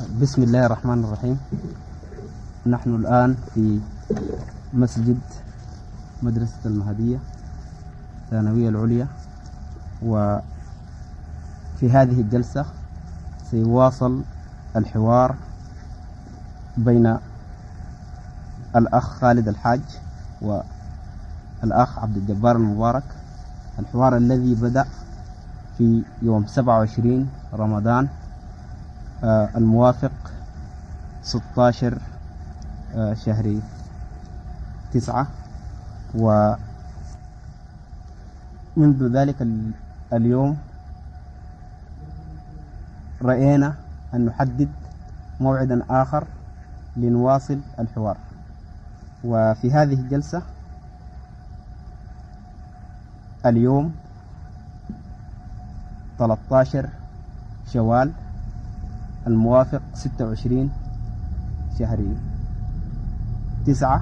بسم الله الرحمن الرحيم نحن الآن في مسجد مدرسة المهدية الثانوية العليا وفي هذه الجلسة سيواصل الحوار بين الأخ خالد الحاج والأخ عبد الجبار المبارك الحوار الذي بدأ في يوم 27 رمضان آه، الموافق 16 آه، شهر تسعة ومنذ ذلك اليوم رأينا أن نحدد موعدا آخر لنواصل الحوار وفي هذه الجلسة اليوم 13 شوال الموافق 26 شهر 9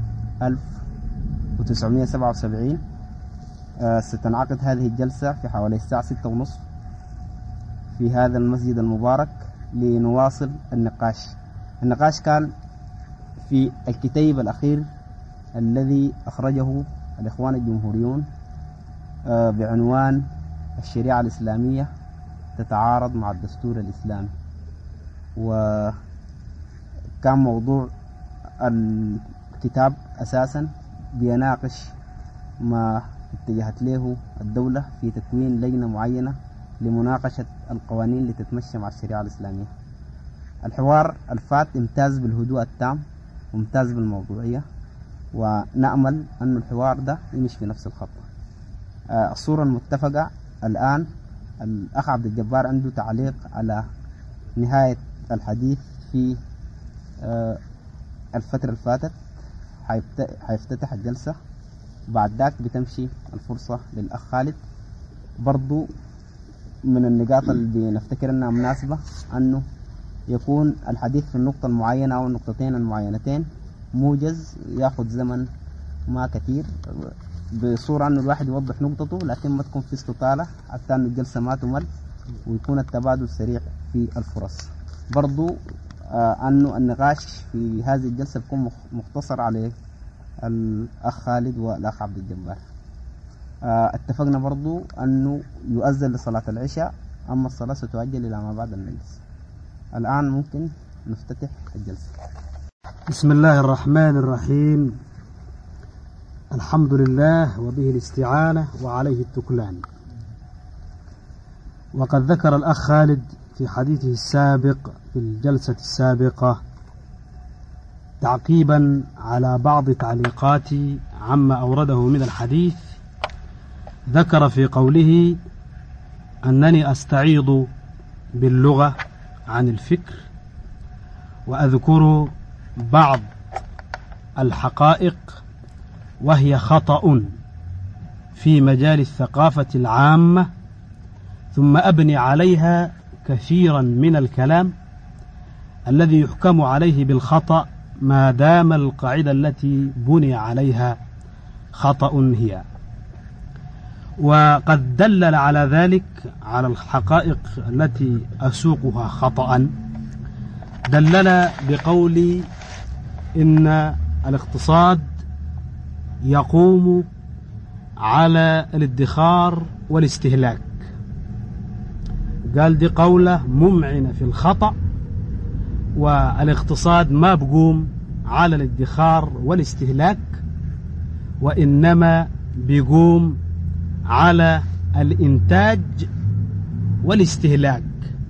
1977 آه، ستنعقد هذه الجلسة في حوالي الساعة 6 ونصف في هذا المسجد المبارك لنواصل النقاش النقاش كان في الكتيب الأخير الذي أخرجه الإخوان الجمهوريون آه، بعنوان الشريعة الإسلامية تتعارض مع الدستور الإسلامي وكان موضوع الكتاب أساسا بيناقش ما اتجهت له الدولة في تكوين لجنة معينة لمناقشة القوانين اللي تتمشى مع الشريعة الإسلامية الحوار الفات امتاز بالهدوء التام وامتاز بالموضوعية ونأمل أن الحوار ده يمشي في نفس الخط آه، الصورة المتفقة الآن الأخ عبد الجبار عنده تعليق على نهاية الحديث في آه، الفترة اللي فاتت حيفتتح الجلسة بعد ذاك بتمشي الفرصة للأخ خالد برضو من النقاط اللي بنفتكر انها مناسبة انه يكون الحديث في النقطة المعينة او النقطتين المعينتين موجز ياخذ زمن ما كثير بصورة انه الواحد يوضح نقطته لكن ما تكون في استطالة حتى انه الجلسة ما تمل ويكون التبادل سريع في الفرص برضو آه انه النقاش في هذه الجلسة بيكون مختصر على الاخ خالد والاخ عبد الجبار آه اتفقنا برضو انه يؤذن لصلاة العشاء اما الصلاة ستؤجل الى ما بعد المجلس الان ممكن نفتتح الجلسة بسم الله الرحمن الرحيم الحمد لله وبه الاستعانة وعليه التكلان وقد ذكر الأخ خالد في حديثه السابق في الجلسة السابقة تعقيبا على بعض تعليقاتي عما أورده من الحديث ذكر في قوله أنني أستعيض باللغة عن الفكر وأذكر بعض الحقائق وهي خطأ في مجال الثقافة العامة ثم أبني عليها كثيرا من الكلام الذي يحكم عليه بالخطأ ما دام القاعدة التي بني عليها خطأ هي وقد دلل على ذلك على الحقائق التي أسوقها خطأ دلل بقول إن الاقتصاد يقوم على الادخار والاستهلاك قال دي قولة ممعنة في الخطأ والاقتصاد ما بقوم على الادخار والاستهلاك وإنما بيقوم على الإنتاج والاستهلاك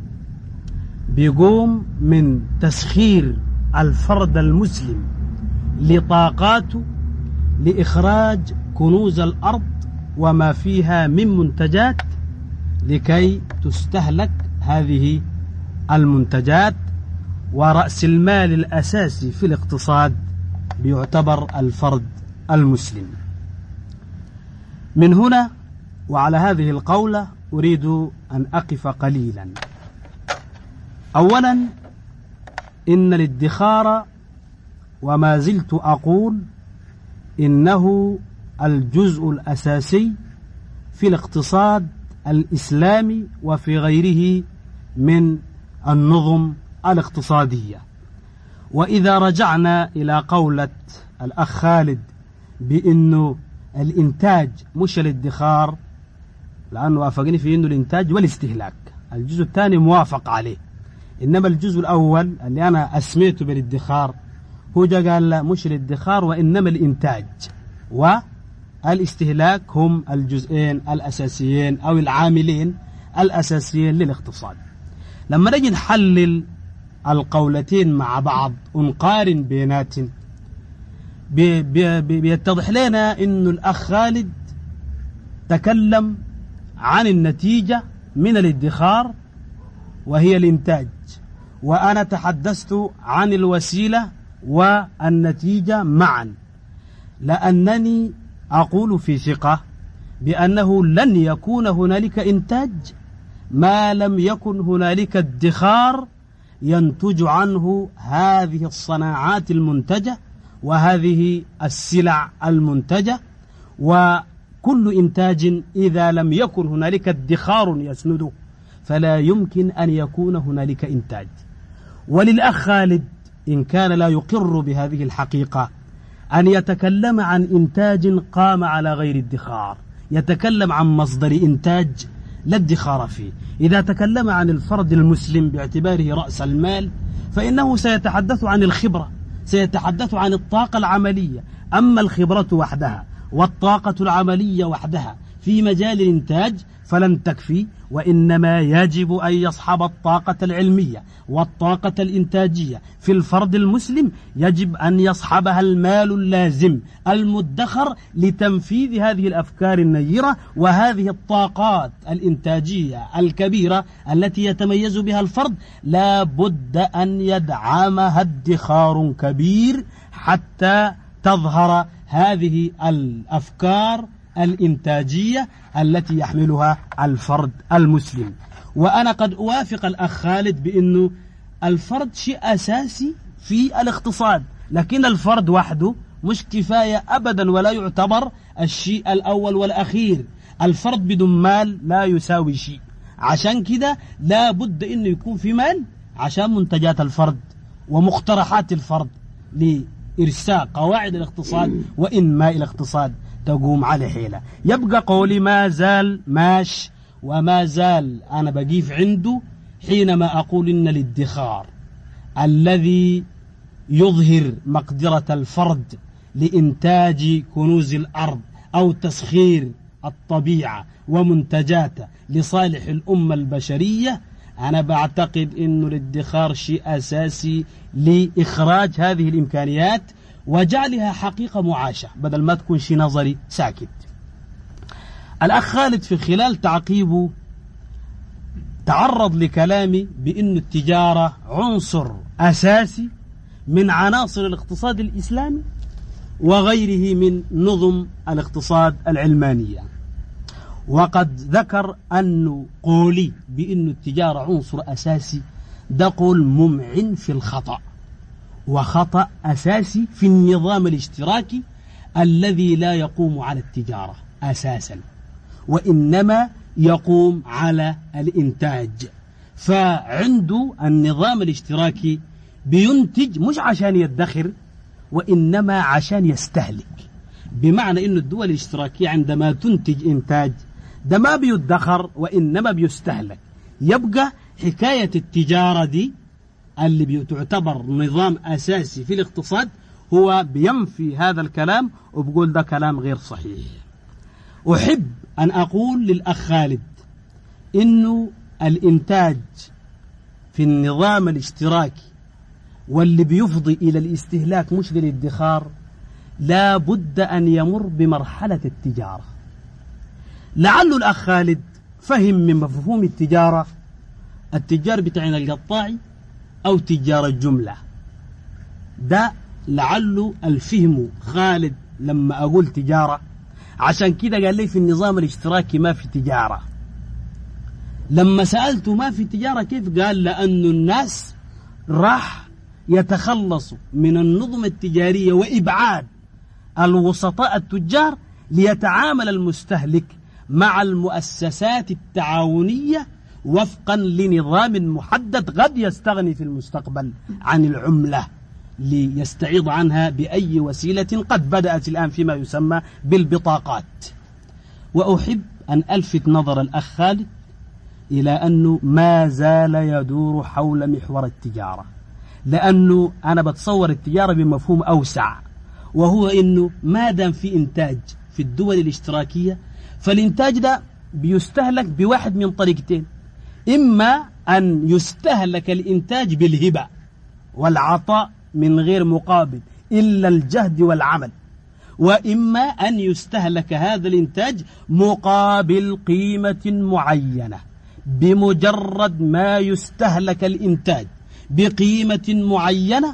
بيقوم من تسخير الفرد المسلم لطاقاته لإخراج كنوز الأرض وما فيها من منتجات لكي تستهلك هذه المنتجات ورأس المال الأساسي في الاقتصاد بيعتبر الفرد المسلم من هنا وعلى هذه القولة أريد أن أقف قليلا أولا إن الادخار وما زلت أقول إنه الجزء الأساسي في الاقتصاد الإسلامي وفي غيره من النظم الاقتصادية وإذا رجعنا إلى قولة الأخ خالد بأنه الإنتاج مش الادخار لأنه وافقني في أنه الإنتاج والاستهلاك الجزء الثاني موافق عليه إنما الجزء الأول اللي أنا أسميته بالادخار هو جا قال لا مش الادخار وإنما الإنتاج والاستهلاك هم الجزئين الأساسيين أو العاملين الأساسيين للاقتصاد لما نجي نحلل القولتين مع بعض ونقارن بيناتهم بي بي بيتضح لنا انه الاخ خالد تكلم عن النتيجه من الادخار وهي الانتاج وانا تحدثت عن الوسيله والنتيجه معا لانني اقول في ثقه بانه لن يكون هنالك انتاج ما لم يكن هنالك ادخار ينتج عنه هذه الصناعات المنتجه وهذه السلع المنتجه وكل انتاج اذا لم يكن هنالك ادخار يسنده فلا يمكن ان يكون هنالك انتاج وللاخ خالد ان كان لا يقر بهذه الحقيقه ان يتكلم عن انتاج قام على غير ادخار يتكلم عن مصدر انتاج لا ادخار فيه إذا تكلم عن الفرد المسلم باعتباره رأس المال فإنه سيتحدث عن الخبرة سيتحدث عن الطاقة العملية أما الخبرة وحدها والطاقة العملية وحدها في مجال الإنتاج فلن تكفي وإنما يجب أن يصحب الطاقة العلمية والطاقة الإنتاجية في الفرد المسلم يجب أن يصحبها المال اللازم المدخر لتنفيذ هذه الأفكار النيرة وهذه الطاقات الإنتاجية الكبيرة التي يتميز بها الفرد لا بد أن يدعمها ادخار كبير حتى تظهر هذه الأفكار الإنتاجية التي يحملها الفرد المسلم وأنا قد أوافق الأخ خالد بأنه الفرد شيء أساسي في الاقتصاد لكن الفرد وحده مش كفاية أبدا ولا يعتبر الشيء الأول والأخير الفرد بدون مال لا يساوي شيء عشان كده لا بد أنه يكون في مال عشان منتجات الفرد ومقترحات الفرد لإرساء قواعد الاقتصاد وإنماء الاقتصاد تقوم على حيلة يبقى قولي ما زال ماش وما زال أنا بقيف عنده حينما أقول إن الادخار الذي يظهر مقدرة الفرد لإنتاج كنوز الأرض أو تسخير الطبيعة ومنتجاته لصالح الأمة البشرية أنا بعتقد أنه الادخار شيء أساسي لإخراج هذه الإمكانيات وجعلها حقيقة معاشة بدل ما تكون شيء نظري ساكت الأخ خالد في خلال تعقيبه تعرض لكلامي بأن التجارة عنصر أساسي من عناصر الاقتصاد الإسلامي وغيره من نظم الاقتصاد العلمانية وقد ذكر أن قولي بأن التجارة عنصر أساسي ده قول ممعن في الخطأ وخطأ أساسي في النظام الاشتراكي الذي لا يقوم على التجارة أساسا وإنما يقوم على الإنتاج فعنده النظام الاشتراكي بينتج مش عشان يدخر وإنما عشان يستهلك بمعنى أن الدول الاشتراكية عندما تنتج إنتاج ده ما بيدخر وإنما بيستهلك يبقى حكاية التجارة دي اللي بتعتبر نظام أساسي في الاقتصاد هو بينفي هذا الكلام وبقول ده كلام غير صحيح أحب أن أقول للأخ خالد إنه الإنتاج في النظام الاشتراكي واللي بيفضي إلى الاستهلاك مش للادخار لا بد أن يمر بمرحلة التجارة لعل الأخ خالد فهم من مفهوم التجارة التجار بتاعنا القطاعي أو تجار الجملة ده لعله الفهم خالد لما أقول تجارة عشان كده قال لي في النظام الاشتراكي ما في تجارة لما سألته ما في تجارة كيف قال لأن الناس راح يتخلصوا من النظم التجارية وإبعاد الوسطاء التجار ليتعامل المستهلك مع المؤسسات التعاونية وفقا لنظام محدد قد يستغني في المستقبل عن العملة ليستعيض عنها بأي وسيلة قد بدأت الآن فيما يسمى بالبطاقات وأحب أن ألفت نظر الأخ خالد إلى أنه ما زال يدور حول محور التجارة لأنه أنا بتصور التجارة بمفهوم أوسع وهو أنه ما دام في إنتاج في الدول الاشتراكية فالإنتاج ده بيستهلك بواحد من طريقتين إما أن يستهلك الإنتاج بالهبة والعطاء من غير مقابل إلا الجهد والعمل وإما أن يستهلك هذا الإنتاج مقابل قيمة معينة بمجرد ما يستهلك الإنتاج بقيمة معينة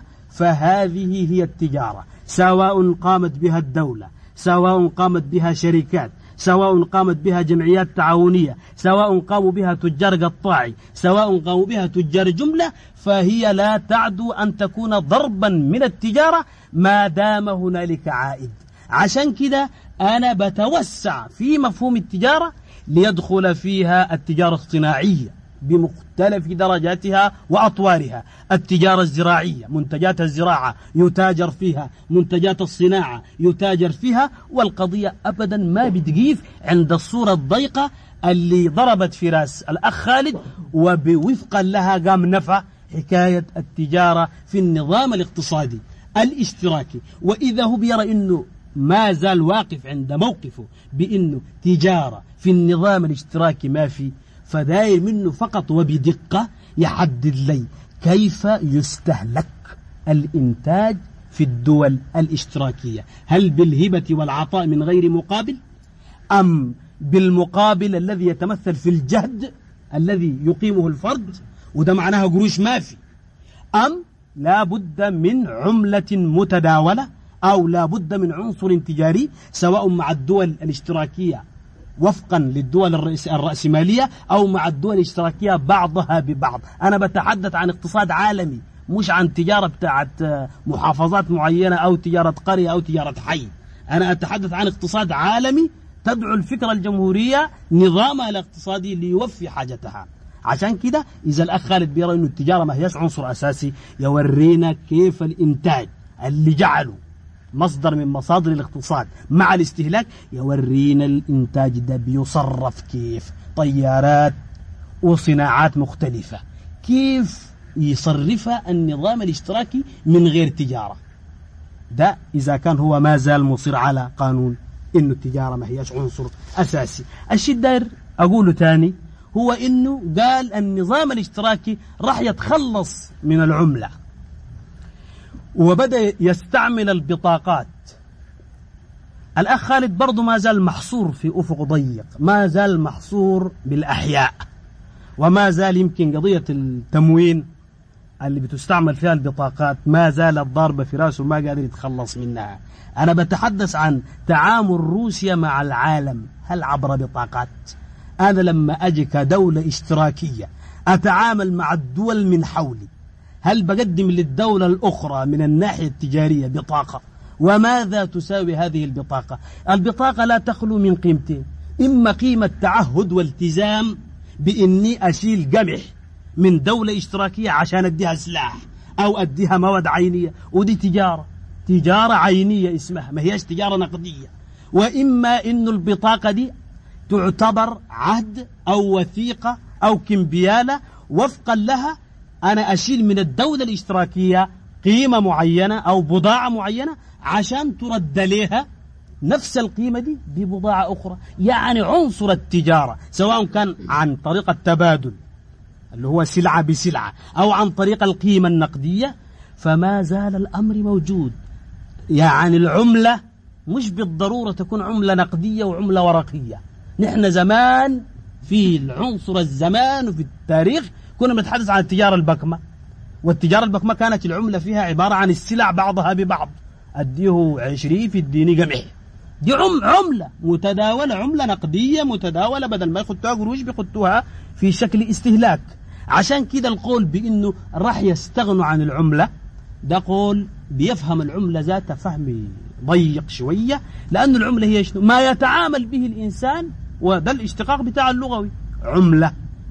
فهذه هي التجارة سواء قامت بها الدولة سواء قامت بها شركات سواء قامت بها جمعيات تعاونية سواء قاموا بها تجار قطاعي سواء قاموا بها تجار جملة فهي لا تعدو أن تكون ضربا من التجارة ما دام هنالك عائد عشان كده أنا بتوسع في مفهوم التجارة ليدخل فيها التجارة الصناعية بمختلف درجاتها وأطوارها التجارة الزراعية منتجات الزراعة يتاجر فيها منتجات الصناعة يتاجر فيها والقضية أبدا ما بتقيف عند الصورة الضيقة اللي ضربت في راس الأخ خالد وبوفقا لها قام نفع حكاية التجارة في النظام الاقتصادي الاشتراكي وإذا هو بيرى أنه ما زال واقف عند موقفه بأنه تجارة في النظام الاشتراكي ما في فداير منه فقط وبدقة يحدد لي كيف يستهلك الإنتاج في الدول الاشتراكية هل بالهبة والعطاء من غير مقابل أم بالمقابل الذي يتمثل في الجهد الذي يقيمه الفرد وده معناها قروش ما في أم لا بد من عملة متداولة أو لا بد من عنصر تجاري سواء مع الدول الاشتراكية وفقا للدول الرئيس الرأسمالية أو مع الدول الاشتراكية بعضها ببعض أنا بتحدث عن اقتصاد عالمي مش عن تجارة بتاعت محافظات معينة أو تجارة قرية أو تجارة حي أنا أتحدث عن اقتصاد عالمي تدعو الفكرة الجمهورية نظامها الاقتصادي ليوفي حاجتها عشان كده إذا الأخ خالد بيرى أنه التجارة ما هيش عنصر أساسي يورينا كيف الإنتاج اللي جعله مصدر من مصادر الاقتصاد مع الاستهلاك يورينا الإنتاج ده بيصرف كيف طيارات وصناعات مختلفة كيف يصرفها النظام الاشتراكي من غير تجارة ده إذا كان هو ما زال مصر على قانون إنه التجارة ما هيش عنصر أساسي الشيء داير أقوله تاني هو إنه قال النظام الاشتراكي راح يتخلص من العملة وبدأ يستعمل البطاقات الأخ خالد برضه ما زال محصور في أفق ضيق ما زال محصور بالأحياء وما زال يمكن قضية التموين اللي بتستعمل فيها البطاقات ما زالت ضاربة في راسه ما قادر يتخلص منها أنا بتحدث عن تعامل روسيا مع العالم هل عبر بطاقات أنا لما أجي كدولة اشتراكية أتعامل مع الدول من حولي هل بقدم للدولة الأخرى من الناحية التجارية بطاقة وماذا تساوي هذه البطاقة البطاقة لا تخلو من قيمتين إما قيمة تعهد والتزام بإني أشيل قمح من دولة اشتراكية عشان أديها سلاح أو أديها مواد عينية ودي تجارة تجارة عينية اسمها ما هيش تجارة نقدية وإما إنه البطاقة دي تعتبر عهد أو وثيقة أو كمبيالة وفقا لها أنا أشيل من الدولة الاشتراكية قيمة معينة أو بضاعة معينة عشان ترد لها نفس القيمة دي ببضاعة أخرى يعني عنصر التجارة سواء كان عن طريق التبادل اللي هو سلعة بسلعة أو عن طريق القيمة النقدية فما زال الأمر موجود يعني العملة مش بالضرورة تكون عملة نقدية وعملة ورقية نحن زمان في العنصر الزمان وفي التاريخ كنا بنتحدث عن التجارة البكمة والتجارة البكمة كانت العملة فيها عبارة عن السلع بعضها ببعض أديه عشرين في الديني قمح دي عم عملة متداولة عملة نقدية متداولة بدل ما يخطوها قروش بيخطوها في شكل استهلاك عشان كده القول بأنه راح يستغنوا عن العملة ده قول بيفهم العملة ذاتها فهم ضيق شوية لأن العملة هي شنو ما يتعامل به الإنسان وده الاشتقاق بتاع اللغوي عملة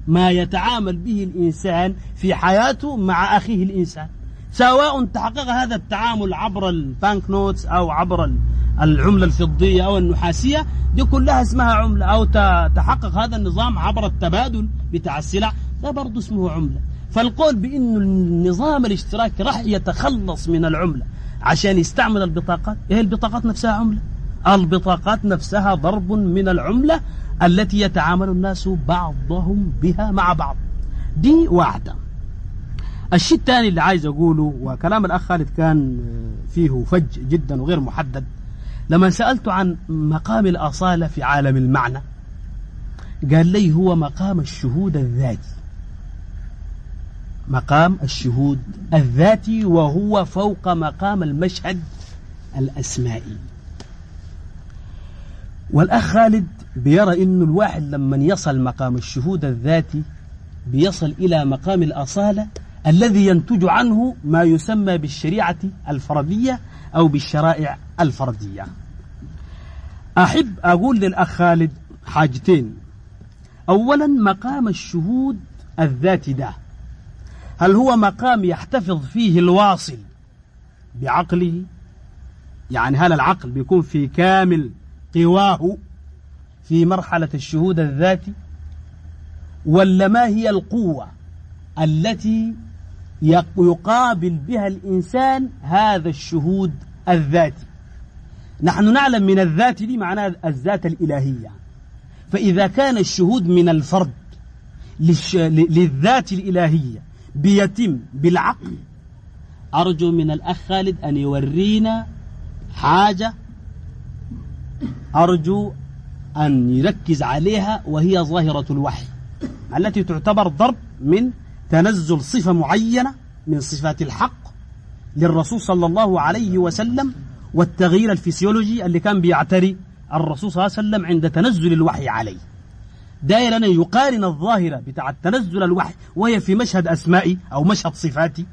ما يتعامل به الإنسان في حياته مع أخيه الإنسان سواء تحقق هذا التعامل عبر البانك نوتس أو عبر العملة الفضية أو النحاسية دي كلها اسمها عملة أو تحقق هذا النظام عبر التبادل بتاع السلع ده برضه اسمه عملة فالقول بأنه النظام الاشتراكي راح يتخلص من العملة عشان يستعمل البطاقات ايه البطاقات نفسها عملة البطاقات نفسها ضرب من العملة التي يتعامل الناس بعضهم بها مع بعض دي واحدة الشيء الثاني اللي عايز أقوله وكلام الأخ خالد كان فيه فج جدا وغير محدد لما سألته عن مقام الأصالة في عالم المعنى قال لي هو مقام الشهود الذاتي مقام الشهود الذاتي وهو فوق مقام المشهد الأسمائي والأخ خالد بيرى إنه الواحد لما يصل مقام الشهود الذاتي بيصل إلى مقام الأصالة الذي ينتج عنه ما يسمى بالشريعة الفردية أو بالشرائع الفردية أحب أقول للأخ خالد حاجتين أولا مقام الشهود الذاتي ده هل هو مقام يحتفظ فيه الواصل بعقله يعني هل العقل بيكون في كامل قواه في مرحلة الشهود الذاتي ولا ما هي القوة التي يقابل بها الإنسان هذا الشهود الذاتي نحن نعلم من الذات دي معناها الذات الإلهية فإذا كان الشهود من الفرد للذات الإلهية بيتم بالعقل أرجو من الأخ خالد أن يورينا حاجة أرجو أن يركز عليها وهي ظاهرة الوحي التي تعتبر ضرب من تنزل صفة معينة من صفات الحق للرسول صلى الله عليه وسلم والتغيير الفسيولوجي اللي كان بيعتري الرسول صلى الله عليه وسلم عند تنزل الوحي عليه داير أن يقارن الظاهرة بتاع تنزل الوحي وهي في مشهد أسمائي أو مشهد صفاتي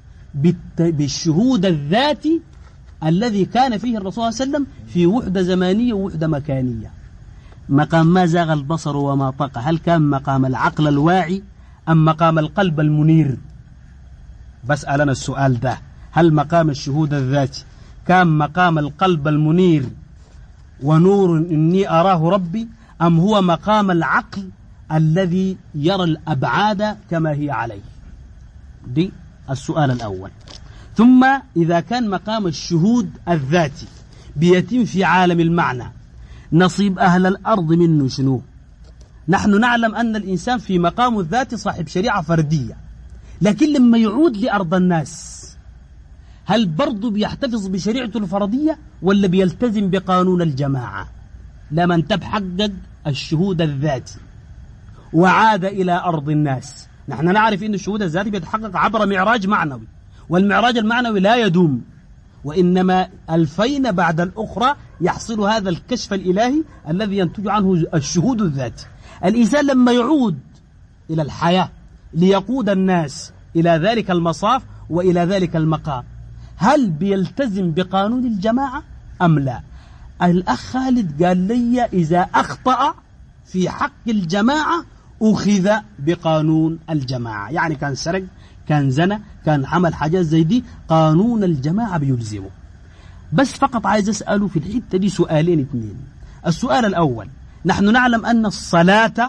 بالشهود الذاتي الذي كان فيه الرسول صلى الله عليه وسلم في وحدة زمانية ووحدة مكانية مقام ما زاغ البصر وما طق هل كان مقام العقل الواعي أم مقام القلب المنير بسأل أنا السؤال ده هل مقام الشهود الذاتي كان مقام القلب المنير ونور إني أراه ربي أم هو مقام العقل الذي يرى الأبعاد كما هي عليه دي السؤال الأول ثم إذا كان مقام الشهود الذاتي بيتم في عالم المعنى نصيب أهل الأرض منه شنو نحن نعلم أن الإنسان في مقام الذات صاحب شريعة فردية لكن لما يعود لأرض الناس هل برضه بيحتفظ بشريعته الفردية ولا بيلتزم بقانون الجماعة لما انت بحقق الشهود الذاتي وعاد إلى أرض الناس نحن نعرف أن الشهود الذاتي بيتحقق عبر معراج معنوي والمعراج المعنوي لا يدوم وإنما الفين بعد الأخرى يحصل هذا الكشف الإلهي الذي ينتج عنه الشهود الذاتي الإنسان لما يعود إلى الحياة ليقود الناس إلى ذلك المصاف وإلى ذلك المقام هل بيلتزم بقانون الجماعة أم لا الأخ خالد قال لي إذا أخطأ في حق الجماعة أخذ بقانون الجماعة يعني كان سرق كان زنى كان عمل حاجات زي دي قانون الجماعة بيلزمه بس فقط عايز أسأله في الحتة دي سؤالين اثنين السؤال الأول نحن نعلم أن الصلاة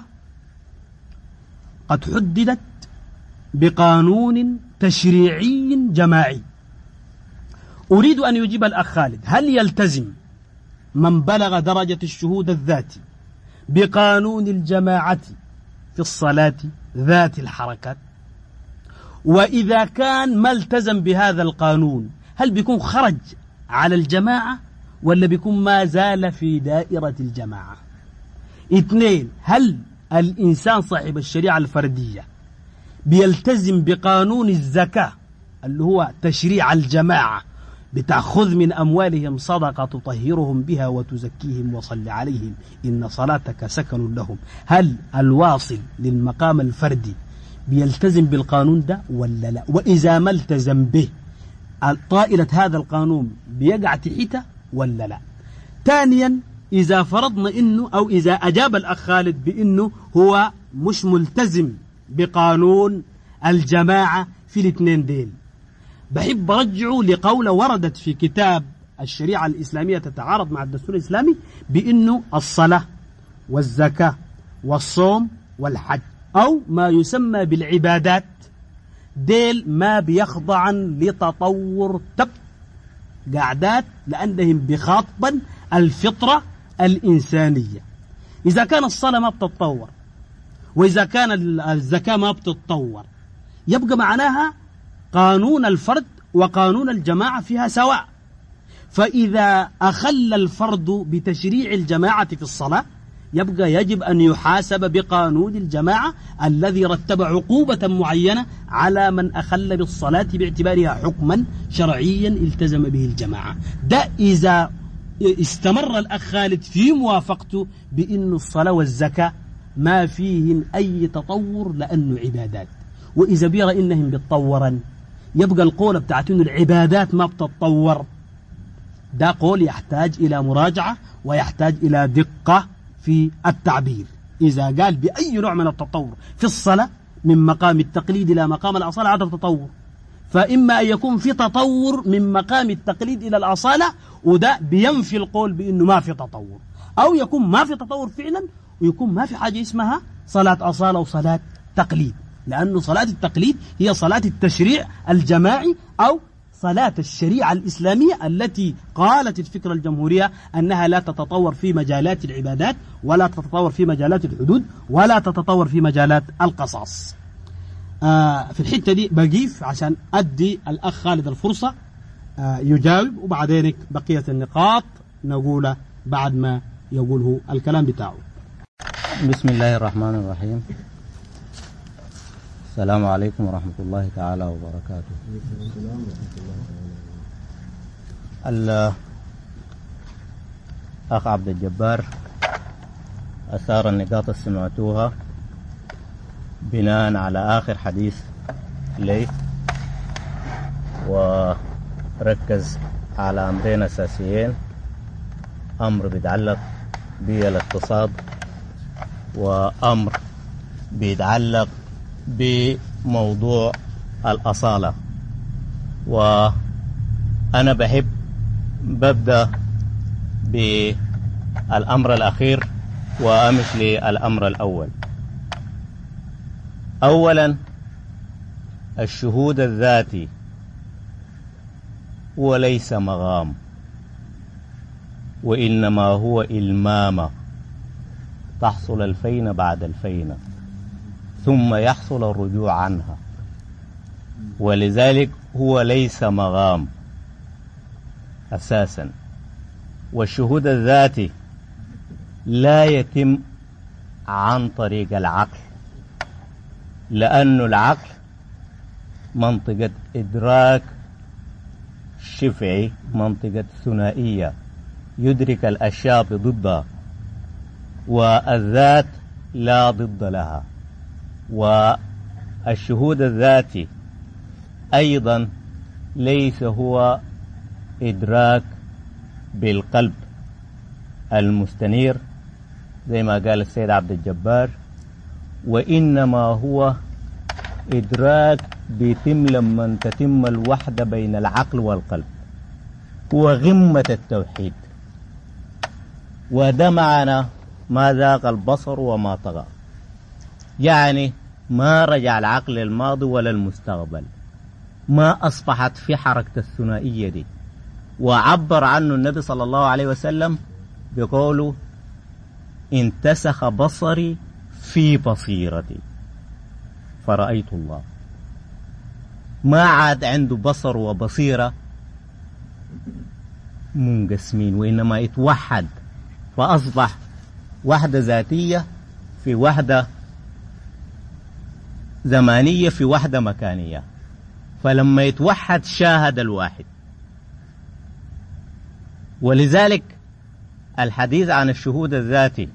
قد حددت بقانون تشريعي جماعي أريد أن يجيب الأخ خالد هل يلتزم من بلغ درجة الشهود الذاتي بقانون الجماعة في الصلاة ذات الحركات وإذا كان ما التزم بهذا القانون هل بيكون خرج على الجماعة ولا بيكون ما زال في دائرة الجماعة اثنين هل الإنسان صاحب الشريعة الفردية بيلتزم بقانون الزكاة اللي هو تشريع الجماعة بتأخذ من أموالهم صدقة تطهرهم بها وتزكيهم وصل عليهم إن صلاتك سكن لهم هل الواصل للمقام الفردي بيلتزم بالقانون ده ولا لا وإذا ما التزم به طائلة هذا القانون بيقع تحته ولا لا ثانيا إذا فرضنا إنه أو إذا أجاب الأخ خالد بإنه هو مش ملتزم بقانون الجماعة في الاثنين ديل بحب أرجعه لقولة وردت في كتاب الشريعة الإسلامية تتعارض مع الدستور الإسلامي بأنه الصلاة والزكاة والصوم والحج أو ما يسمى بالعبادات ديل ما بيخضعا لتطور تب قعدات لأنهم بخاطبا الفطرة الإنسانية إذا كان الصلاة ما بتتطور وإذا كان الزكاة ما بتتطور يبقى معناها قانون الفرد وقانون الجماعة فيها سواء فإذا أخل الفرد بتشريع الجماعة في الصلاة يبقى يجب أن يحاسب بقانون الجماعة الذي رتب عقوبة معينة على من أخل بالصلاة باعتبارها حكما شرعيا التزم به الجماعة ده إذا استمر الأخ خالد في موافقته بأن الصلاة والزكاة ما فيهم أي تطور لأنه عبادات وإذا بيرى إنهم بتطورا يبقى القول بتاعت إنه العبادات ما بتتطور ده قول يحتاج إلى مراجعة ويحتاج إلى دقة في التعبير إذا قال بأي نوع من التطور في الصلاة من مقام التقليد إلى مقام الأصالة هذا تطور فإما أن يكون في تطور من مقام التقليد إلى الأصالة وده بينفي القول بأنه ما في تطور أو يكون ما في تطور فعلا ويكون ما في حاجة اسمها صلاة أصالة وصلاة تقليد لأنه صلاة التقليد هي صلاة التشريع الجماعي أو صلاة الشريعة الإسلامية التي قالت الفكرة الجمهورية أنها لا تتطور في مجالات العبادات ولا تتطور في مجالات الحدود ولا تتطور في مجالات القصاص آه في الحتة دي بقيف عشان أدي الأخ خالد الفرصة آه يجاوب وبعدين بقية النقاط نقوله بعد ما يقوله الكلام بتاعه بسم الله الرحمن الرحيم السلام عليكم ورحمة الله تعالى وبركاته الأخ عبد الجبار أثار النقاط اللي سمعتوها بناء على آخر حديث لي وركز على أمرين أساسيين أمر بيتعلق بالاقتصاد وأمر بيتعلق بموضوع الأصالة وأنا بحب ببدأ بالأمر الأخير وأمش للأمر الأول أولا الشهود الذاتي هو ليس مغام وإنما هو إلمامة تحصل الفين بعد الفين ثم يحصل الرجوع عنها ولذلك هو ليس مغام أساسا والشهود الذاتي لا يتم عن طريق العقل لأن العقل منطقة إدراك شفعي منطقة ثنائية يدرك الأشياء بضدها والذات لا ضد لها والشهود الذاتي أيضا ليس هو إدراك بالقلب المستنير زي ما قال السيد عبد الجبار وإنما هو إدراك بيتم لما تتم الوحدة بين العقل والقلب هو غمة التوحيد وده معنى ما ذاق البصر وما طغى يعني ما رجع العقل الماضي ولا المستقبل ما أصبحت في حركة الثنائية دي وعبر عنه النبي صلى الله عليه وسلم بقوله انتسخ بصري في بصيرتي فرأيت الله ما عاد عنده بصر وبصيرة منقسمين وإنما يتوحد فأصبح وحدة ذاتية في وحدة زمانية في وحدة مكانية فلما يتوحد شاهد الواحد ولذلك الحديث عن الشهود الذاتي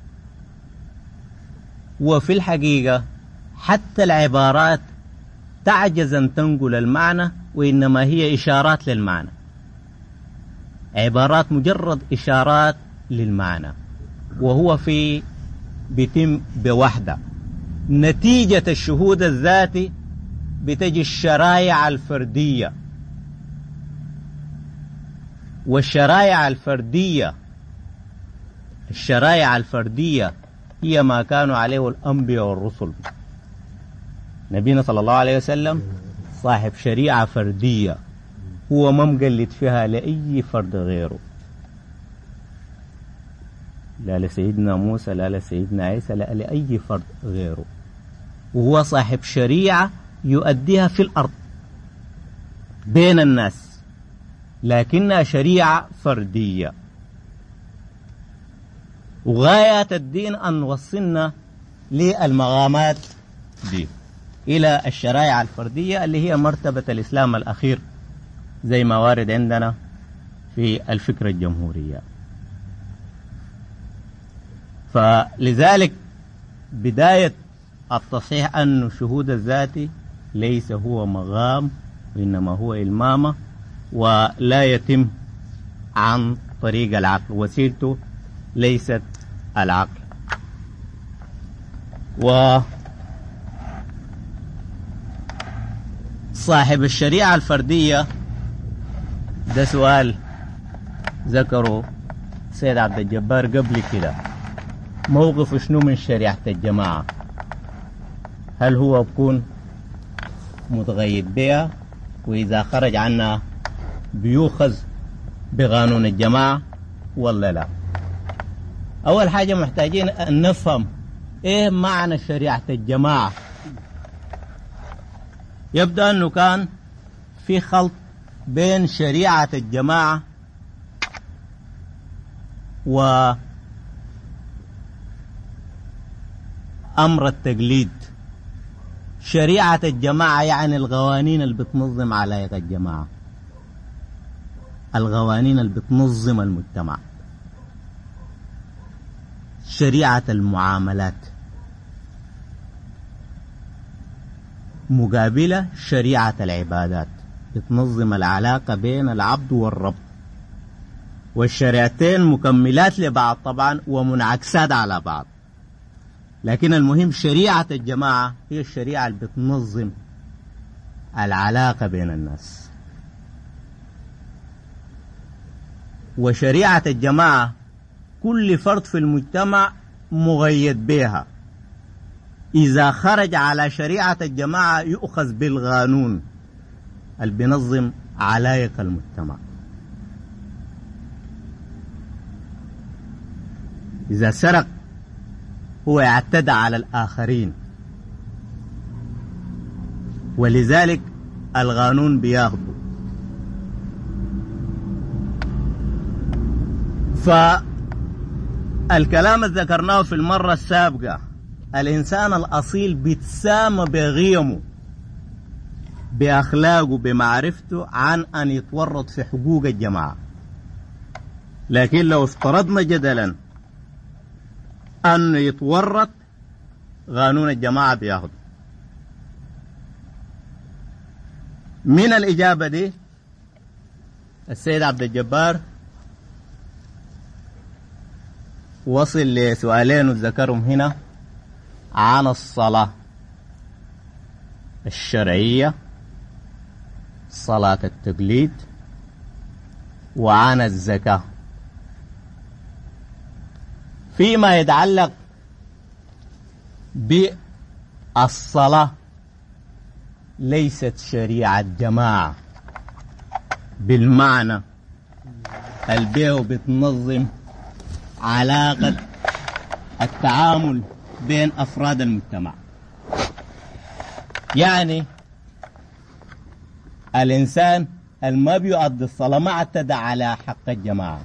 وفي الحقيقة حتى العبارات تعجز أن تنقل المعنى وإنما هي إشارات للمعنى عبارات مجرد إشارات للمعنى وهو في بيتم بوحدة نتيجة الشهود الذاتي بتجي الشرائع الفردية والشرائع الفردية الشرائع الفردية هي ما كانوا عليه الأنبياء والرسل نبينا صلى الله عليه وسلم صاحب شريعة فردية هو ما مقلد فيها لأي فرد غيره لا لسيدنا موسى لا لسيدنا عيسى لا لأي فرد غيره وهو صاحب شريعة يؤديها في الأرض بين الناس لكنها شريعة فردية وغاية الدين أن نوصلنا للمغامات دي إلى الشرائع الفردية اللي هي مرتبة الإسلام الأخير زي ما وارد عندنا في الفكرة الجمهورية فلذلك بداية التصحيح أن شهود الذاتي ليس هو مغام وإنما هو إلمامة ولا يتم عن طريق العقل وسيلته ليست العقل و صاحب الشريعة الفردية ده سؤال ذكره سيد عبد الجبار قبل كده موقف شنو من شريعة الجماعة هل هو بكون متغيب بها وإذا خرج عنها بيوخذ بقانون الجماعة ولا لا أول حاجة محتاجين أن نفهم إيه معنى شريعة الجماعة يبدو أنه كان في خلط بين شريعة الجماعة و أمر التقليد شريعة الجماعة يعني القوانين اللي بتنظم علائق الجماعة القوانين اللي بتنظم المجتمع شريعة المعاملات مقابلة شريعة العبادات بتنظم العلاقة بين العبد والرب والشريعتين مكملات لبعض طبعا ومنعكسات على بعض لكن المهم شريعة الجماعة هي الشريعة اللي بتنظم العلاقة بين الناس وشريعة الجماعة كل فرد في المجتمع مغيد بها إذا خرج على شريعة الجماعة يؤخذ بالقانون اللي بينظم علائق المجتمع إذا سرق هو يعتدى على الآخرين ولذلك القانون بياخده فالكلام اللي ذكرناه في المرة السابقة الإنسان الأصيل بيتسامى بقيمه بأخلاقه بمعرفته عن أن يتورط في حقوق الجماعة لكن لو افترضنا جدلا أن يتورط قانون الجماعة بياخده من الإجابة دي السيد عبد الجبار وصل لسؤالين ذكرهم هنا عن الصلاة الشرعية صلاة التقليد وعن الزكاة فيما يتعلق بالصلاة ليست شريعة جماعة بالمعنى البيع بتنظم علاقة التعامل بين أفراد المجتمع يعني الإنسان الما بيؤدي الصلاة ما اعتدى على حق الجماعة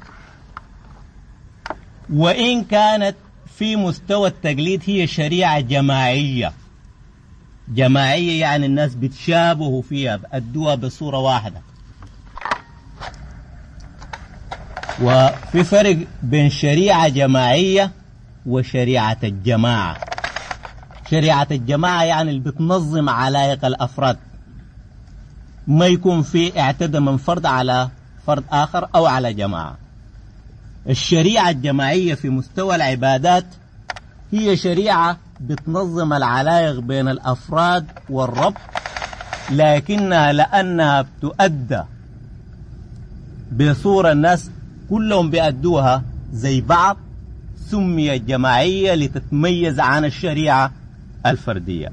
وإن كانت في مستوى التقليد هي شريعة جماعية جماعية يعني الناس بتشابهوا فيها بأدوها بصورة واحدة وفي فرق بين شريعة جماعية وشريعة الجماعة شريعة الجماعة يعني اللي بتنظم علائق الأفراد ما يكون في اعتدى من فرد على فرد آخر أو على جماعة الشريعة الجماعية في مستوى العبادات هي شريعة بتنظم العلايق بين الأفراد والرب لكنها لأنها بتؤدى بصورة الناس كلهم بيأدوها زي بعض سميت جماعية لتتميز عن الشريعة الفردية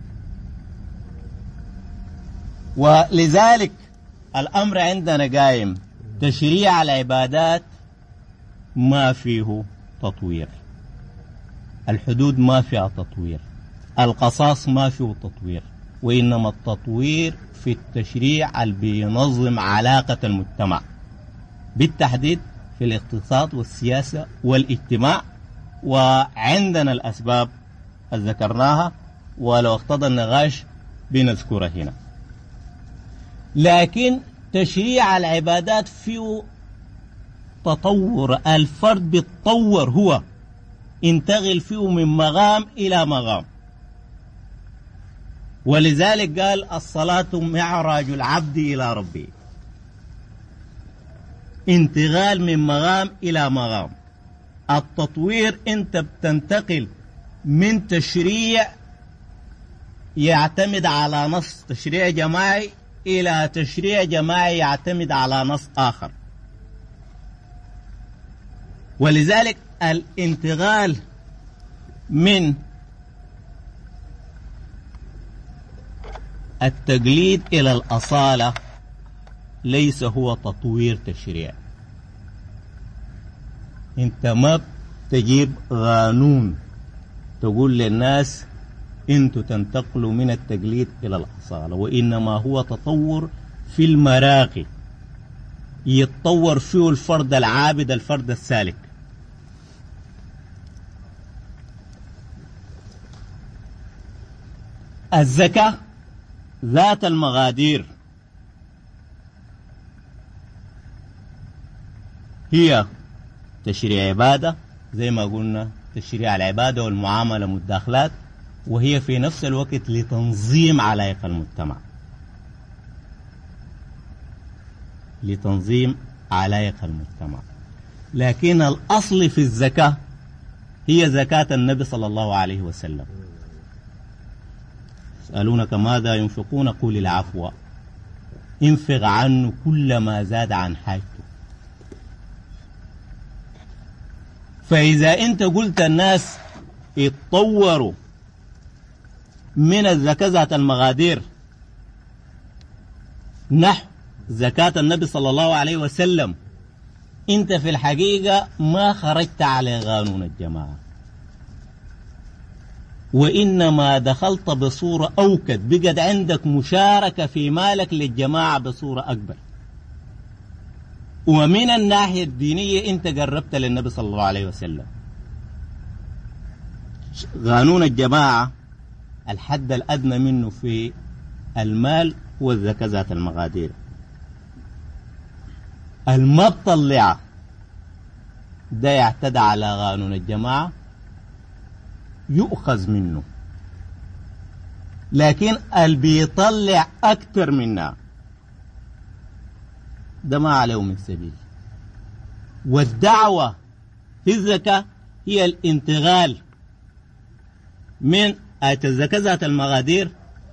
ولذلك الأمر عندنا قايم تشريع العبادات ما فيه تطوير الحدود ما فيها تطوير القصاص ما فيه تطوير وإنما التطوير في التشريع اللي بينظم علاقة المجتمع بالتحديد في الاقتصاد والسياسة والاجتماع وعندنا الأسباب اللي ذكرناها ولو اقتضى النقاش بنذكرها هنا لكن تشريع العبادات فيه تطور الفرد بيتطور هو ينتقل فيه من مقام إلى مقام ولذلك قال الصلاة معراج العبد إلى ربه انتقال من مقام إلى مقام التطوير أنت بتنتقل من تشريع يعتمد على نص تشريع جماعي إلى تشريع جماعي يعتمد على نص آخر ولذلك الانتقال من التقليد إلى الأصالة ليس هو تطوير تشريع انت ما تجيب قانون تقول للناس انتوا تنتقلوا من التقليد الى الاصاله وانما هو تطور في المراقي يتطور فيه الفرد العابد الفرد السالك الزكاه ذات المغادير هي تشريع عبادة زي ما قلنا تشريع العبادة والمعاملة مداخلات وهي في نفس الوقت لتنظيم علائق المجتمع لتنظيم علائق المجتمع لكن الأصل في الزكاة هي زكاة النبي صلى الله عليه وسلم يسألونك ماذا ينفقون قول العفو انفق عنه كل ما زاد عن حاجته فإذا أنت قلت الناس يتطوروا من الزكاة ذات المغادير نحو زكاة النبي صلى الله عليه وسلم أنت في الحقيقة ما خرجت على قانون الجماعة وإنما دخلت بصورة أوكد بقد عندك مشاركة في مالك للجماعة بصورة أكبر ومن الناحية الدينية أنت قربت للنبي صلى الله عليه وسلم قانون الجماعة الحد الأدنى منه في المال هو الزكاة ذات المقادير المطلعة ده يعتدى على قانون الجماعة يؤخذ منه لكن اللي بيطلع أكثر منا ده ما عليه من سبيل والدعوة في الزكاة هي الانتقال من آية الزكاة ذات المغادير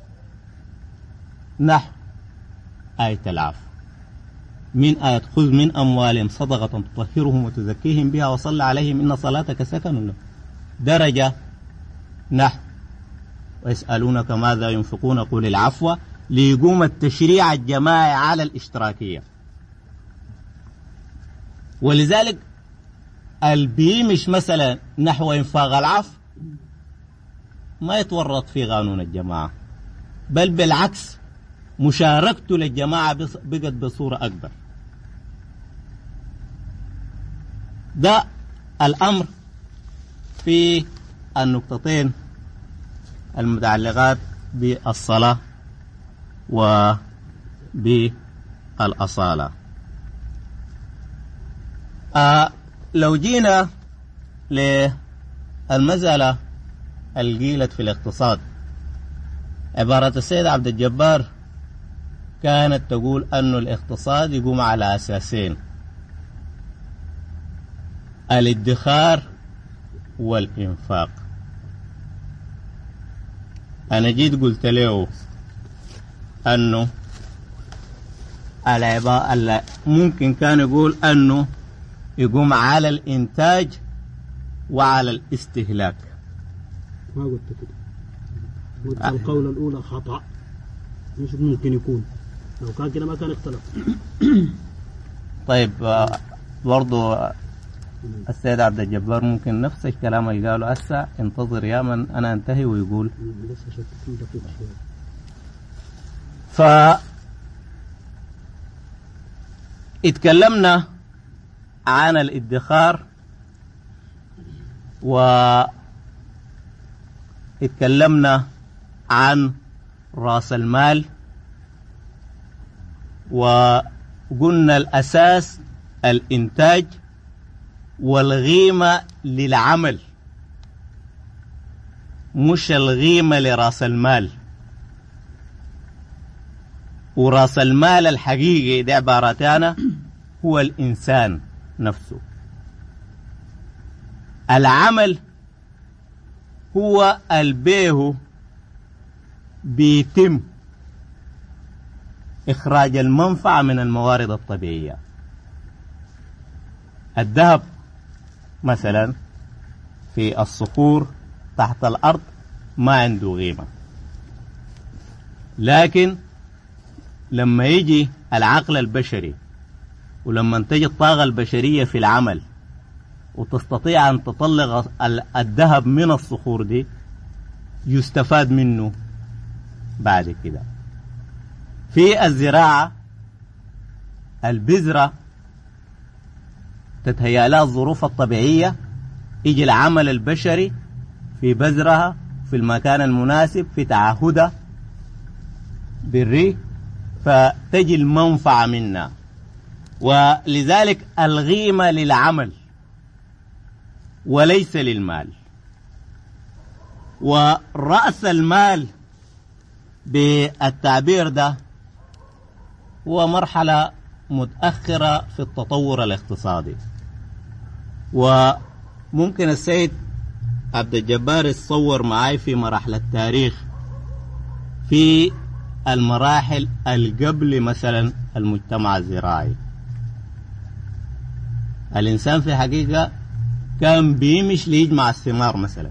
نحو آية العفو من آية خذ من أموالهم صدقة تطهرهم وتزكيهم بها وصل عليهم إن صلاتك سكن لهم درجة نحو ويسألونك ماذا ينفقون قول العفو ليقوم التشريع الجماعي على الاشتراكية ولذلك البيمش مثلا نحو إنفاق العفو ما يتورط في قانون الجماعة بل بالعكس مشاركته للجماعة بقت بصورة أكبر ده الأمر في النقطتين المتعلقات بالصلاة وبالأصالة آه لو جينا للمسألة القيلت في الاقتصاد عبارة السيد عبد الجبار كانت تقول أن الاقتصاد يقوم على أساسين الادخار والإنفاق أنا جيت قلت له أنه العباء ممكن كان يقول أنه يقوم على الإنتاج وعلى الاستهلاك ما قلت كده قلت القولة الأولى خطأ مش ممكن يكون لو كان كده ما كان اختلف طيب آه، برضو آه، السيد عبد الجبار ممكن نفس الكلام اللي قاله هسه انتظر يا من انا انتهي ويقول لسه شكل دقيق شوية ف اتكلمنا عن الادخار و اتكلمنا عن راس المال وقلنا الأساس الإنتاج والغيمة للعمل مش الغيمة لراس المال وراس المال الحقيقي دي عبارتنا هو الإنسان نفسه العمل هو البيه بيتم إخراج المنفعة من الموارد الطبيعية الذهب مثلا في الصخور تحت الأرض ما عنده قيمة لكن لما يجي العقل البشري ولما تجي الطاقة البشرية في العمل وتستطيع أن تطلق الذهب من الصخور دي يستفاد منه بعد كده في الزراعة البذرة تتهيأ لها الظروف الطبيعية يجي العمل البشري في بذرها في المكان المناسب في تعهدها بالري فتجي المنفعة منا ولذلك الغيمة للعمل وليس للمال ورأس المال بالتعبير ده هو مرحلة متأخرة في التطور الاقتصادي وممكن السيد عبد الجبار يتصور معي في مراحل التاريخ في المراحل القبل مثلا المجتمع الزراعي الإنسان في حقيقة كان بيمش ليجمع الثمار مثلا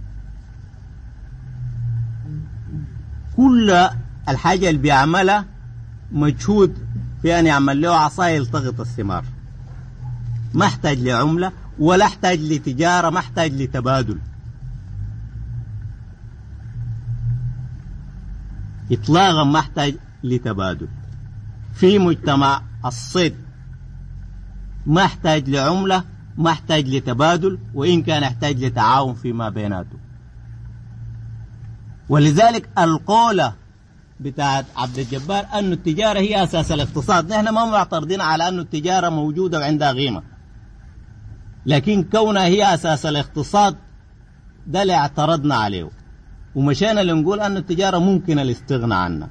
كل الحاجة اللي بيعملها مجهود في أن يعمل له عصاية يلتقط الثمار ما احتاج لعملة ولا احتاج لتجارة ما احتاج لتبادل إطلاقا ما احتاج لتبادل في مجتمع الصيد ما احتاج لعملة ما احتاج لتبادل وإن كان يحتاج لتعاون فيما بيناته ولذلك القولة بتاعت عبد الجبار أن التجارة هي أساس الاقتصاد نحن ما معترضين على أن التجارة موجودة وعندها قيمة لكن كونها هي أساس الاقتصاد ده اللي اعترضنا عليه ومشينا لنقول أن التجارة ممكن الاستغناء عنها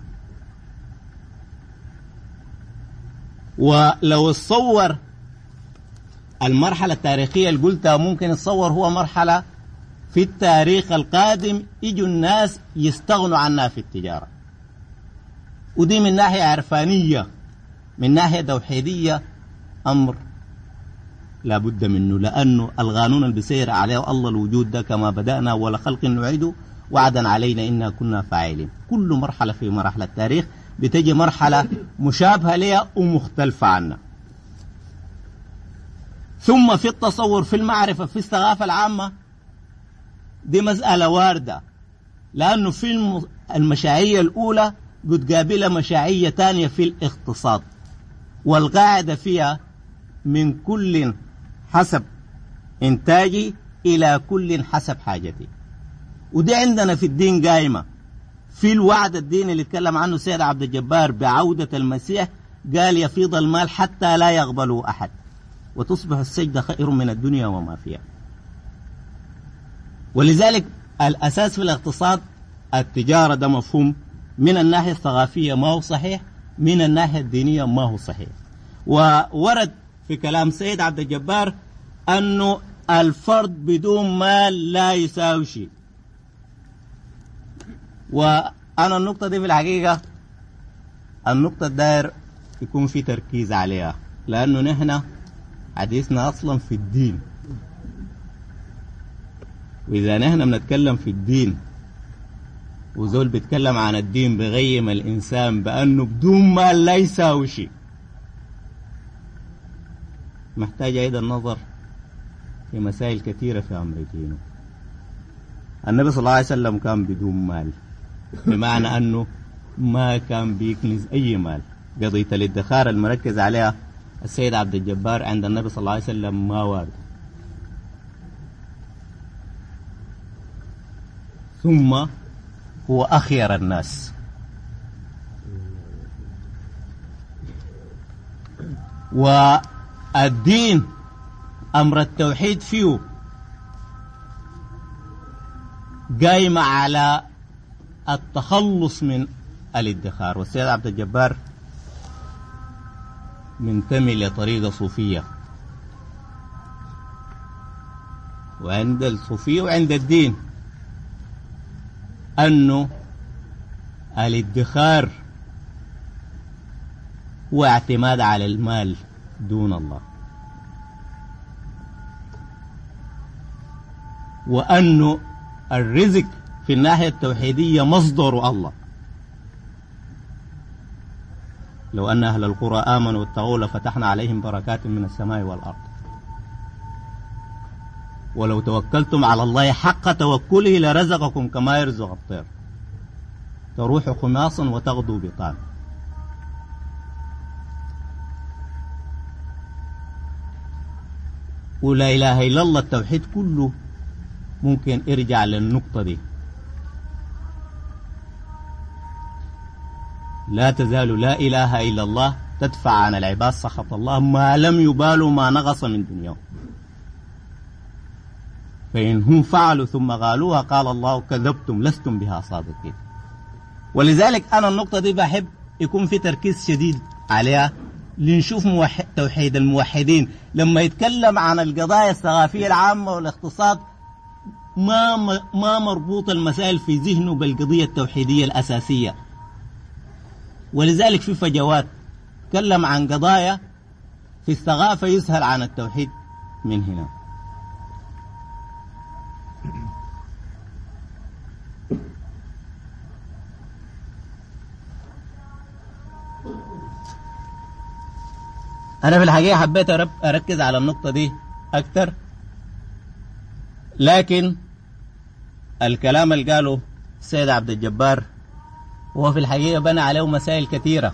ولو تصور المرحلة التاريخية اللي قلتها ممكن تصور هو مرحلة في التاريخ القادم يجوا الناس يستغنوا عنها في التجارة ودي من ناحية عرفانية من ناحية توحيدية أمر لابد منه لأنه القانون اللي بيسير عليه الله الوجود ده كما بدأنا ولا خلق نعيده وعدا علينا إنا كنا فاعلين كل مرحلة في مراحل التاريخ بتجي مرحلة مشابهة لها ومختلفة عنها ثم في التصور في المعرفة في الثقافة العامة دي مسألة واردة لأنه في المشاعية الأولى بتقابلها مشاعية تانية في الاقتصاد والقاعدة فيها من كل حسب إنتاجي إلى كل حسب حاجتي ودي عندنا في الدين قايمة في الوعد الديني اللي اتكلم عنه سيد عبد الجبار بعودة المسيح قال يفيض المال حتى لا يقبله أحد وتصبح السجدة خير من الدنيا وما فيها ولذلك الأساس في الاقتصاد التجارة ده مفهوم من الناحية الثقافية ما هو صحيح من الناحية الدينية ما هو صحيح وورد في كلام سيد عبد الجبار أنه الفرد بدون مال لا يساوي شيء وأنا النقطة دي في الحقيقة النقطة الداير يكون في تركيز عليها لأنه نحن حديثنا أصلا في الدين وإذا نحن بنتكلم في الدين وزول بيتكلم عن الدين بغيم الإنسان بأنه بدون مال لا يساوي شيء محتاج أيضا نظر في مسائل كثيرة في أمر دينه النبي صلى الله عليه وسلم كان بدون مال بمعنى أنه ما كان بيكنز أي مال قضية الادخار المركز عليها السيد عبد الجبار عند النبي صلى الله عليه وسلم ما وارد ثم هو أخير الناس والدين أمر التوحيد فيه قايمة على التخلص من الادخار والسيد عبد الجبار منتمي لطريقة صوفية وعند الصوفية وعند الدين أنه الادخار هو اعتماد على المال دون الله وأنه الرزق في الناحية التوحيدية مصدر الله لو أن أهل القرى آمنوا واتقوا لفتحنا عليهم بركات من السماء والأرض ولو توكلتم على الله حق توكله لرزقكم كما يرزق الطير تروح خماصا وتغدو بطان ولا إله إلا الله التوحيد كله ممكن ارجع للنقطة دي لا تزال لا إله إلا الله تدفع عن العباد سخط الله ما لم يبالوا ما نغص من دنياهم فإن هم فعلوا ثم قالوها قال الله كذبتم لستم بها صادقين ولذلك أنا النقطة دي بحب يكون في تركيز شديد عليها لنشوف موحد توحيد الموحدين لما يتكلم عن القضايا الثقافية العامة والاقتصاد ما ما مربوط المسائل في ذهنه بالقضية التوحيدية الأساسية ولذلك في فجوات تكلم عن قضايا في الثقافة يسهل عن التوحيد من هنا أنا في الحقيقة حبيت أركز على النقطة دي أكثر لكن الكلام اللي قاله السيد عبد الجبار هو في الحقيقة بنى عليه مسائل كثيرة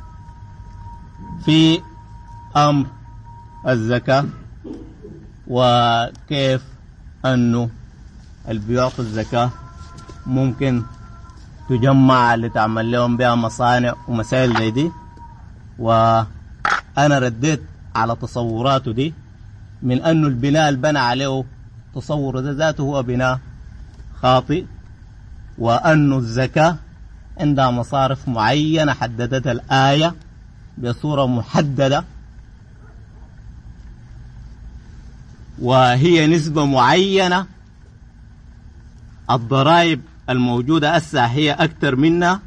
في أمر الزكاة وكيف أنه اللي بيعطوا الزكاة ممكن تجمع لتعمل لهم بها مصانع ومسائل زي دي وأنا رديت على تصوراته دي من أنه البناء اللي بنى عليه تصور ده ذاته هو بناء خاطئ وأنه الزكاة عندها مصارف معينة حددتها الآية بصورة محددة وهي نسبة معينة الضرائب الموجودة أسا هي أكثر منا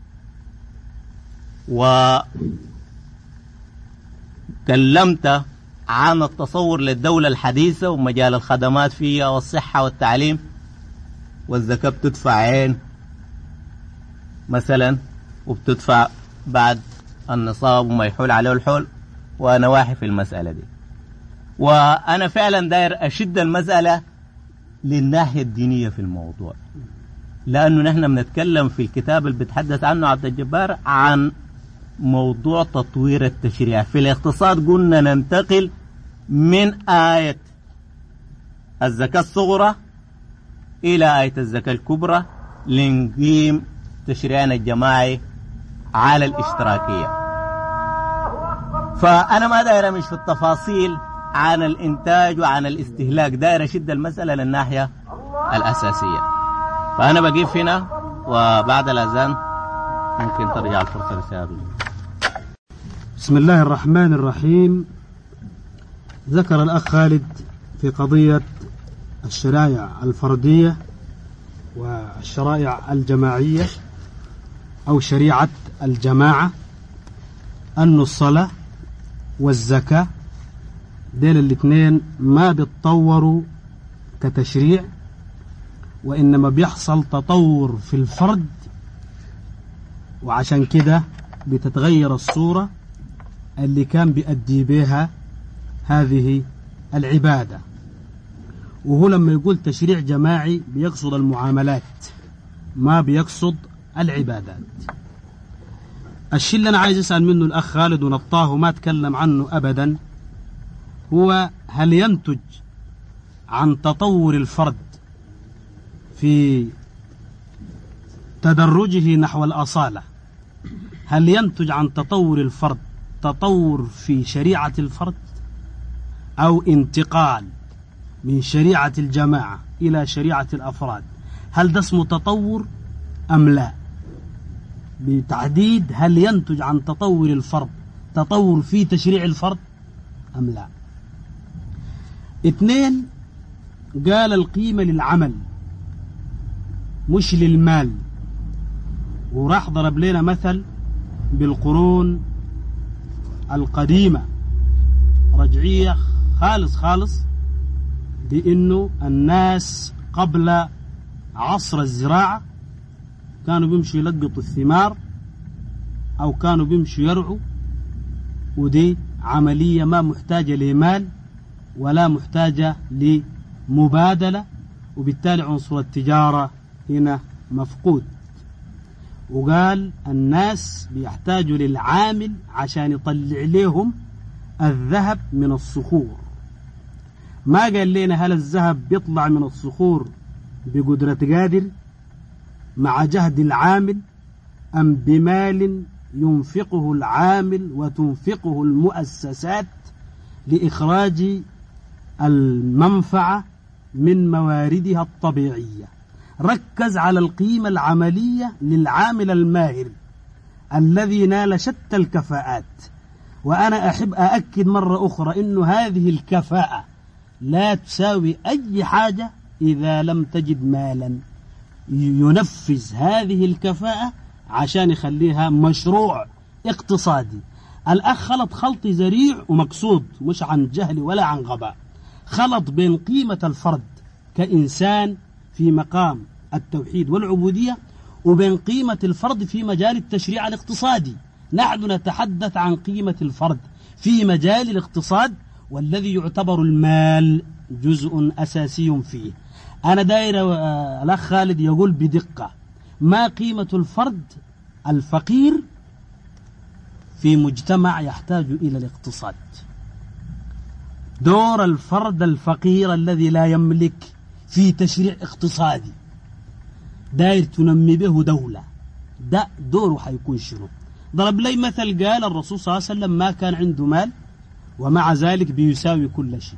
وكلمت عن التصور للدولة الحديثة ومجال الخدمات فيها والصحة والتعليم والزكاة بتدفع عين مثلا وبتدفع بعد النصاب وما يحول عليه الحول وأنا واحي في المسألة دي وأنا فعلا داير أشد المسألة للناحية الدينية في الموضوع لأنه نحن بنتكلم في الكتاب اللي بتحدث عنه عبد الجبار عن موضوع تطوير التشريع في الاقتصاد قلنا ننتقل من آية الزكاة الصغرى إلى آية الزكاة الكبرى لنقيم تشريعنا الجماعي على الاشتراكية فأنا ما داير أمش في التفاصيل عن الإنتاج وعن الاستهلاك داير أشد المسألة للناحية الأساسية فأنا بقيف هنا وبعد الأذان ممكن ترجع الفرصة لسيادة بسم الله الرحمن الرحيم ذكر الأخ خالد في قضية الشرائع الفردية والشرائع الجماعية أو شريعة الجماعة أن الصلاة والزكاة ديل الاثنين ما بيتطوروا كتشريع وإنما بيحصل تطور في الفرد وعشان كده بتتغير الصورة اللي كان بيأدي بها هذه العبادة وهو لما يقول تشريع جماعي بيقصد المعاملات ما بيقصد العبادات الشيء اللي أنا عايز أسأل منه الأخ خالد ونطاه ما تكلم عنه أبدا هو هل ينتج عن تطور الفرد في تدرجه نحو الأصالة هل ينتج عن تطور الفرد تطور في شريعة الفرد أو انتقال من شريعة الجماعة إلى شريعة الأفراد هل ده اسمه تطور أم لا بتحديد هل ينتج عن تطور الفرد تطور في تشريع الفرد أم لا اثنين قال القيمة للعمل مش للمال وراح ضرب لنا مثل بالقرون القديمة رجعية خالص خالص بأنه الناس قبل عصر الزراعة كانوا بيمشوا يلقطوا الثمار أو كانوا بيمشوا يرعوا ودي عملية ما محتاجة لمال ولا محتاجة لمبادلة وبالتالي عنصر التجارة هنا مفقود وقال الناس بيحتاجوا للعامل عشان يطلع لهم الذهب من الصخور ما قال لنا هل الذهب بيطلع من الصخور بقدرة قادر مع جهد العامل أم بمال ينفقه العامل وتنفقه المؤسسات لإخراج المنفعة من مواردها الطبيعية ركز على القيمة العملية للعامل الماهر الذي نال شتى الكفاءات وأنا أحب أأكد مرة أخرى أن هذه الكفاءة لا تساوي أي حاجة إذا لم تجد مالا ينفذ هذه الكفاءة عشان يخليها مشروع اقتصادي الأخ خلط خلط ذريع ومقصود مش عن جهل ولا عن غباء خلط بين قيمة الفرد كإنسان في مقام التوحيد والعبودية وبين قيمة الفرد في مجال التشريع الاقتصادي نحن نتحدث عن قيمة الفرد في مجال الاقتصاد والذي يعتبر المال جزء أساسي فيه أنا داير آه، الأخ خالد يقول بدقة ما قيمة الفرد الفقير في مجتمع يحتاج إلى الاقتصاد دور الفرد الفقير الذي لا يملك في تشريع اقتصادي داير تنمي به دولة ده دوره حيكون شنو ضرب لي مثل قال الرسول صلى الله عليه وسلم ما كان عنده مال ومع ذلك بيساوي كل شيء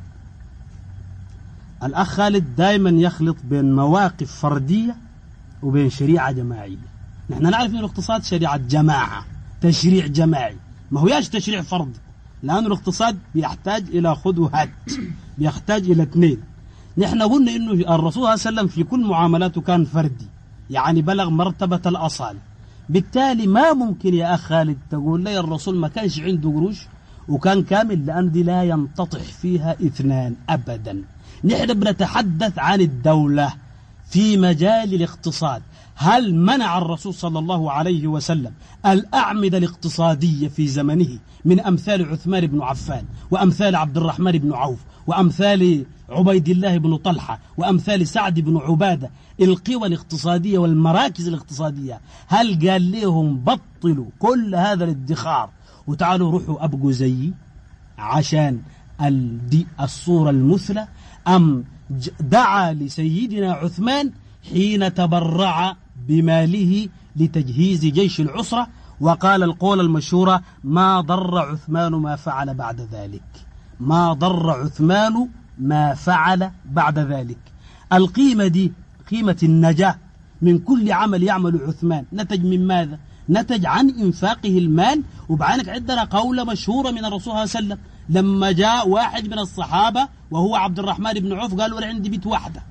الأخ خالد دائما يخلط بين مواقف فردية وبين شريعة جماعية نحن نعرف أن الاقتصاد شريعة جماعة تشريع جماعي ما هو ياش تشريع فردي لأن الاقتصاد بيحتاج إلى خذ وهات بيحتاج إلى اثنين نحن قلنا إنه الرسول صلى الله عليه وسلم في كل معاملاته كان فردي يعني بلغ مرتبة الأصالة بالتالي ما ممكن يا أخ خالد تقول لي الرسول ما كانش عنده قروش وكان كامل لأن دي لا ينتطح فيها اثنان أبدا نحن بنتحدث عن الدولة في مجال الاقتصاد هل منع الرسول صلى الله عليه وسلم الأعمدة الاقتصادية في زمنه من أمثال عثمان بن عفان وأمثال عبد الرحمن بن عوف وأمثال عبيد الله بن طلحة وأمثال سعد بن عبادة القوى الاقتصادية والمراكز الاقتصادية هل قال لهم بطلوا كل هذا الادخار وتعالوا روحوا أبقوا زيي عشان دي الصورة المثلى أم دعا لسيدنا عثمان حين تبرع بماله لتجهيز جيش العسرة وقال القول المشهورة ما ضر عثمان ما فعل بعد ذلك ما ضر عثمان ما فعل بعد ذلك القيمة دي قيمة النجاة من كل عمل يعمل عثمان نتج من ماذا نتج عن إنفاقه المال وبعينك عندنا قولة مشهورة من الرسول صلى الله عليه وسلم لما جاء واحد من الصحابة وهو عبد الرحمن بن عوف قال له عندي بيت واحدة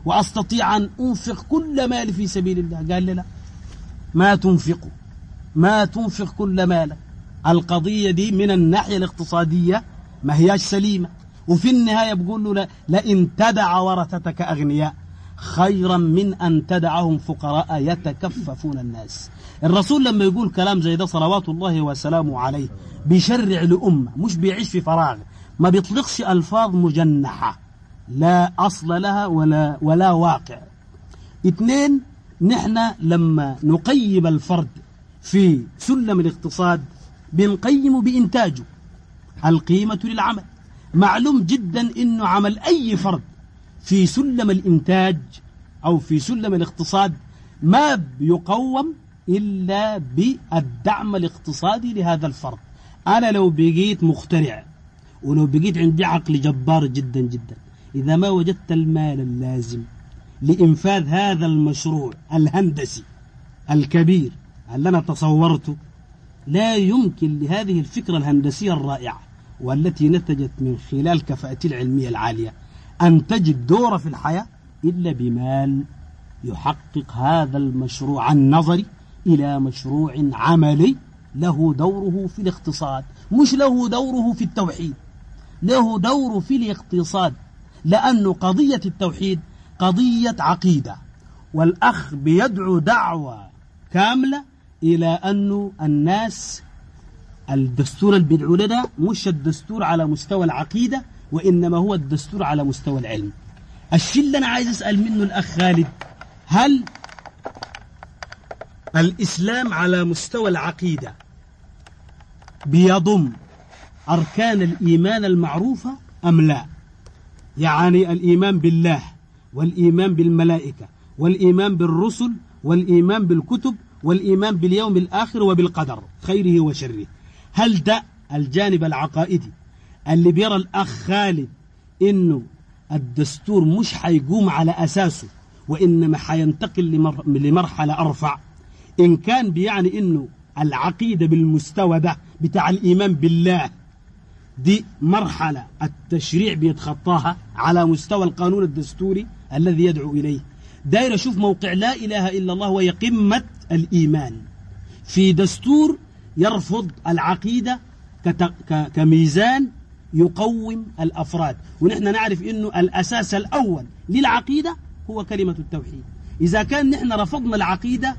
وأستطيع أن أنفق كل مالي في سبيل الله قال لي لا ما تنفقوا ما تنفق كل مالك القضية دي من الناحية الاقتصادية ما هياش سليمة وفي النهاية بقول له لا لئن تدع ورثتك أغنياء خيرا من أن تدعهم فقراء يتكففون الناس الرسول لما يقول كلام زي ده صلوات الله وسلامه عليه بيشرع لأمة مش بيعيش في فراغ ما بيطلقش ألفاظ مجنحة لا أصل لها ولا, ولا واقع اثنين نحن لما نقيم الفرد في سلم الاقتصاد بنقيمه بإنتاجه القيمة للعمل معلوم جدا أنه عمل أي فرد في سلم الإنتاج أو في سلم الاقتصاد ما بيقوم إلا بالدعم الاقتصادي لهذا الفرد أنا لو بقيت مخترع ولو بقيت عندي عقل جبار جدا جدا إذا ما وجدت المال اللازم لإنفاذ هذا المشروع الهندسي الكبير اللي أنا تصورته لا يمكن لهذه الفكرة الهندسية الرائعة والتي نتجت من خلال كفاءتي العلمية العالية أن تجد دور في الحياة إلا بمال يحقق هذا المشروع النظري إلى مشروع عملي له دوره في الاقتصاد مش له دوره في التوحيد له دور في الاقتصاد لأن قضية التوحيد قضية عقيدة والأخ بيدعو دعوة كاملة إلى أن الناس الدستور اللي بيدعو لنا مش الدستور على مستوى العقيدة وإنما هو الدستور على مستوى العلم الشيء اللي أنا عايز أسأل منه الأخ خالد هل الإسلام على مستوى العقيدة بيضم أركان الإيمان المعروفة أم لا يعني الإيمان بالله والإيمان بالملائكة والإيمان بالرسل والإيمان بالكتب والإيمان باليوم الآخر وبالقدر خيره وشره هل ده الجانب العقائدي اللي بيرى الأخ خالد إنه الدستور مش حيقوم على أساسه وإنما حينتقل لمر... لمرحلة أرفع إن كان بيعني إنه العقيدة بالمستوى ده بتاع الإيمان بالله دي مرحلة التشريع بيتخطاها على مستوى القانون الدستوري الذي يدعو إليه داير أشوف موقع لا إله إلا الله وهي قمة الإيمان في دستور يرفض العقيدة كت... ك... كميزان يقوم الأفراد ونحن نعرف أنه الأساس الأول للعقيدة هو كلمة التوحيد إذا كان نحن رفضنا العقيدة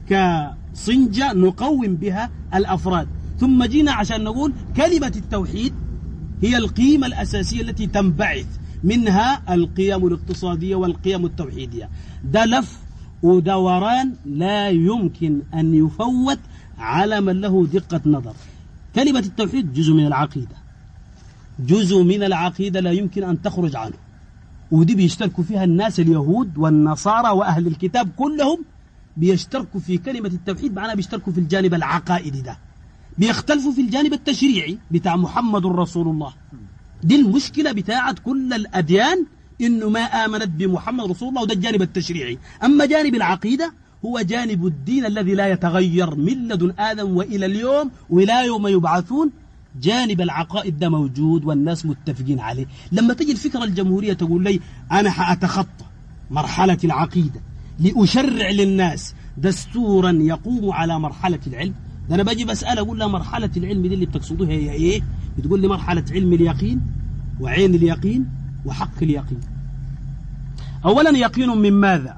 كصنجة نقوم بها الأفراد ثم جينا عشان نقول كلمة التوحيد هي القيمة الأساسية التي تنبعث منها القيم الاقتصادية والقيم التوحيدية ده لف ودوران لا يمكن أن يفوت على من له دقة نظر كلمة التوحيد جزء من العقيدة جزء من العقيدة لا يمكن أن تخرج عنه ودي بيشتركوا فيها الناس اليهود والنصارى وأهل الكتاب كلهم بيشتركوا في كلمة التوحيد معناها بيشتركوا في الجانب العقائدي ده بيختلفوا في الجانب التشريعي بتاع محمد رسول الله دي المشكلة بتاعت كل الأديان إنه ما آمنت بمحمد رسول الله وده الجانب التشريعي أما جانب العقيدة هو جانب الدين الذي لا يتغير من لدن آدم وإلى اليوم وإلى يوم يبعثون جانب العقائد ده موجود والناس متفقين عليه لما تجي الفكرة الجمهورية تقول لي أنا حأتخطى مرحلة العقيدة لأشرع للناس دستورا يقوم على مرحلة العلم ده أنا باجي بسأل أقول لها مرحلة العلم دي اللي بتقصدوها هي إيه بتقول لي مرحلة علم اليقين وعين اليقين وحق اليقين أولا يقين من ماذا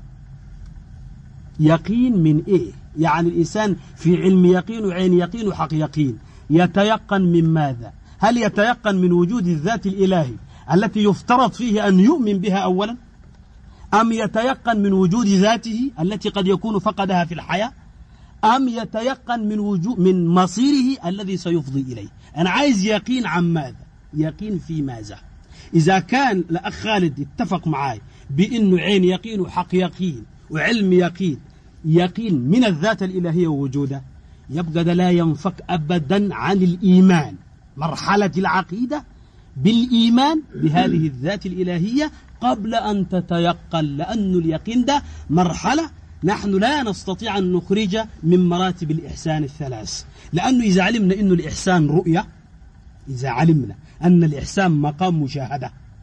يقين من إيه يعني الإنسان في علم يقين وعين يقين وحق يقين يتيقن من ماذا هل يتيقن من وجود الذات الإلهي التي يفترض فيه أن يؤمن بها أولا أم يتيقن من وجود ذاته التي قد يكون فقدها في الحياة أم يتيقن من وجود من مصيره الذي سيفضي إليه أنا عايز يقين عن ماذا يقين في ماذا إذا كان الأخ خالد اتفق معي بأنه عين يقين وحق يقين وعلم يقين يقين من الذات الإلهية ووجوده يبقى ده لا ينفك أبدا عن الإيمان مرحلة العقيدة بالإيمان بهذه الذات الإلهية قبل أن تتيقن لأن اليقين ده مرحلة نحن لا نستطيع أن نخرج من مراتب الإحسان الثلاث لأنه إذا علمنا أن الإحسان رؤية إذا علمنا أن الإحسان مقام مشاهدة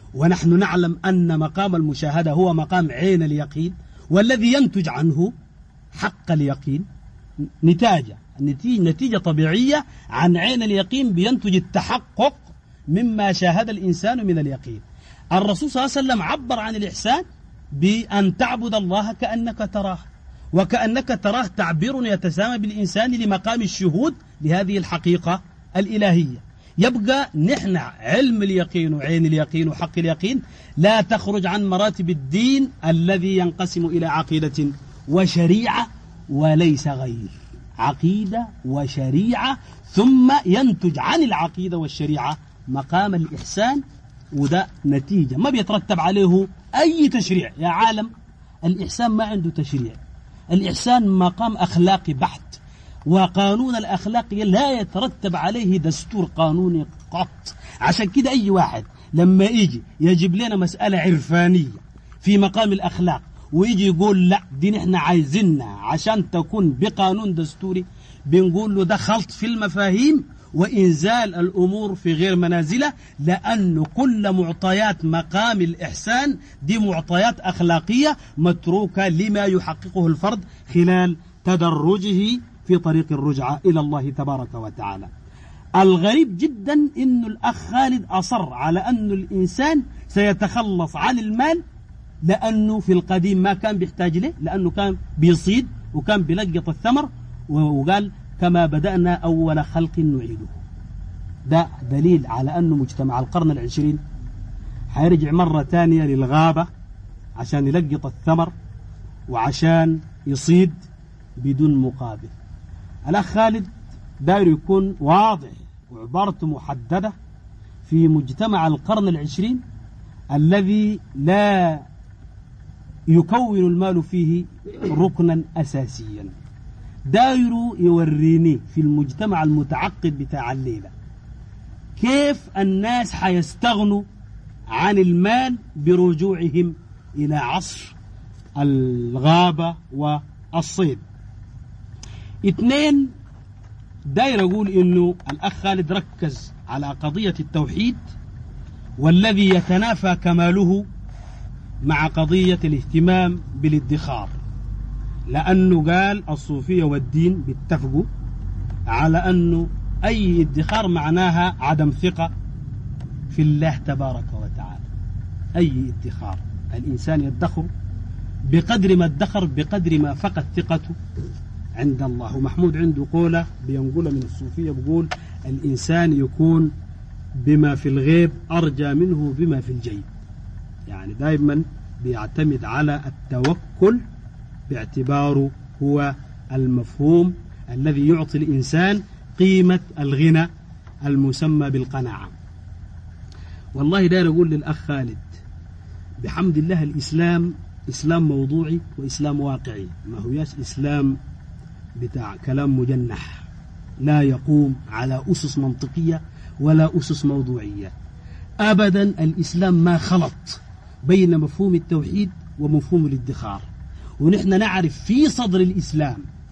ونحن نعلم أن مقام المشاهدة هو مقام عين اليقين والذي ينتج عنه حق اليقين نتاجة نتيجة, نتيجة طبيعية عن عين اليقين بينتج التحقق مما شاهد الإنسان من اليقين الرسول صلى الله عليه وسلم عبر عن الإحسان بأن تعبد الله كأنك تراه وكأنك تراه تعبير يتسامى بالإنسان لمقام الشهود لهذه الحقيقة الإلهية يبقى نحن علم اليقين وعين اليقين وحق اليقين لا تخرج عن مراتب الدين الذي ينقسم إلى عقيدة وشريعة وليس غير عقيدة وشريعة ثم ينتج عن العقيدة والشريعة مقام الإحسان وده نتيجة ما بيترتب عليه أي تشريع يا عالم الإحسان ما عنده تشريع الإحسان مقام أخلاقي بحت وقانون الأخلاق لا يترتب عليه دستور قانوني قط عشان كده أي واحد لما يجي يجيب لنا مسألة عرفانية في مقام الأخلاق ويجي يقول لا دي نحن عايزينها عشان تكون بقانون دستوري بنقول له ده خلط في المفاهيم وإنزال الأمور في غير منازلها لأن كل معطيات مقام الإحسان دي معطيات أخلاقية متروكة لما يحققه الفرد خلال تدرجه في طريق الرجعة إلى الله تبارك وتعالى الغريب جدا أن الأخ خالد أصر على أن الإنسان سيتخلص عن المال لأنه في القديم ما كان بيحتاج له لأنه كان بيصيد وكان بيلقط الثمر وقال كما بدأنا أول خلق نعيده ده دليل على أنه مجتمع القرن العشرين حيرجع مرة ثانية للغابة عشان يلقط الثمر وعشان يصيد بدون مقابل الأخ خالد داير يكون واضح وعبارته محددة في مجتمع القرن العشرين الذي لا يكون المال فيه ركنا أساسيا داير يوريني في المجتمع المتعقد بتاع الليلة كيف الناس حيستغنوا عن المال برجوعهم إلى عصر الغابة والصيد اثنين داير أقول إنه الأخ خالد ركز على قضية التوحيد والذي يتنافى كماله مع قضية الاهتمام بالادخار لأنه قال الصوفية والدين بيتفقوا على أنه أي ادخار معناها عدم ثقة في الله تبارك وتعالى أي ادخار الإنسان يدخر بقدر ما ادخر بقدر ما فقد ثقته عند الله ومحمود عنده قولة بينقلها من الصوفية بيقول الإنسان يكون بما في الغيب أرجى منه بما في الجيب يعني دائما بيعتمد على التوكل باعتباره هو المفهوم الذي يعطي الإنسان قيمة الغنى المسمى بالقناعة والله داير أقول للأخ خالد بحمد الله الإسلام إسلام موضوعي وإسلام واقعي ما هوياش إسلام بتاع كلام مجنح لا يقوم على أسس منطقية ولا أسس موضوعية أبدا الإسلام ما خلط بين مفهوم التوحيد ومفهوم الادخار ونحن نعرف في صدر الإسلام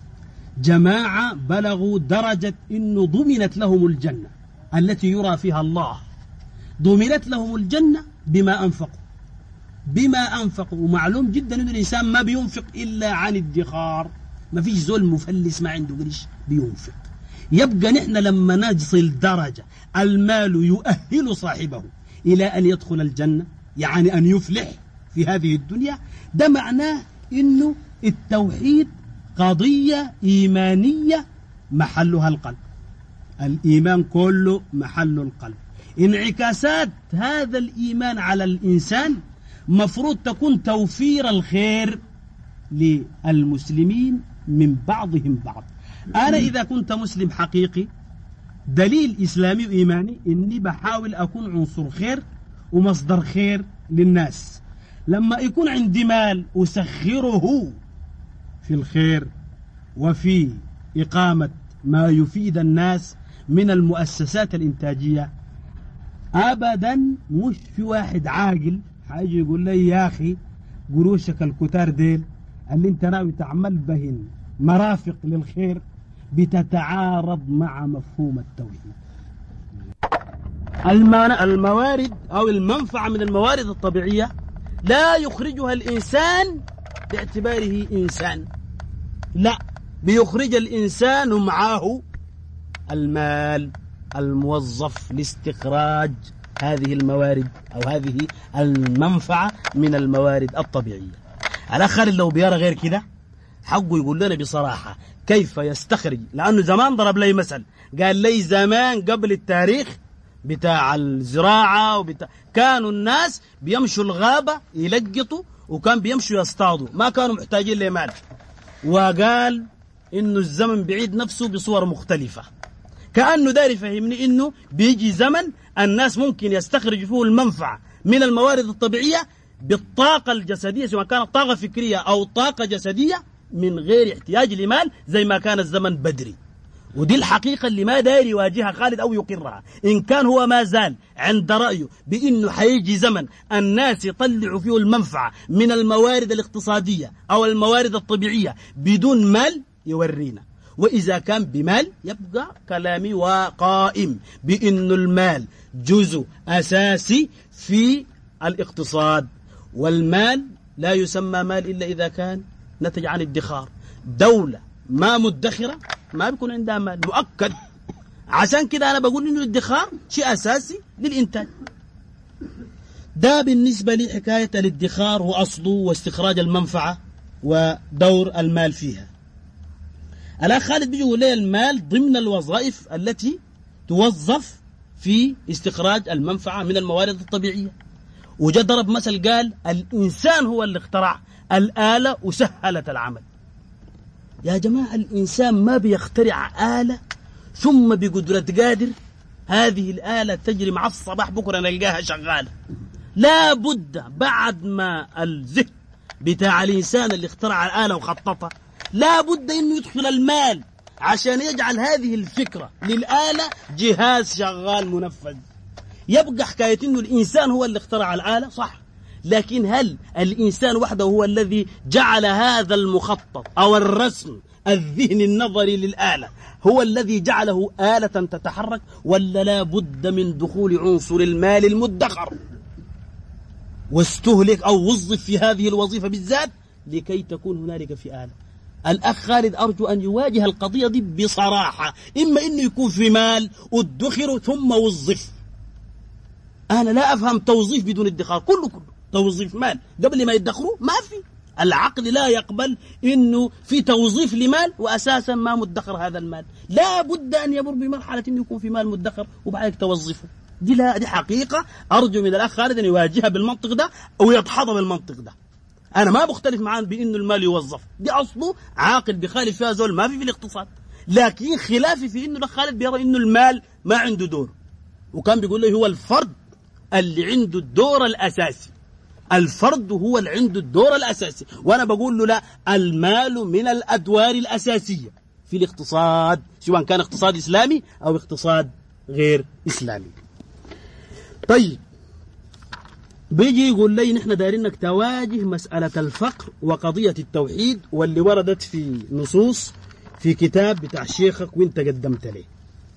جماعة بلغوا درجة أنه ضمنت لهم الجنة التي يرى فيها الله ضمنت لهم الجنة بما أنفقوا بما أنفقوا ومعلوم جدا أن الإنسان ما بينفق إلا عن الادخار ما فيش زول مفلس ما عنده قريش بينفق يبقى نحن لما نصل درجة المال يؤهل صاحبه إلى أن يدخل الجنة يعني أن يفلح في هذه الدنيا ده معناه أنه التوحيد قضية إيمانية محلها القلب الإيمان كله محل القلب انعكاسات هذا الإيمان على الإنسان مفروض تكون توفير الخير للمسلمين من بعضهم بعض أنا إذا كنت مسلم حقيقي دليل إسلامي وإيماني إني بحاول أكون عنصر خير ومصدر خير للناس لما يكون عندي مال أسخره في الخير وفي إقامة ما يفيد الناس من المؤسسات الإنتاجية أبدا مش في واحد عاقل حاجي يقول لي يا أخي قروشك الكتار ديل اللي انت ناوي تعمل بهن مرافق للخير بتتعارض مع مفهوم التوحيد الموارد أو المنفعة من الموارد الطبيعية لا يخرجها الإنسان باعتباره إنسان لا بيخرج الإنسان معه المال الموظف لاستخراج هذه الموارد أو هذه المنفعة من الموارد الطبيعية على خالد لو بيرى غير كده حقه يقول لنا بصراحة كيف يستخرج لأنه زمان ضرب لي مثل قال لي زمان قبل التاريخ بتاع الزراعة وبتاع كانوا الناس بيمشوا الغابة يلقطوا وكان بيمشوا يصطادوا ما كانوا محتاجين لمال وقال انه الزمن بعيد نفسه بصور مختلفة كأنه داري يفهمني انه بيجي زمن الناس ممكن يستخرجوا فيه المنفعة من الموارد الطبيعية بالطاقة الجسدية سواء كانت طاقة فكرية أو طاقة جسدية من غير احتياج لمال زي ما كان الزمن بدري ودي الحقيقة اللي ما داير يواجهها خالد أو يقرها إن كان هو ما زال عند رأيه بأنه حيجي زمن الناس يطلعوا فيه المنفعة من الموارد الاقتصادية أو الموارد الطبيعية بدون مال يورينا وإذا كان بمال يبقى كلامي وقائم بأن المال جزء أساسي في الاقتصاد والمال لا يسمى مال إلا إذا كان نتج عن ادخار دولة ما مدخرة ما بيكون عندها مال مؤكد عشان كده أنا بقول إنه الادخار شيء أساسي للإنتاج ده بالنسبة لحكاية الادخار وأصله واستخراج المنفعة ودور المال فيها الأخ خالد بيجي يقول لي المال ضمن الوظائف التي توظف في استخراج المنفعة من الموارد الطبيعية وجاء ضرب مثل قال الإنسان هو اللي اخترع الآلة وسهلت العمل يا جماعة الإنسان ما بيخترع آلة ثم بقدرة قادر هذه الآلة تجري مع الصباح بكرة نلقاها شغالة لا بد بعد ما الذهن بتاع الإنسان اللي اخترع الآلة وخططها لا بد أنه يدخل المال عشان يجعل هذه الفكرة للآلة جهاز شغال منفذ يبقى حكاية أنه الإنسان هو اللي اخترع الآلة صح لكن هل الإنسان وحده هو الذي جعل هذا المخطط أو الرسم الذهن النظري للآلة هو الذي جعله آلة تتحرك ولا لا بد من دخول عنصر المال المدخر واستهلك أو وظف في هذه الوظيفة بالذات لكي تكون هنالك في آلة الأخ خالد أرجو أن يواجه القضية دي بصراحة إما أنه يكون في مال ادخر ثم وظف أنا لا أفهم توظيف بدون ادخار كله كله توظيف مال قبل ما يدخروا ما في العقل لا يقبل انه في توظيف لمال واساسا ما مدخر هذا المال لا بد ان يمر بمرحله انه يكون في مال مدخر وبعدين توظفه دي لا دي حقيقه ارجو من الاخ خالد ان يواجهها بالمنطق ده او يدحضها بالمنطق ده انا ما بختلف معاه بانه المال يوظف دي اصله عاقل بخالف فيها زول ما في في الاقتصاد لكن خلافي في انه خالد بيرى انه المال ما عنده دور وكان بيقول لي هو الفرد اللي عنده الدور الاساسي الفرد هو اللي عنده الدور الأساسي وأنا بقول له لا المال من الأدوار الأساسية في الاقتصاد سواء كان اقتصاد إسلامي أو اقتصاد غير إسلامي طيب بيجي يقول لي نحن دارينك تواجه مسألة الفقر وقضية التوحيد واللي وردت في نصوص في كتاب بتاع شيخك وانت قدمت ليه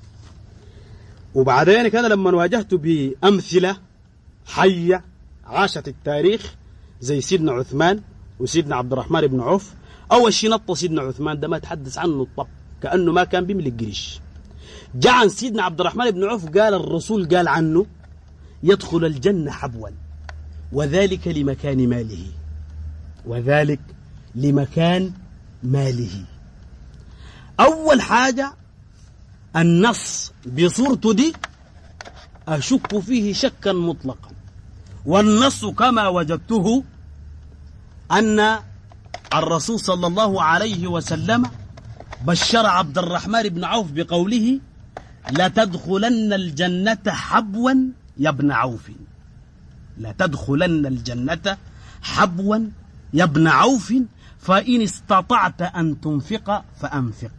وبعدين كده لما واجهته بأمثلة حية عاشت التاريخ زي سيدنا عثمان وسيدنا عبد الرحمن بن عوف أول شيء نط سيدنا عثمان ده ما تحدث عنه الطب كأنه ما كان بيملك قريش جاء عن سيدنا عبد الرحمن بن عوف قال الرسول قال عنه يدخل الجنة حبوا وذلك لمكان ماله وذلك لمكان ماله أول حاجة النص بصورته دي أشك فيه شكا مطلقا والنص كما وجدته أن الرسول صلى الله عليه وسلم بشر عبد الرحمن بن عوف بقوله لتدخلن الجنة حبوا يا ابن عوف لتدخلن الجنة حبوا يا ابن عوف فإن استطعت أن تنفق فأنفق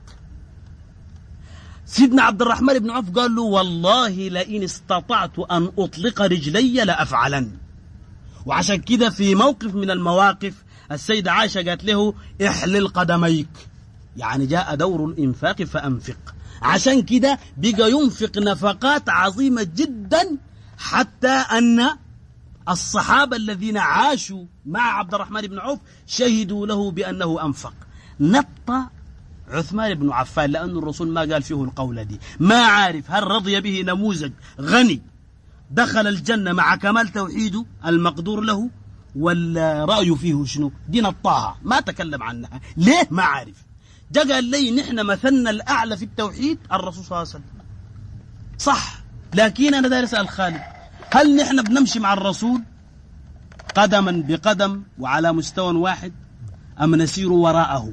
سيدنا عبد الرحمن بن عوف قال له والله لئن استطعت أن أطلق رجلي لأفعلن وعشان كده في موقف من المواقف السيدة عائشة قالت له احلل قدميك يعني جاء دور الإنفاق فأنفق عشان كده بقى ينفق نفقات عظيمة جدا حتى أن الصحابة الذين عاشوا مع عبد الرحمن بن عوف شهدوا له بأنه أنفق نط عثمان بن عفان لأن الرسول ما قال فيه القولة دي ما عارف هل رضي به نموذج غني دخل الجنة مع كمال توحيده المقدور له ولا رأيه فيه شنو دي نطاها ما تكلم عنها ليه ما عارف جا قال لي نحن مثلنا الأعلى في التوحيد الرسول صلى الله عليه وسلم صح لكن أنا دارس أسأل خالد هل نحن بنمشي مع الرسول قدما بقدم وعلى مستوى واحد أم نسير وراءه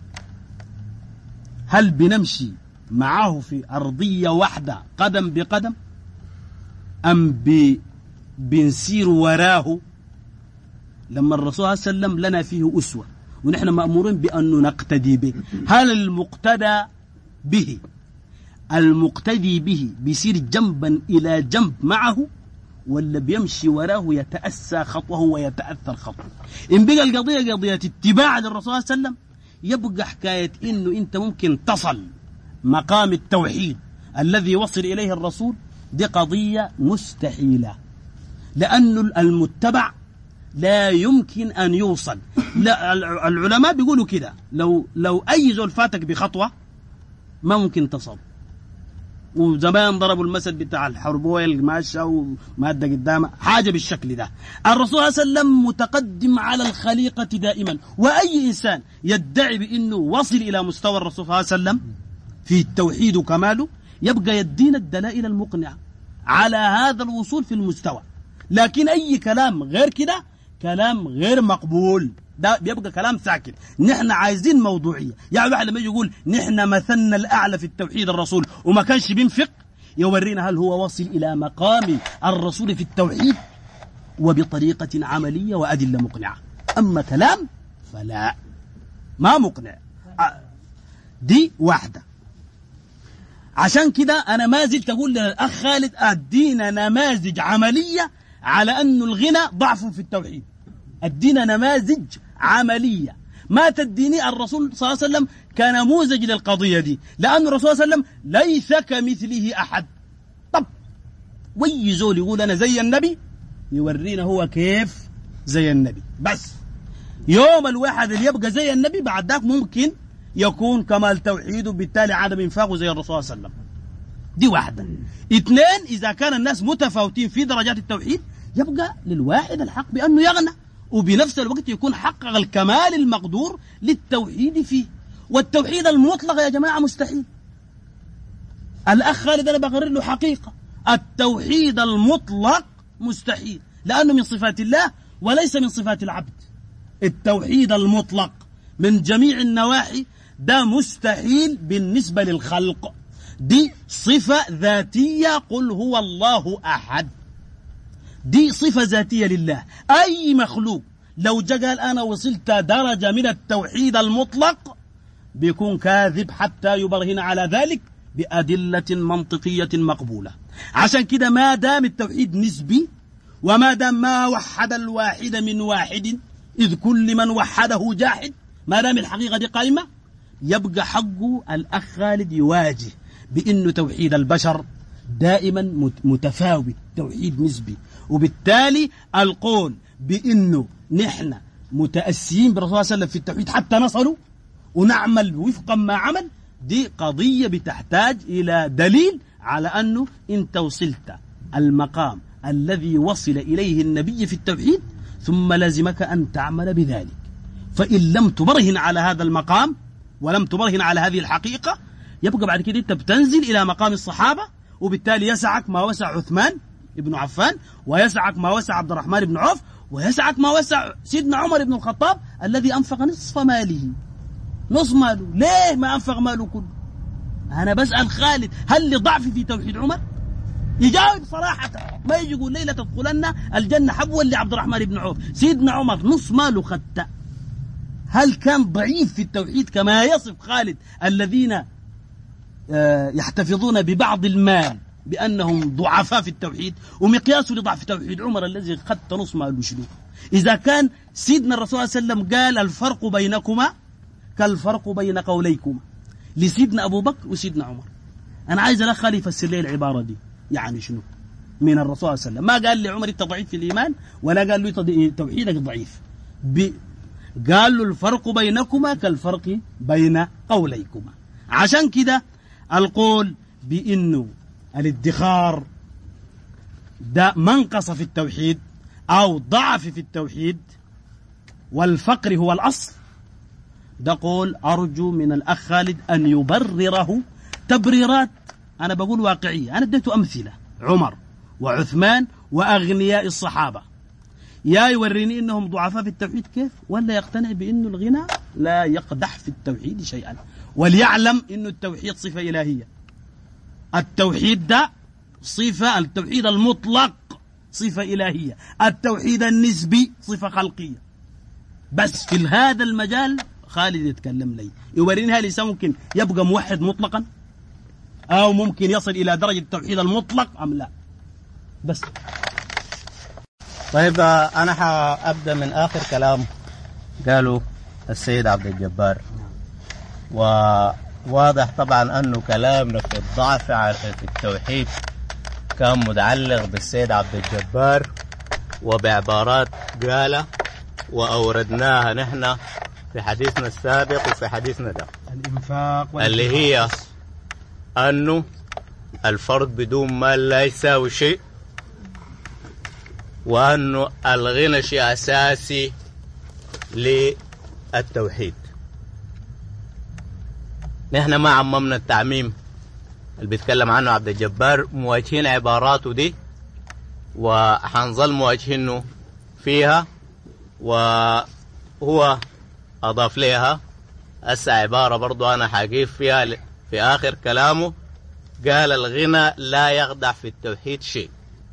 هل بنمشي معه في أرضية واحدة قدم بقدم أم ب... بنسير وراه لما الرسول صلى الله عليه وسلم لنا فيه أسوة ونحن مأمورين بأن نقتدي به هل المقتدى به المقتدي به بيصير جنبا إلى جنب معه ولا بيمشي وراه يتأسى خطوه ويتأثر خطوه إن بقى القضية قضية اتباع للرسول صلى الله عليه وسلم يبقى حكاية إنه أنت ممكن تصل مقام التوحيد الذي وصل إليه الرسول دي قضية مستحيلة لأن المتبع لا يمكن أن يوصل لا العلماء بيقولوا كده لو لو أي زول فاتك بخطوة ما ممكن تصل وزمان ضربوا المثل بتاع الحربويل ماشى ومادة قدامه حاجة بالشكل ده الرسول صلى الله عليه وسلم متقدم على الخليقة دائما وأي إنسان يدعي بأنه وصل إلى مستوى الرسول صلى الله عليه وسلم في التوحيد وكماله يبقى يدينا الدلائل المقنعة على هذا الوصول في المستوى لكن أي كلام غير كده كلام غير مقبول ده بيبقى كلام ساكت نحن عايزين موضوعية يعني الواحد لما يجي يقول نحن مثلنا الأعلى في التوحيد الرسول وما كانش بينفق يورينا هل هو وصل إلى مقام الرسول في التوحيد وبطريقة عملية وأدلة مقنعة أما كلام فلا ما مقنع دي واحدة عشان كده أنا ما زلت أقول للأخ خالد أدينا نماذج عملية على أن الغنى ضعف في التوحيد ادينا نماذج عملية ما تديني الرسول صلى الله عليه وسلم كنموذج للقضية دي لأن الرسول صلى الله عليه وسلم ليس كمثله أحد طب وي زول يقول أنا زي النبي يورينا هو كيف زي النبي بس يوم الواحد اللي يبقى زي النبي بعد ذاك ممكن يكون كمال توحيده بالتالي عدم انفاقه زي الرسول صلى الله عليه وسلم دي واحدة اثنين إذا كان الناس متفاوتين في درجات التوحيد يبقى للواحد الحق بأنه يغنى وبنفس الوقت يكون حقق الكمال المقدور للتوحيد فيه والتوحيد المطلق يا جماعة مستحيل الأخ خالد أنا بقرر له حقيقة التوحيد المطلق مستحيل لأنه من صفات الله وليس من صفات العبد التوحيد المطلق من جميع النواحي ده مستحيل بالنسبة للخلق دي صفة ذاتية قل هو الله أحد دي صفة ذاتية لله أي مخلوق لو جا قال أنا وصلت درجة من التوحيد المطلق بيكون كاذب حتى يبرهن على ذلك بأدلة منطقية مقبولة عشان كده ما دام التوحيد نسبي وما دام ما وحد الواحد من واحد إذ كل من وحده جاحد ما دام الحقيقة دي قائمة يبقى حقه الأخ خالد يواجه بأنه توحيد البشر دائما متفاوت توحيد نسبي وبالتالي القول بأنه نحن متأسيين بالرسول صلى الله عليه وسلم في التوحيد حتى نصلوا ونعمل وفقا ما عمل دي قضية بتحتاج إلى دليل على أنه أنت وصلت المقام الذي وصل إليه النبي في التوحيد ثم لازمك أن تعمل بذلك فإن لم تبرهن على هذا المقام ولم تبرهن على هذه الحقيقة يبقى بعد كده أنت بتنزل إلى مقام الصحابة وبالتالي يسعك ما وسع عثمان ابن عفان ويسعك ما وسع عبد الرحمن بن عوف ويسعك ما وسع سيدنا عمر بن الخطاب الذي أنفق نصف ماله نصف ماله ليه ما أنفق ماله كله أنا بسأل خالد هل لضعف في توحيد عمر يجاوب صراحة ما يجي يقول ليلة تدخلن الجنة حبوا لعبد الرحمن بن عوف سيدنا عمر نص ماله خدته هل كان ضعيف في التوحيد كما يصف خالد الذين يحتفظون ببعض المال بأنهم ضعفاء في التوحيد ومقياس لضعف توحيد عمر الذي خدت نص ماله شنو إذا كان سيدنا الرسول صلى الله عليه وسلم قال الفرق بينكما كالفرق بين قوليكما لسيدنا أبو بكر وسيدنا عمر أنا عايز الأخ خالي يفسر لي العبارة دي يعني شنو من الرسول صلى الله عليه وسلم ما قال لعمر أنت ضعيف في الإيمان ولا قال له تض- توحيدك ضعيف ب... قال له الفرق بينكما كالفرق بين قوليكما عشان كده القول بأنه الادخار ده منقص في التوحيد أو ضعف في التوحيد والفقر هو الأصل ده قول أرجو من الأخ خالد أن يبرره تبريرات أنا بقول واقعية أنا اديته أمثلة عمر وعثمان وأغنياء الصحابة يا يوريني انهم ضعفاء في التوحيد كيف ولا يقتنع بانه الغنى لا يقدح في التوحيد شيئا وليعلم انه التوحيد صفه الهيه التوحيد ده صفه التوحيد المطلق صفه الهيه التوحيد النسبي صفه خلقيه بس في هذا المجال خالد يتكلم لي يوريني هل الانسان ممكن يبقى موحد مطلقا او ممكن يصل الى درجه التوحيد المطلق ام لا بس طيب آه، أنا حأبدأ من آخر كلام قالوا السيد عبد الجبار وواضح طبعا أنه كلامنا في الضعف على- في التوحيد كان متعلق بالسيد عبد الجبار وبعبارات قالها وأوردناها نحن في حديثنا السابق وفي حديثنا ده الانفاق اللي هي أنه الفرد بدون مال لا يساوي شيء وأنه الغنى شيء أساسي للتوحيد نحن ما عممنا التعميم اللي بيتكلم عنه عبد الجبار مواجهين عباراته دي وحنظل مواجهينه فيها وهو أضاف لها هسه عبارة برضو أنا حقيف فيها ل- في آخر كلامه قال الغنى لا يخدع في التوحيد شيء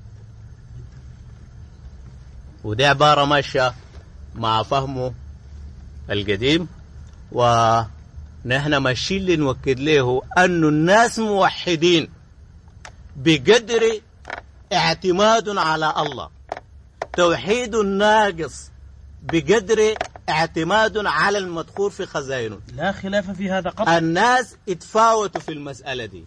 ودي عبارة ماشية مع فهمه القديم ونحن ماشيين لنوكد له أن الناس موحدين بقدر اعتماد على الله توحيد ناقص بقدر اعتماد على المدخول في خزائنه لا خلاف في هذا قطعا الناس اتفاوتوا في المسألة دي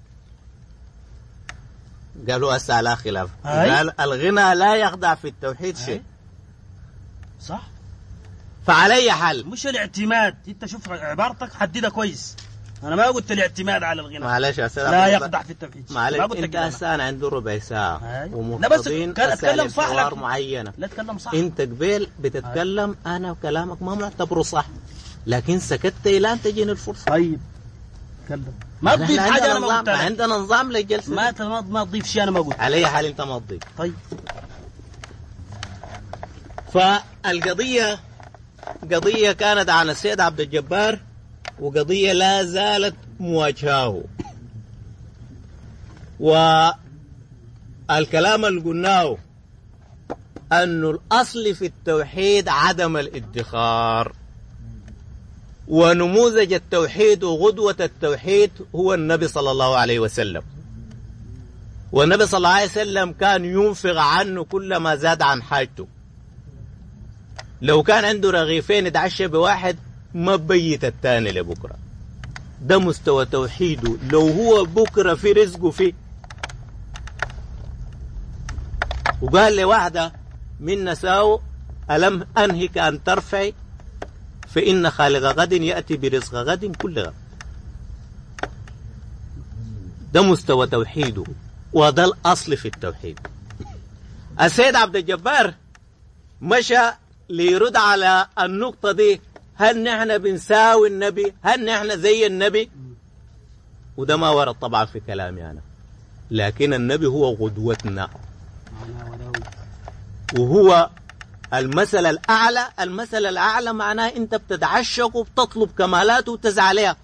قالوا هسه على خلاف أي. قال الغنى لا يخضع في التوحيد شيء صح فعلي حل مش الاعتماد انت شوف عبارتك حددها كويس انا ما قلت الاعتماد على الغنى معلش يا استاذ لا عبد الله. يقدح في التوحيد معلش ما قلت انت كده هسه انا عنده ربع ساعة أي. لا بس ومقتضين كان أتكلم أساليب صح حوار لكن- معينة لا تكلم صح انت قبل بتتكلم انا وكلامك ما معتبره صح لكن سكت الى ان تجيني الفرصة طيب تكلم ما نحن تضيف حاجه عندنا انا ما نظام قلتها لك. عندنا نظام للجلسة ما ت- ما ما تضيف شيء انا ما قلت علي حال انت ما تضيف طيب فالقضية قضية كانت عن السيد عبد الجبار وقضية لا زالت مواجهاه والكلام اللي قلناه أن الأصل في التوحيد عدم الادخار ونموذج التوحيد وغدوة التوحيد هو النبي صلى الله عليه وسلم والنبي صلى الله عليه وسلم كان ينفق عنه كل ما زاد عن حاجته لو كان عنده رغيفين يتعشى بواحد ما بيت التاني لبكرة ده مستوى توحيده لو هو بكرة في رزقه فيه وقال لواحدة من نساو ألم أنهك أن ترفعي فإن خالق غد يأتي برزق غد كل غد ده مستوى توحيده وده الأصل في التوحيد السيد عبد الجبار مشى ليرد على النقطة دي هل نحن بنساوي النبي هل نحن زي النبي وده ما ورد طبعا في كلامي أنا لكن النبي هو قدوتنا وهو المثل الأعلى المثل الأعلى معناه أنت بتتعشق وبتطلب كمالاته وتزعل عليها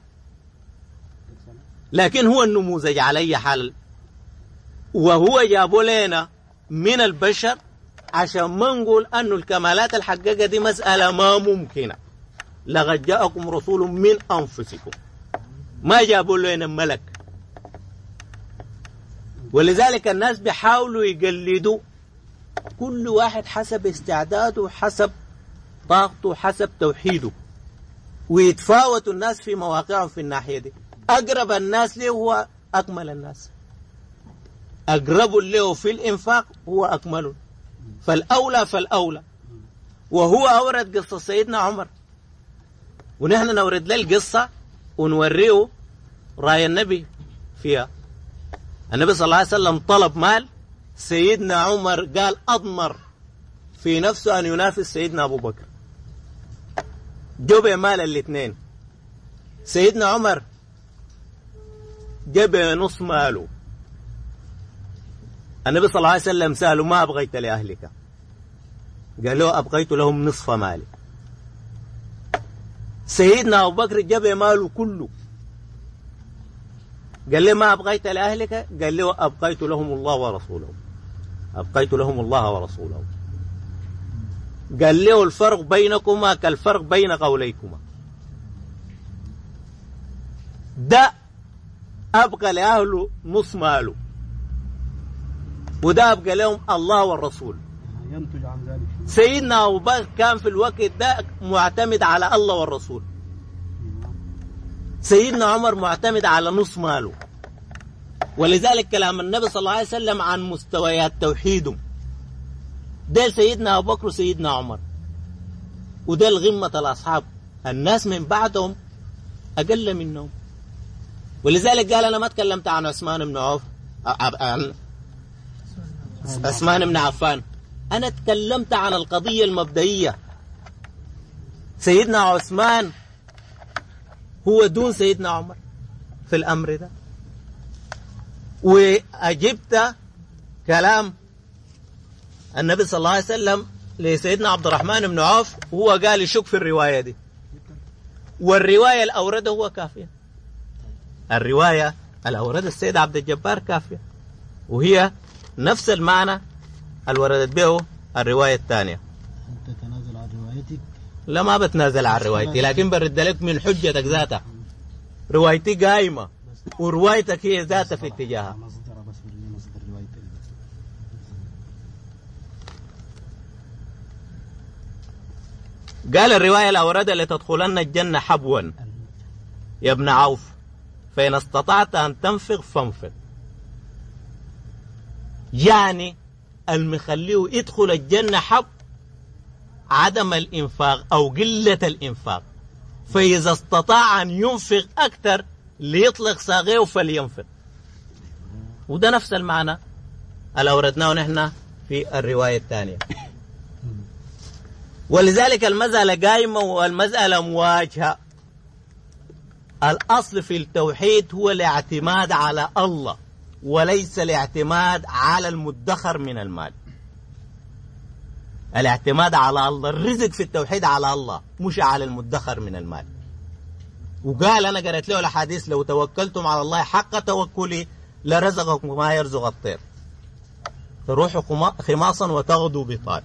لكن هو النموذج على أي حال وهو جابوا لنا من البشر عشان ما نقول أنه الكمالات الحقيقة دي مسألة ما ممكنة لقد جاءكم رسول من أنفسكم ما جابوا لنا ملك ولذلك الناس بيحاولوا يقلدوا كل واحد حسب استعداده حسب طاقته حسب توحيده ويتفاوتوا الناس في مواقعهم في الناحية دي أقرب الناس ليه هو أكمل الناس أقرب له في الإنفاق هو أكمل فالأولى فالأولى وهو أورد قصة سيدنا عمر ونحن نورد له القصة ونوريه رأي النبي فيها النبي صلى الله عليه وسلم طلب مال سيدنا عمر قال أضمر في نفسه أن ينافس سيدنا أبو بكر جبع مال الاثنين سيدنا عمر جبع نص ماله النبي صلى الله عليه وسلم سأله ما أبغيت لأهلك قال له أبقيت لهم نصف مالي سيدنا أبو بكر جبع ماله كله قال لي ما أبقيت لأهلك قال له أبقيت لهم الله ورسوله أبقيت لهم الله ورسوله قال له الفرق بينكما كالفرق بين قوليكما ده أبقى لأهله نص ماله وده أبقى لهم الله والرسول ينتج عن ذلك سيدنا أبو بكر كان في الوقت ده معتمد على الله والرسول سيدنا عمر معتمد على نص ماله ولذلك كلام النبي صلى الله عليه وسلم عن مستويات توحيدهم ده سيدنا أبو بكر وسيدنا عمر وده الغمة الأصحاب الناس من بعدهم أقل منهم ولذلك قال أنا ما تكلمت عن عثمان بن عوف عن عثمان بن عفان أنا تكلمت عن القضية المبدئية سيدنا عثمان هو دون سيدنا عمر في الأمر ده وأجبت كلام النبي صلى الله عليه وسلم لسيدنا عبد الرحمن بن عوف وهو قال يشك في الرواية دي والرواية الأوردة هو كافية الرواية الأورد السيد عبد الجبار كافية وهي نفس المعنى اللي وردت به الرواية الثانية أنت تتنازل عن روايتك لا ما بتنازل عن روايتي لكن برد لك من حجتك ذاتها روايتي قايمة وروايتك هي ذاتها في اتجاهها مصدر بس وريني مصدر روايتك بس قال الرواية الأوردة لتدخلن الجنة حبوا يا ابن عوف فإن استطعت أن تنفق فانفق يعني المخليه يدخل الجنة حب عدم الإنفاق أو قلة الإنفاق فإذا استطاع أن ينفق أكثر ليطلق ساقيه فلينفق وده نفس المعنى اللي أوردناه نحن في الرواية الثانية ولذلك المسألة قائمة والمسألة مواجهة الأصل في التوحيد هو الاعتماد على الله وليس الاعتماد على المدخر من المال الاعتماد على الله الرزق في التوحيد على الله مش على المدخر من المال وقال أنا قرأت له الحديث لو توكلتم على الله حق توكلي لرزقكم ما يرزق الطير تروحوا خماصا وتغدو بطال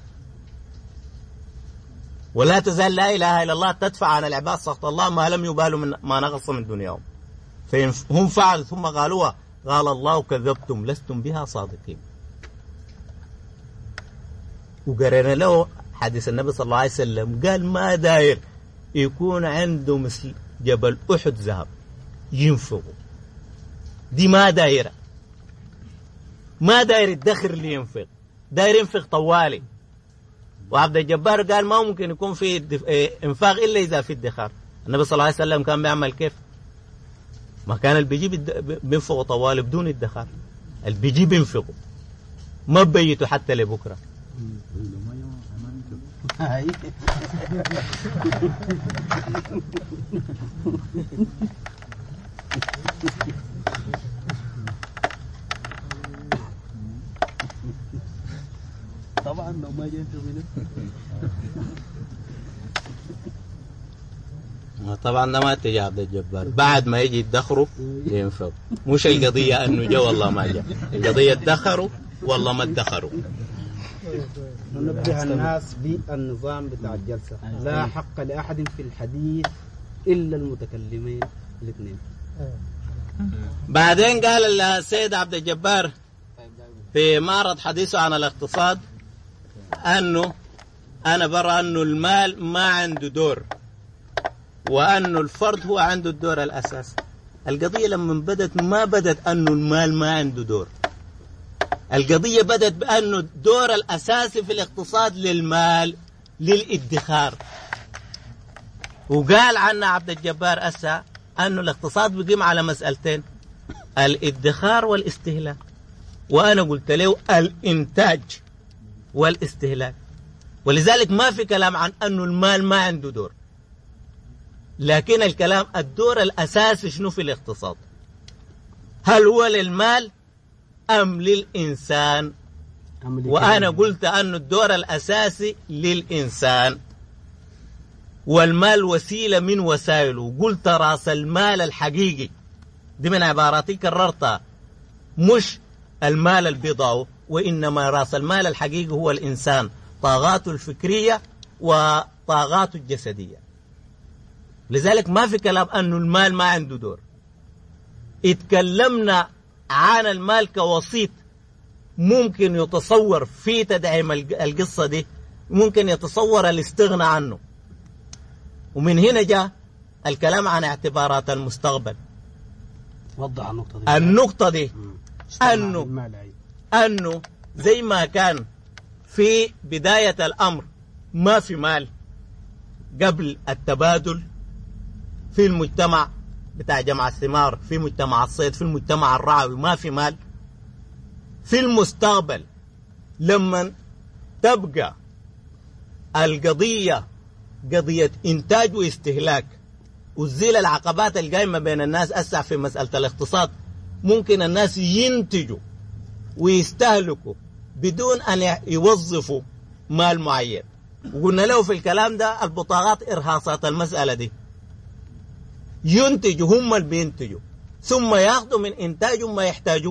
ولا تزال لا إله إلا الله تدفع عن العباد سخط الله ما لم يبالوا من ما نقص من دنياهم فهم فعلوا ثم قالوها قال الله كذبتم لستم بها صادقين وقرينا له حديث النبي صلى الله عليه وسلم قال ما داير يكون عنده مثل جبل أحد ذهب ينفقه دي ما دايرة ما داير الدخر اللي ينفق داير ينفق طوالي وعبد الجبار قال ما ممكن يكون في انفاق الا اذا في ادخار النبي صلى الله عليه وسلم كان بيعمل كيف ما كان اللي بيجيب بينفقوا طوال بدون ادخار اللي بيجيب ينفقوا ما بيتوا حتى لبكره هاي طبعا لو ما جيت منه طبعا ده ما اتجاه عبد الجبار بعد ما يجي يدخروا ينفق مش القضية انه جا والله ما جا القضية ادخروا والله ما ادخروا ننبه الناس بالنظام بتاع الجلسة لا حق لأحد في الحديث إلا المتكلمين الاثنين بعدين قال السيد عبد الجبار في معرض حديثه عن الاقتصاد انه انا برى انه المال ما عنده دور وانه الفرد هو عنده الدور الاساسي القضية لما بدت ما بدت أنه المال ما عنده دور القضية بدت بأنه الدور الأساسي في الاقتصاد للمال للادخار وقال عنا عبد الجبار أسا أنه الاقتصاد بيقيم على مسألتين الادخار والاستهلاك وأنا قلت له الإنتاج والاستهلاك ولذلك ما في كلام عن أنه المال ما عنده دور لكن الكلام الدور الأساسي شنو في الاقتصاد هل هو للمال أم للإنسان وأنا قلت أن الدور الأساسي للإنسان والمال وسيلة من وسائله قلت رأس المال الحقيقي دي من عباراتي كررتها مش المال البضاء وإنما رأس المال الحقيقي هو الإنسان طاغاته الفكرية وطاغاته الجسدية لذلك ما في كلام أنه المال ما عنده دور اتكلمنا عن المال كوسيط ممكن يتصور في تدعيم القصة دي ممكن يتصور الاستغنى عنه ومن هنا جاء الكلام عن اعتبارات المستقبل وضح النقطة دي النقطة دي اشتغل على أنه المال أي. أنه زي ما كان في بداية الأمر ما في مال قبل التبادل في المجتمع بتاع جمع الثمار في مجتمع الصيد في المجتمع الرعوي ما في مال في المستقبل لما تبقى القضية قضية إنتاج واستهلاك وتزيل العقبات القايمة بين الناس أسع في مسألة الاقتصاد ممكن الناس ينتجوا ويستهلكوا بدون أن يوظفوا مال معين وقلنا له في الكلام ده البطاقات إرهاصات المسألة دي ينتجوا هم اللي بينتجوا ثم ياخذوا من إنتاجهم ما يحتاجوا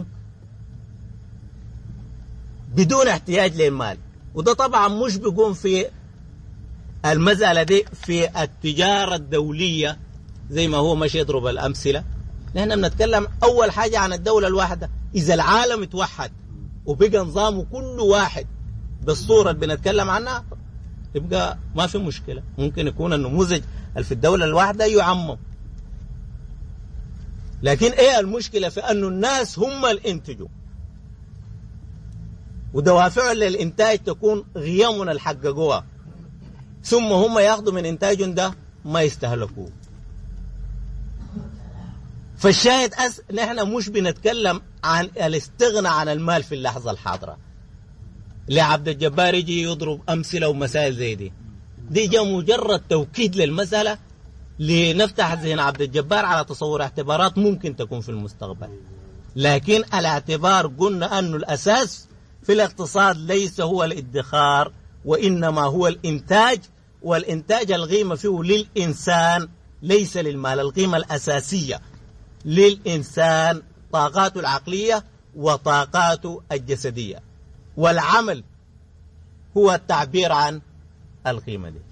بدون احتياج للمال وده طبعا مش بيقوم في المسألة دي في التجارة الدولية زي ما هو مش يضرب الأمثلة نحن بنتكلم أول حاجة عن الدولة الواحدة إذا العالم اتوحد وبقى نظامه كل واحد بالصورة اللي بنتكلم عنها يبقى ما في مشكلة ممكن يكون النموذج اللي في الدولة الواحدة يعمم لكن ايه المشكلة في انه الناس هم اللي انتجوا ودوافع للانتاج تكون غيامنا اللي حققوها ثم هم ياخذوا من انتاجهم ده ما يستهلكوه فالشاهد أس... نحن مش بنتكلم عن الاستغنى عن المال في اللحظة الحاضرة لعبد الجبار يجي يضرب أمثلة ومسائل زي دي دي جا مجرد توكيد للمسألة لنفتح ذهن عبد الجبار على تصور اعتبارات ممكن تكون في المستقبل لكن الاعتبار قلنا أنه الأساس في الاقتصاد ليس هو الادخار وإنما هو الإنتاج والإنتاج القيمة فيه للإنسان ليس للمال القيمة الأساسية للإنسان طاقاته العقلية وطاقاته الجسدية والعمل هو التعبير عن القيمة دي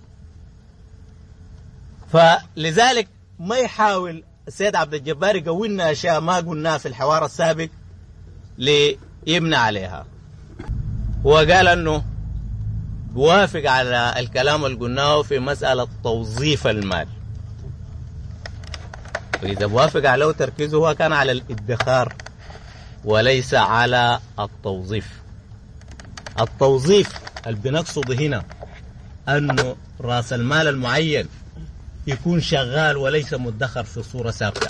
فلذلك ما يحاول السيد عبد الجبار يقولنا أشياء ما قلناها في الحوار السابق ليبنى عليها هو قال أنه بوافق على الكلام اللي قلناه في مسألة توظيف المال وإذا بوافق عليه تركيزه هو كان على الادخار وليس على التوظيف التوظيف اللي بنقصد هنا أنه رأس المال المعين يكون شغال وليس مدخر في صورة ثابتة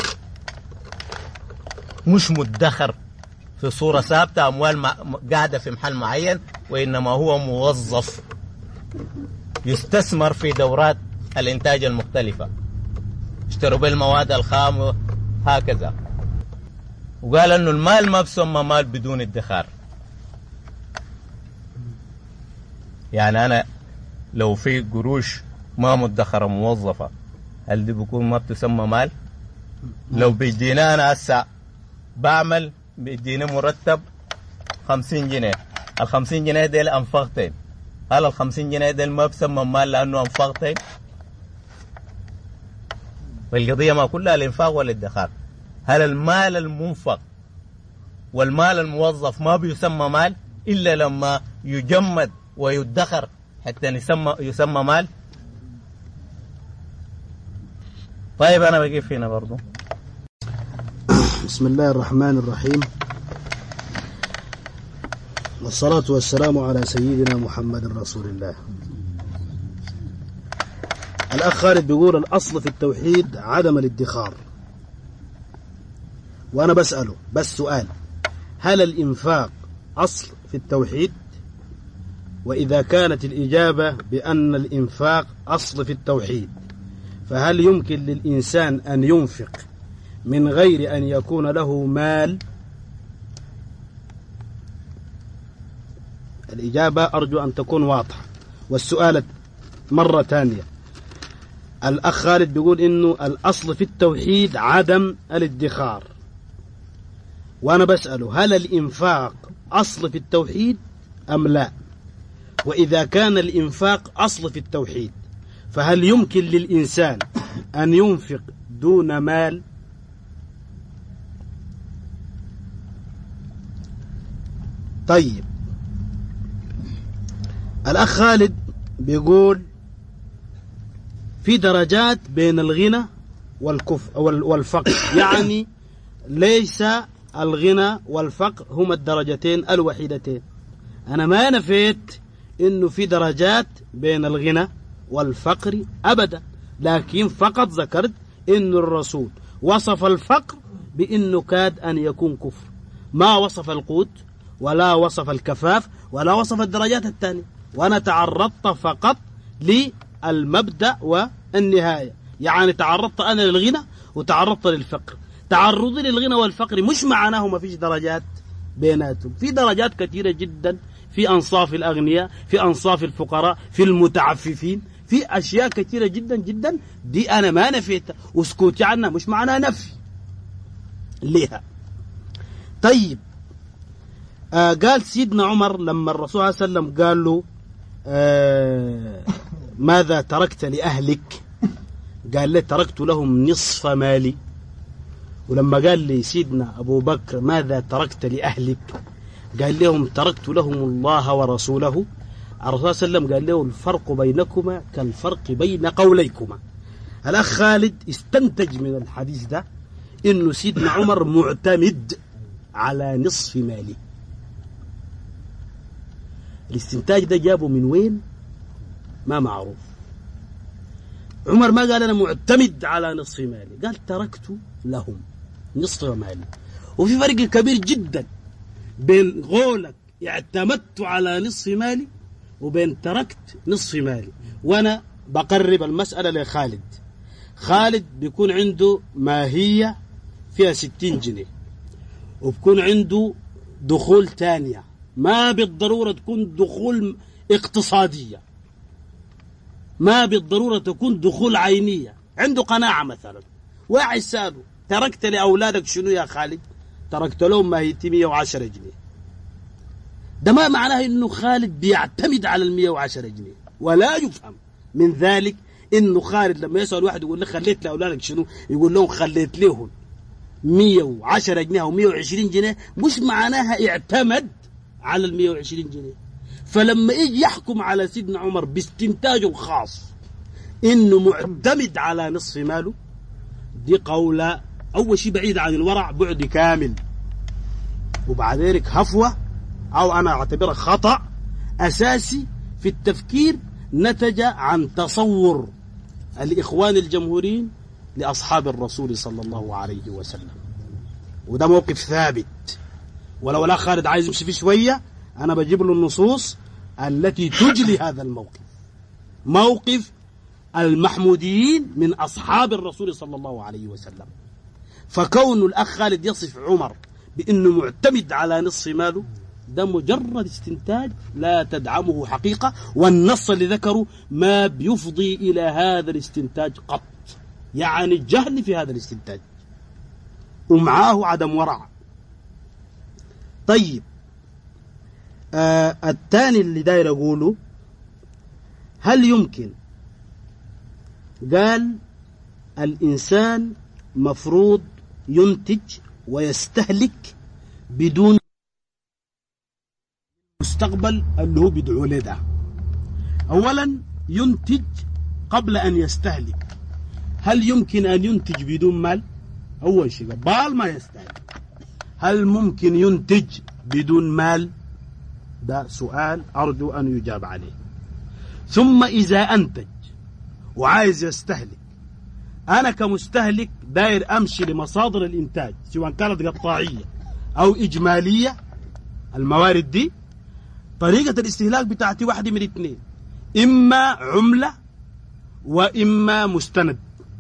مش مدخر في صورة ثابتة أموال مع- قاعدة في محل معين وإنما هو موظف يستثمر في دورات الإنتاج المختلفة اشتروا بالمواد الخام هكذا وقال انه المال ما بسمى مال بدون ادخار يعني انا لو في قروش ما مدخرة موظفة هل دي بكون ما بتسمى مال لو بيدينا انا هسه بعمل بيديني مرتب خمسين جنيه الخمسين جنيه ديل انفقتين هل الخمسين جنيه ديل ما بسمى مال لانه انفقتين فالقضية ما كلها الإنفاق والادخار هل المال المنفق والمال الموظف ما بيسمى مال إلا لما يجمد ويدخر حتى يسمى يسمى مال طيب أنا بقيف هنا برضو بسم الله الرحمن الرحيم والصلاة والسلام على سيدنا محمد رسول الله الأخ خالد بيقول الأصل في التوحيد عدم الادخار وأنا بسأله بس سؤال هل الإنفاق أصل في التوحيد وإذا كانت الإجابة بأن الإنفاق أصل في التوحيد فهل يمكن للإنسان أن ينفق من غير أن يكون له مال الإجابة أرجو أن تكون واضحة والسؤال مرة ثانية الأخ خالد بيقول إنه الأصل في التوحيد عدم الادخار وأنا بسأله هل الإنفاق أصل في التوحيد أم لا وإذا كان الإنفاق أصل في التوحيد فهل يمكن للإنسان أن ينفق دون مال طيب الأخ خالد بيقول في درجات بين الغنى والكف والفقر يعني ليس الغنى والفقر هما الدرجتين الوحيدتين أنا ما نفيت إنه في درجات بين الغنى والفقر أبدا لكن فقط ذكرت إن الرسول وصف الفقر بإنه كاد أن يكون كفر ما وصف القوت ولا وصف الكفاف ولا وصف الدرجات الثانية وأنا تعرضت فقط للمبدأ والنهاية يعني تعرضت أنا للغنى وتعرضت للفقر تعرضي للغنى والفقر مش معناه ما فيش درجات بيناتهم في درجات كثيرة جدا في أنصاف الأغنياء في أنصاف الفقراء في المتعففين في أشياء كثيرة جدا جدا دي أنا ما نفيتها وسكوتي عنها مش معناها نفي لها طيب آه قال سيدنا عمر لما الرسول صلى الله عليه وسلم قال له آه ماذا تركت لأهلك قال له تركت لهم نصف مالي ولما قال لي سيدنا أبو بكر ماذا تركت لأهلك قال لهم تركت لهم الله ورسوله الرسول صلى الله عليه وسلم قال له الفرق بينكما كالفرق بين قوليكما الأخ خالد استنتج من الحديث ده إنه سيدنا عمر معتمد على نصف ماله الاستنتاج ده جابه من وين ما معروف عمر ما قال أنا معتمد على نصف مالي قال تركت لهم نصف مالي وفي فرق كبير جدا بين قولك اعتمدت على نصف مالي وبين تركت نصف مالي وانا بقرب المسألة لخالد خالد بيكون عنده ماهية فيها ستين جنيه وبكون عنده دخول تانية ما بالضرورة تكون دخول اقتصادية ما بالضرورة تكون دخول عينية عنده قناعة مثلا واعي ساله تركت لأولادك شنو يا خالد تركت لهم ماهيتي 110 جنيه ده ما معناه انه خالد بيعتمد على ال 110 جنيه ولا يفهم من ذلك انه خالد لما يسال واحد يقول له خليت لاولادك شنو يقول لهم خليت لهم 110 جنيه او 120 جنيه مش معناها اعتمد على ال 120 جنيه فلما يجي يحكم على سيدنا عمر باستنتاجه الخاص انه معتمد على نصف ماله دي قولة اول شيء بعيد عن الورع بعد كامل وبعد ذلك هفوه أو أنا أعتبرها خطأ أساسي في التفكير نتج عن تصور الإخوان الجمهوريين لأصحاب الرسول صلى الله عليه وسلم وده موقف ثابت ولو لا خالد عايز يمشي فيه شوية أنا بجيب له النصوص التي تجلي هذا الموقف موقف المحموديين من أصحاب الرسول صلى الله عليه وسلم فكون الأخ خالد يصف عمر بأنه معتمد على نصف ماله ده مجرد استنتاج لا تدعمه حقيقة والنص اللي ذكره ما بيفضي إلى هذا الاستنتاج قط يعني الجهل في هذا الاستنتاج ومعاه عدم ورع طيب آه الثاني اللي داير أقوله هل يمكن قال الإنسان مفروض ينتج ويستهلك بدون المستقبل اللي هو بيدعو له ده اولا ينتج قبل ان يستهلك هل يمكن ان ينتج بدون مال أول شيء قبال ما يستهلك هل ممكن ينتج بدون مال ده سؤال أرجو أن يجاب عليه ثم إذا أنتج وعايز يستهلك أنا كمستهلك داير أمشي لمصادر الإنتاج سواء كانت قطاعية أو إجمالية الموارد دي طريقة الاستهلاك بتاعتي واحدة من اثنين إما عملة وإما مستند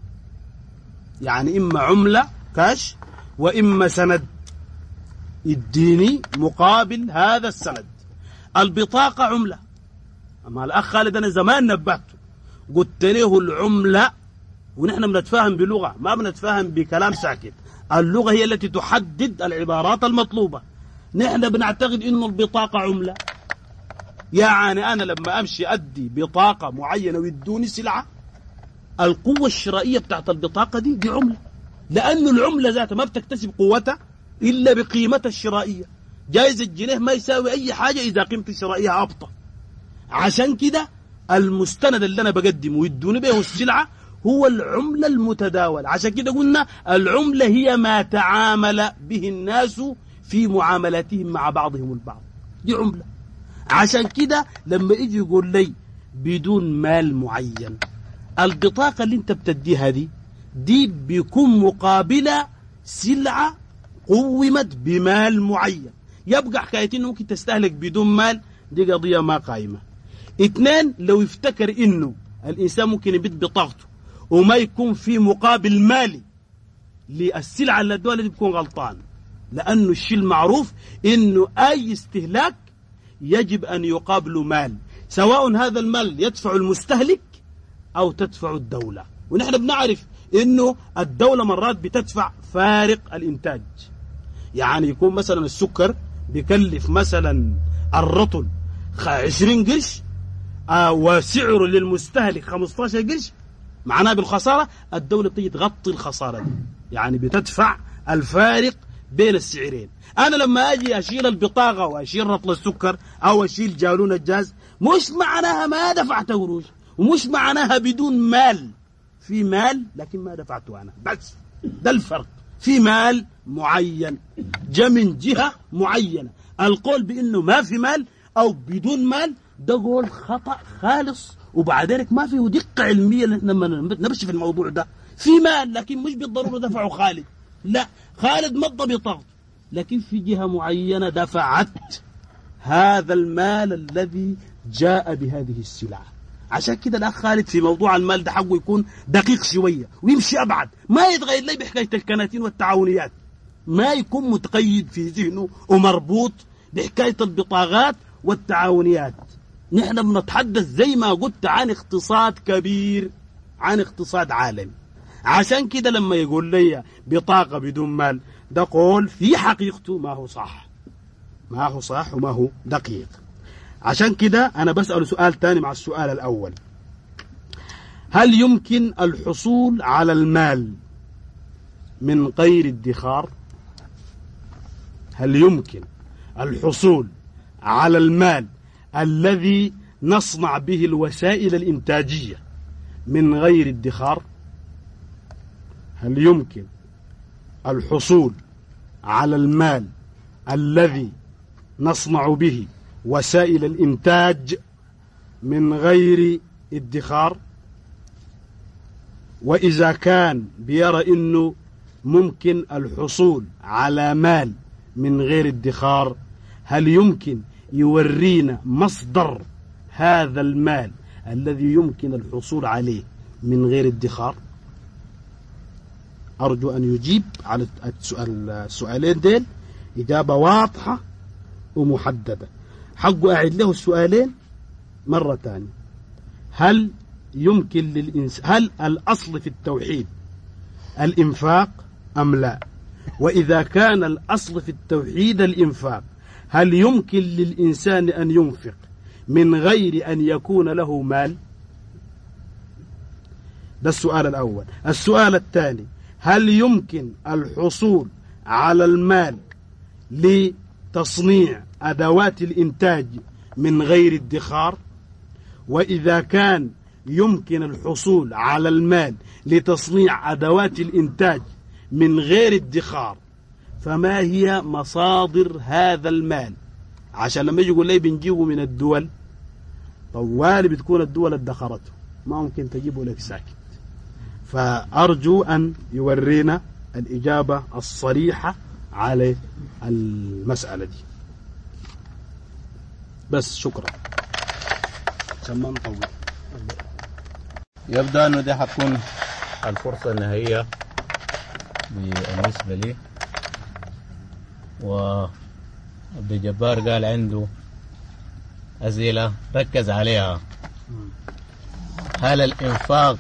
يعني إما عملة كاش وإما سند اديني مقابل هذا السند البطاقة عملة أما الأخ خالد أنا زمان نبهته قلت له العملة ونحن بنتفاهم بلغة ما بنتفاهم بكلام ساكت اللغة هي التي تحدد العبارات المطلوبة نحن بنعتقد إنه البطاقة عملة يعني أنا لما أمشي أدي بطاقة معينة ويدوني سلعة القوة الشرائية بتاعت البطاقة دي دي عملة لأنه العملة ذاتها ما بتكتسب قوتها إلا بقيمتها الشرائية جايز الجنيه ما يساوي أي حاجة إذا قيمته الشرائية هابطة عشان كده المستند اللي أنا بقدمه ويدوني به السلعة هو العملة المتداولة عشان كده قلنا العملة هي ما تعامل به الناس في معاملاتهم مع بعضهم البعض دي عملة عشان كده لما يجي يقول لي بدون مال معين البطاقة اللي انت بتديها دي دي بيكون مقابلة سلعة قومت بمال معين يبقى حكاية انه ممكن تستهلك بدون مال دي قضية ما قائمة اثنين لو يفتكر انه الانسان ممكن يبيت بطاقته وما يكون في مقابل مالي للسلعة اللي الدولة دي بيكون غلطان لأنه الشيء المعروف إنه أي استهلاك يجب أن يقابله مال سواء هذا المال يدفع المستهلك أو تدفع الدولة ونحن بنعرف إنه الدولة مرات بتدفع فارق الإنتاج يعني يكون مثلا السكر بيكلف مثلا الرطل 20 قرش آه وسعره للمستهلك 15 قرش معناه بالخسارة الدولة بتيجي تغطي الخسارة دي يعني بتدفع الفارق بين السعرين أنا لما أجي أشيل البطاقة وأشيل رطل السكر أو أشيل جالون الجاز مش معناها ما دفعت قروش ومش معناها بدون مال في مال لكن ما دفعته أنا بس ده الفرق في مال معين جاء من جهة معينة القول بأنه ما في مال أو بدون مال ده قول خطأ خالص وبعدين ما فيه دقة علمية لما نمشي في الموضوع ده في مال لكن مش بالضرورة دفعه خالد لا خالد مضى بطاقته لكن في جهة معينة دفعت هذا المال الذي جاء بهذه السلعة عشان كده الأخ خالد في موضوع المال ده حقه يكون دقيق شوية ويمشي أبعد ما يتغير لي بحكاية الكناتين والتعاونيات ما يكون متقيد في ذهنه ومربوط بحكاية البطاقات والتعاونيات نحن بنتحدث زي ما قلت عن اقتصاد كبير عن اقتصاد عالمي عشان كده لما يقول لي بطاقة بدون مال ده قول في حقيقته ما هو صح ما هو صح وما هو دقيق عشان كده أنا بسأل سؤال تاني مع السؤال الأول هل يمكن الحصول على المال من غير ادخار هل يمكن الحصول على المال الذي نصنع به الوسائل الإنتاجية من غير ادخار هل يمكن الحصول على المال الذي نصنع به وسائل الإنتاج من غير ادخار وإذا كان بيرى أنه ممكن الحصول على مال من غير ادخار هل يمكن يورينا مصدر هذا المال الذي يمكن الحصول عليه من غير ادخار أرجو أن يجيب على السؤال السؤالين ديل إجابة واضحة ومحددة حقه أعيد له السؤالين مرة ثانية هل يمكن للإنسان هل الأصل في التوحيد الإنفاق أم لا وإذا كان الأصل في التوحيد الإنفاق هل يمكن للإنسان أن ينفق من غير أن يكون له مال ده السؤال الأول السؤال الثاني هل يمكن الحصول على المال لتصنيع أدوات الإنتاج من غير ادخار وإذا كان يمكن الحصول على المال لتصنيع أدوات الإنتاج من غير ادخار فما هي مصادر هذا المال عشان لما يجي يقول لي بنجيبه من الدول طوالي بتكون الدول ادخرته ما ممكن تجيبه لك ساكت فأرجو أن يورينا الإجابة الصريحة على المسألة دي بس شكرا عشان ما نطول يبدو أنه دي حتكون الفرصة النهائية بالنسبة لي وعبد الجبار قال عنده أسئلة ركز عليها هل الإنفاق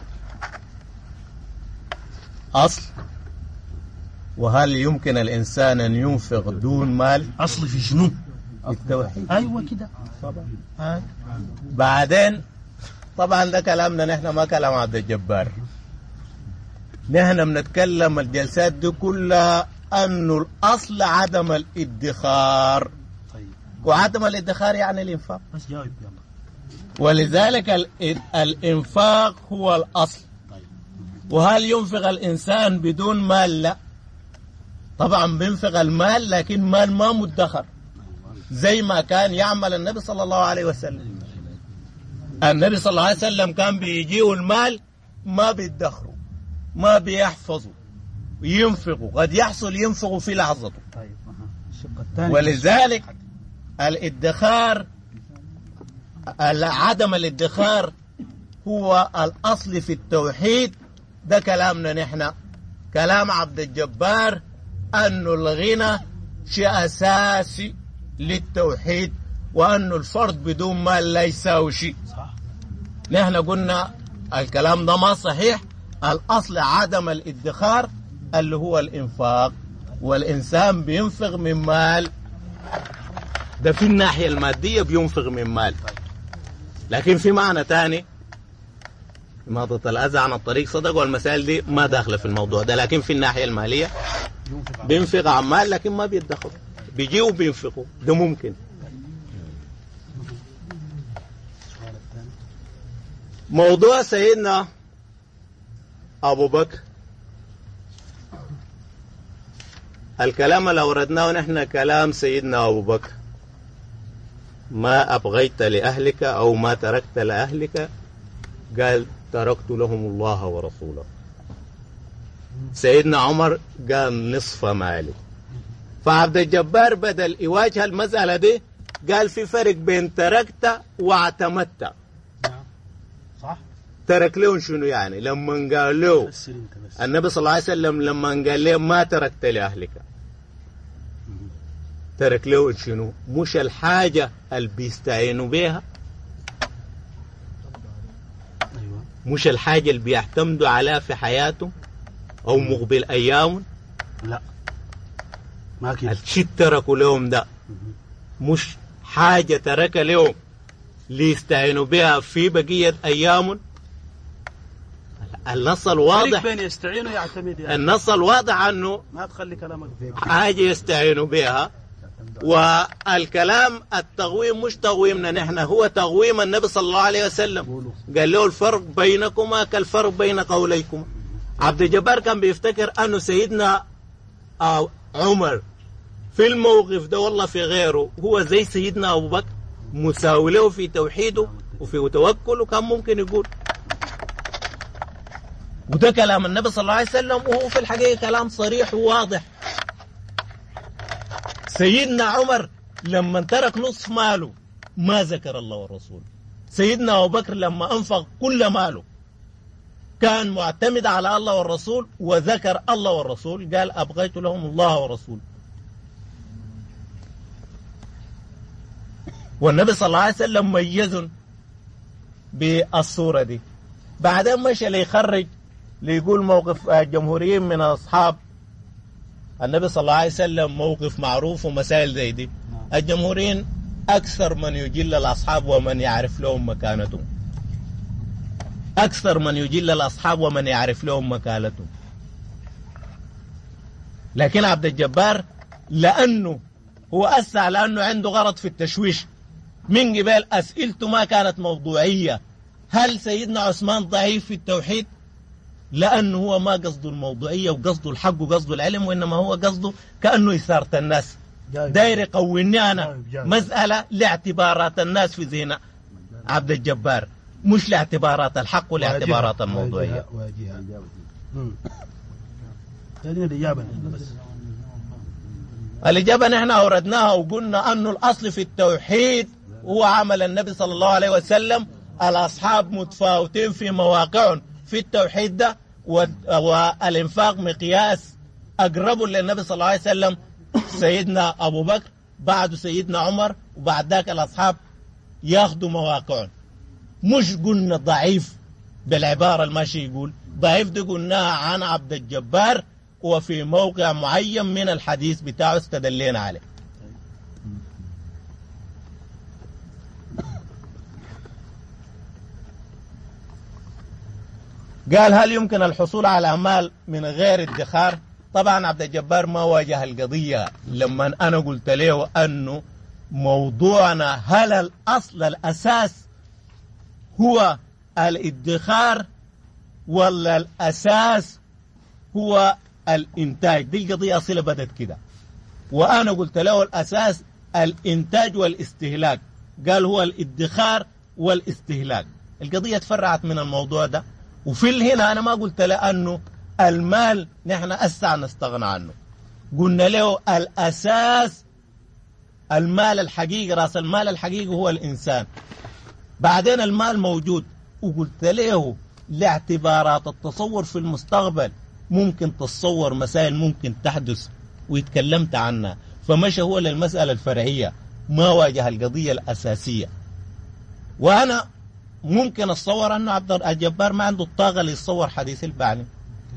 أصل وهل يمكن الإنسان أن ينفق دون مال أصلي في شنو التوحيد أيوة كده آه. بعدين طبعا ده كلامنا نحن ما كلام عبد الجبار نحن بنتكلم الجلسات دي كلها انه الاصل عدم الادخار طيب وعدم الادخار يعني الانفاق بس جاوب يلا ولذلك ال- الانفاق هو الاصل طيب وهل ينفق الانسان بدون مال لا طبعا بينفق المال لكن مال ما مدخر زي ما كان يعمل النبي صلى الله عليه وسلم النبي صلى الله عليه وسلم كان بيجيه المال ما بيدخره ما بيحفظه ينفقه قد يحصل ينفقه في لحظته طيب أها. الشق الثاني ولذلك الادخار ال- عدم الادخار هو الأصل في التوحيد ده كلامنا نحن كلام عبد الجبار أن الغنى شيء أساسي للتوحيد وأن الفرد بدون مال لا يساوي شيء صح نحن قلنا الكلام ده ما صحيح الأصل عدم الادخار اللي هو الإنفاق والإنسان بينفق من مال ده في الناحية المادية بينفق من مال لكن في معنى تاني إماطة الأذى عن الطريق صدق والمسائل دي ما داخلة في الموضوع ده لكن في الناحية المالية بينفق عن مال لكن ما بيدخر بيجيوا بينفقوا ده ممكن السؤال الثاني موضوع سيدنا أبو بكر الكلام اللي أوردناه نحن كلام سيدنا أبو بكر ما أبغيت لأهلك أو ما تركت لأهلك قال تركت لهم الله ورسوله سيدنا عمر قال نصف مالي فعبد الجبار بدل يواجه المسألة دي قال في فرق بين تركت واعتمدت نعم صح ترك لهم شنو يعني لما قال له فسر انت بس النبي صلى الله عليه وسلم لما قال له ما تركت لأهلك ترك له شنو مش الحاجة اللي بيستعينوا بها ايوه مش الحاجة اللي بيعتمدوا عليها في حياتهم أو مقبل أيام لا ما كده الشيء تركوا لهم ده مش حاجة ترك لهم ليستعينوا بها في بقية أيام النص الواضح فرق بين يستعين ويعتمد يعني النص الواضح أنه ما تخلي كلامك فيك حاجة يستعينوا بها والكلام التغويم مش تغويمنا نحن هو تغويم النبي صلى الله عليه وسلم قولوا قال له الفرق بينكما كالفرق بين قوليكما عبد الجبار كان بيفتكر أنه سيدنا آه، عمر في الموقف ده والله في غيره هو زي سيدنا أبو بكر مساوي له في توحيده وفي توكله كان ممكن يقول وده كلام النبي صلى الله عليه وسلم وهو في الحقيقة كلام صريح وواضح سيدنا عمر لما ترك نصف ماله ما ذكر الله والرسول سيدنا أبو بكر لما أنفق كل ماله كان معتمد على الله والرسول وذكر الله والرسول قال أبغيت لهم الله والرسول والنبي صلى الله عليه وسلم ميزهم بالصورة دي بعدين مشى ليخرج ليقول موقف الجمهوريين من أصحاب النبي صلى الله عليه وسلم موقف معروف ومسائل زي دي الجمهوريين أكثر من يجل الأصحاب ومن يعرف لهم مكانتهم أكثر من يجل الأصحاب ومن يعرف لهم مكانتهم لكن عبد الجبار لأنه هو أسع لأنه عنده غرض في التشويش من قبل أسئلته ما كانت موضوعية هل سيدنا عثمان ضعيف في التوحيد لأنه هو ما قصده الموضوعية وقصده الحق وقصده العلم وإنما هو قصده كأنه إثارة الناس داير يقويني أنا مسألة لاعتبارات الناس في ذهن عبد الجبار مش لاعتبارات الحق ولاعتبارات الموضوعية واجهة مم. هذه الإجابة بس الإجابة نحن أوردناها وقلنا أنه الأصل في التوحيد هو عمل النبي صلى الله عليه وسلم الأصحاب متفاوتين في مواقعهم في التوحيد ده و- والإنفاق مقياس أقرب للنبي صلى الله عليه وسلم سيدنا أبو بكر بعد سيدنا عمر وبعد ذاك الأصحاب ياخذوا مواقعهم مش قلنا ضعيف بالعبارة الماشي يقول ضعيف دي قلناها عن عبد الجبار وفي موقع معين من الحديث بتاعه استدلينا عليه قال هل يمكن الحصول على مال من غير ادخار طبعا عبد الجبار ما واجه القضية لما أنا قلت له أنه موضوعنا هل الأصل الأساس هو الادخار ولا الأساس هو الإنتاج دي القضية أصيلة بدت كده وأنا قلت له الأساس الإنتاج والاستهلاك قال هو الادخار والاستهلاك القضية تفرعت من الموضوع ده وفي هنا أنا ما قلت له أنه المال نحن أسع نستغنى عنه قلنا له الأساس المال الحقيقي رأس المال الحقيقي هو الإنسان بعدين المال موجود وقلت له لاعتبارات التصور في المستقبل ممكن تتصور مسائل ممكن تحدث ويتكلمت عنها فمشى هو للمسألة الفرعية ما واجه القضية الأساسية وأنا ممكن أتصور أنه عبد الجبار ما عنده الطاقة اللي يتصور حديث البعني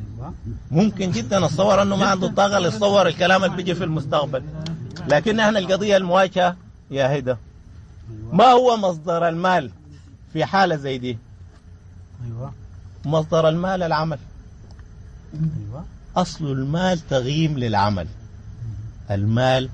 ممكن جدا أتصور أنه ما عنده الطاقة اللي يتصور الكلام اللي بيجي في المستقبل لكن احنا القضية المواجهة يا هدى ما هو مصدر المال في حالة زي دي أيوة مصدر المال العمل أيوة أصل المال تغييم للعمل المال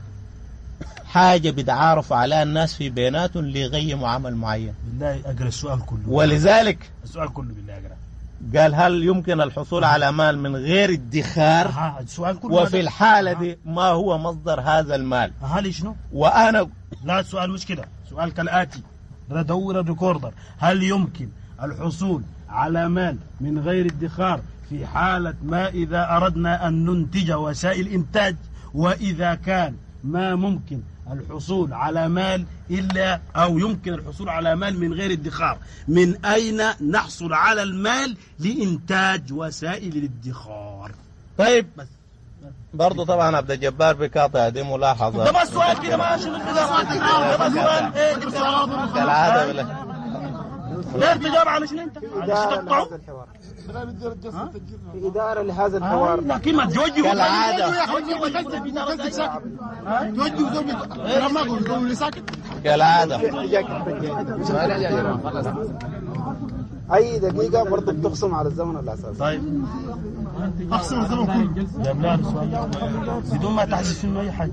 حاجة بيتعارف عليها الناس في بيناتهم ليغيموا عمل معين بالله أقرأ السؤال كله ولذلك السؤال كله بالله أقرأ قال هل يمكن الحصول على مال من غير ادخار ها السؤال كله وفي الحالة دي ما هو مصدر هذا المال هل شنو؟ وأنا لا السؤال مش كده سؤال كالآتي دور الريكوردر هل يمكن الحصول على مال من غير ادخار في حالة ما إذا أردنا أن ننتج وسائل إنتاج وإذا كان ما ممكن الحصول على مال إلا أو يمكن الحصول على مال من غير ادخار من أين نحصل على المال لإنتاج وسائل الادخار طيب بس برضو طبعا عبد الجبار بقاطع دي ملاحظة ده ما السؤال كده ما شنو كده ده ما سؤال ايه كده كالعادة ولا لا تجاوب على شنو انت؟ إدارة تقطعوا لهذا الحوار في إدارة لهذا الحوار لكن ما توجهوا كالعادة كالعادة أي دقيقة برضه بتخصم على الزمن الأساسي طيب احسن الزمن كله يا بلال سؤال بدون ما تحدث منه اي حاجه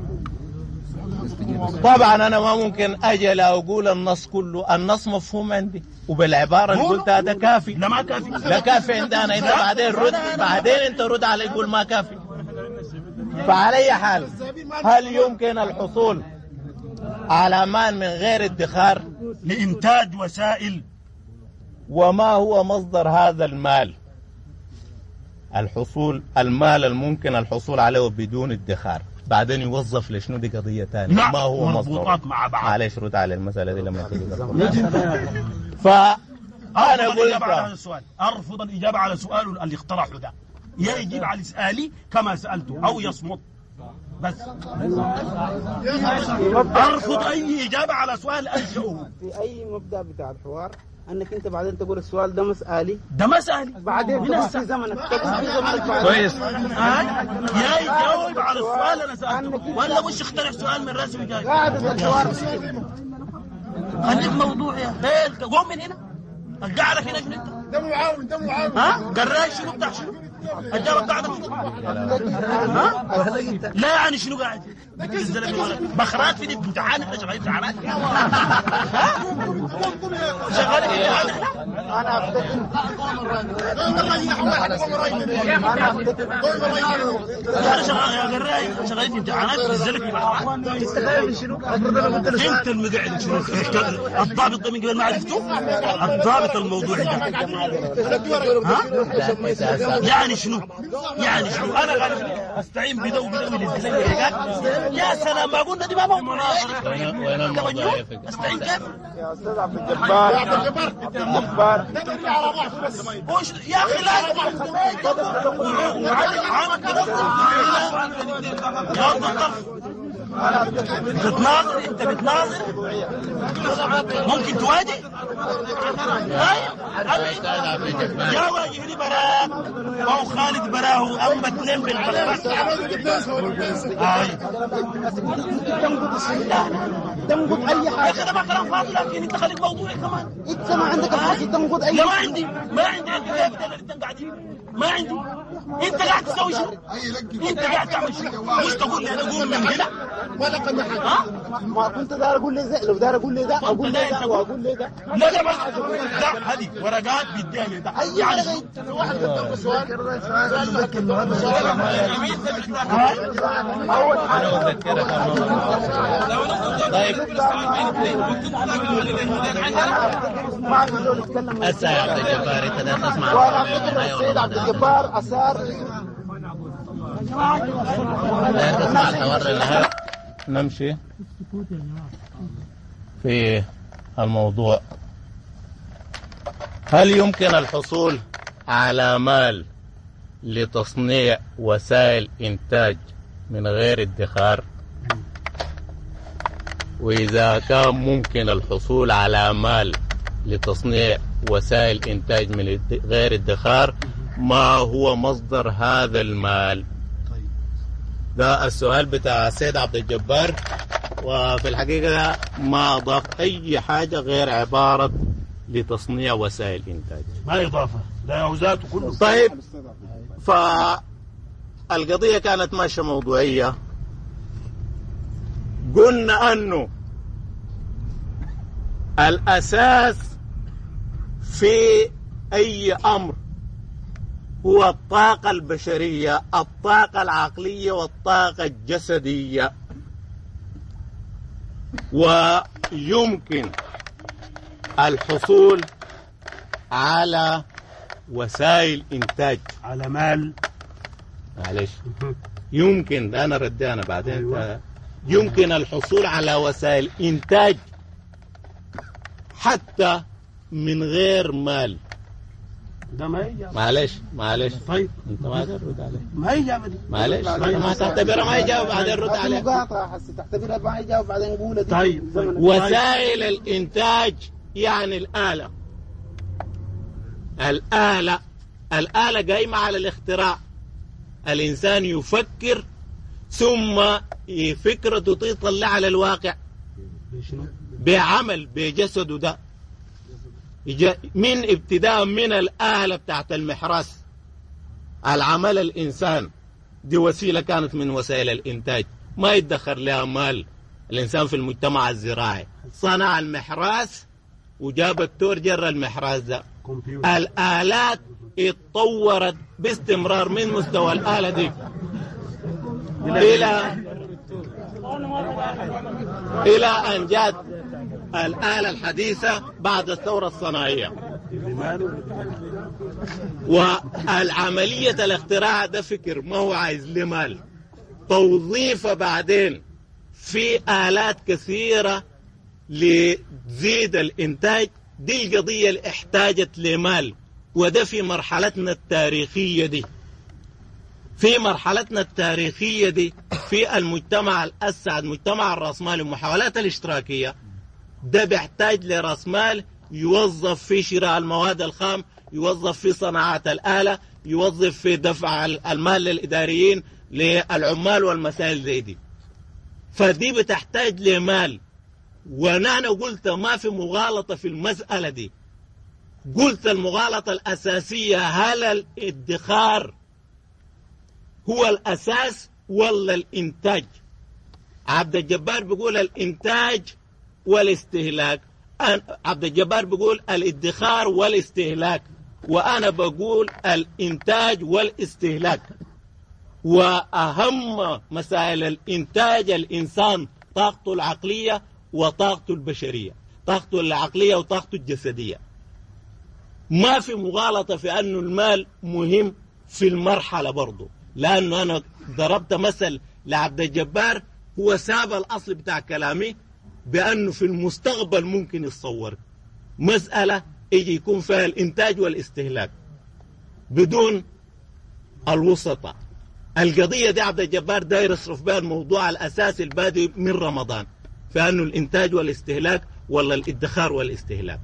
طبعا انا ما ممكن اجي اقول النص كله النص مفهوم عندي وبالعباره اللي قلتها ده كافي لا ما كافي لا كافي عندنا انت بعدين رد بعدين انت رد على يقول ما كافي فعلى اي حال هل يمكن الحصول على مال من غير ادخار لانتاج وسائل وما هو مصدر هذا المال الحصول المال الممكن الحصول عليه بدون ادخار بعدين يوظف لشنو دي قضية ثانية لا ما هو مصدر مربوطات مع بعض معلش رد على المسألة دي لما تيجي تدخل. يجب فأنا أرفض الإجابة على هذا قلت السؤال أرفض الإجابة على سؤال اللي اقترحه ده يا يجيب على سؤالي كما سألته أو يصمت بس أرفض أي إجابة على سؤال أنشأه في أي مبدأ بتاع الحوار أنك أنت بعدين تقول السؤال ده مسألي ده مسألة بعدين من تبقى هسه في زمنك تبقى في زمنك بعدين كويس ها؟ يا يجاوب على السؤال أنا سألته ولا مش اخترع سؤال من راسي وجاي قاعدة الحوار خليك موضوع يا بيت قوم من هنا قاعدك هنا شنو انت؟ ده معاون ده معاون ها؟ قراي شنو بتاع شنو؟ الجواب بتاعك شنو؟ ها؟ لا يعني شنو قاعد؟ الزلمه ولا- بخرات في دي امتحان احنا شغالين امتحانات ها؟ شغالين في امتحان احنا؟ انا شغال يا قراي شغالين في امتحانات نزلك انت المقعد شنو الضابط ده من قبل ما عرفته الضابط الموضوعي ده ها يعني شنو يعني شنو انا قاعد استعين بده وبده وينزل لي حاجات يا سلام ما قلنا دي ما موضوع وين وين الموضوع يا فكرة؟ استعين كيف يا استاذ عبد الجبار عبد الجبار وش يا اخي لا يا الطرف بتناظر انت بتناظر ممكن تواجه طيب أبي. يا واجهني براك او خالد براه اما اثنين بالبلبس تنقض اي يا حاجه اخي ده ما كلام فاضي لكن انت خليك موضوعي كمان انت ما عندك الفرصه تنقض اي لا ما عندي ما عندي انت كيف ده اللي انت قاعدين ما عندي انت قاعد تسوي شنو؟ انت قاعد تعمل شنو؟ مش تقول لي انا اقوم من هنا ها؟ ما كنت داير اقول لي زي لو داير اقول لي ده اقول لي ده واقول لي ده لا لا ما لا هذه ورقات بيديني ده اي يعني حاجه شنو؟ أنا أذكرك طيب ما في زول يتكلم هسه يا عبد الجبار أنت ده تسمع وانا افتكر السيد عبد الجبار اثار لا تسمع الحوار للنهاية نمشي في الموضوع هل يمكن الحصول على مال لتصنيع وسائل إنتاج من غير ادخار وإذا كان ممكن الحصول على مال لتصنيع وسائل إنتاج من الد- غير ادخار ما هو مصدر هذا المال ده السؤال بتاع سيد عبد الجبار وفي الحقيقة ما أضاف أي حاجة غير عبارة لتصنيع وسائل إنتاج ما اضافه ده عوزاته كله طيب فالقضية كانت ماشية موضوعية قلنا أنه الأساس في أي أمر هو الطاقة البشرية الطاقة العقلية والطاقة الجسدية ويمكن الحصول على وسائل إنتاج على مال معلش يمكن ده أنا ردي أنا بعدين أيوة. يمكن الحصول على وسائل إنتاج حتى من غير مال ده ما يجي معلش معلش طيب انت ما ترد عليه ما يجي ابدا معلش انت ما تعتبره ما يجاوب بعدين رد هذه عليه مقاطعه هسه تعتبرها ما يجاوب بعدين نقولها دي طيب زمن طيب. وسائل الإنتاج يعني الآلة الآلة الآلة قايمة على الاختراع الإنسان يفكر ثم فكرته تطلع على الواقع شنو؟ بعمل بجسده ده يجا- من ابتداء من الآلة بتاعت المحراس العمل الإنسان دي وسيلة كانت من وسائل الإنتاج ما يدخر لها مال الإنسان في المجتمع الزراعي صنع المحراس وجاب التور جرى المحراس ده كمبيوتر الآلات اتطورت باستمرار من مستوى الآلة دي إلى إلى أن جاءت الآلة الحديثة بعد الثورة الصناعية والعملية الاختراع ده فكر ما هو عايز له مال توظيفه بعدين في آلات كثيرة لتزيد الإنتاج دي القضية اللي احتاجت لمال وده في مرحلتنا التاريخية دي في مرحلتنا التاريخية دي في المجتمع الأسعد مجتمع الرأسمالي المحاولات الاشتراكية ده بيحتاج لرأس مال يوظف في شراء المواد الخام يوظف في صناعة الآلة يوظف في دفع المال للإداريين للعمال والمسائل زي دي فدي بتحتاج لمال ونحن قلت ما في مغالطة في المسألة دي قلت المغالطة الأساسية هل الادخار هو الأساس ولا الإنتاج عبد الجبار بيقول الإنتاج والاستهلاك أن- عبد الجبار بيقول الادخار والاستهلاك وأنا بقول الإنتاج والاستهلاك وأهم مسائل الإنتاج الإنسان طاقته العقلية وطاقته البشرية طاقته العقلية وطاقته الجسدية ما في مغالطة في أنه المال مهم في المرحلة برضه لأنه أنا ضربت مثل لعبد الجبار هو ساب الأصل بتاع كلامي بأنه في المستقبل ممكن يتصور مسألة يجي يكون فيها الإنتاج والاستهلاك بدون الوسطاء القضية دي عبد الجبار داير يصرف بها الموضوع الأساسي البادئ من رمضان فأنه الإنتاج والاستهلاك ولا الادخار والاستهلاك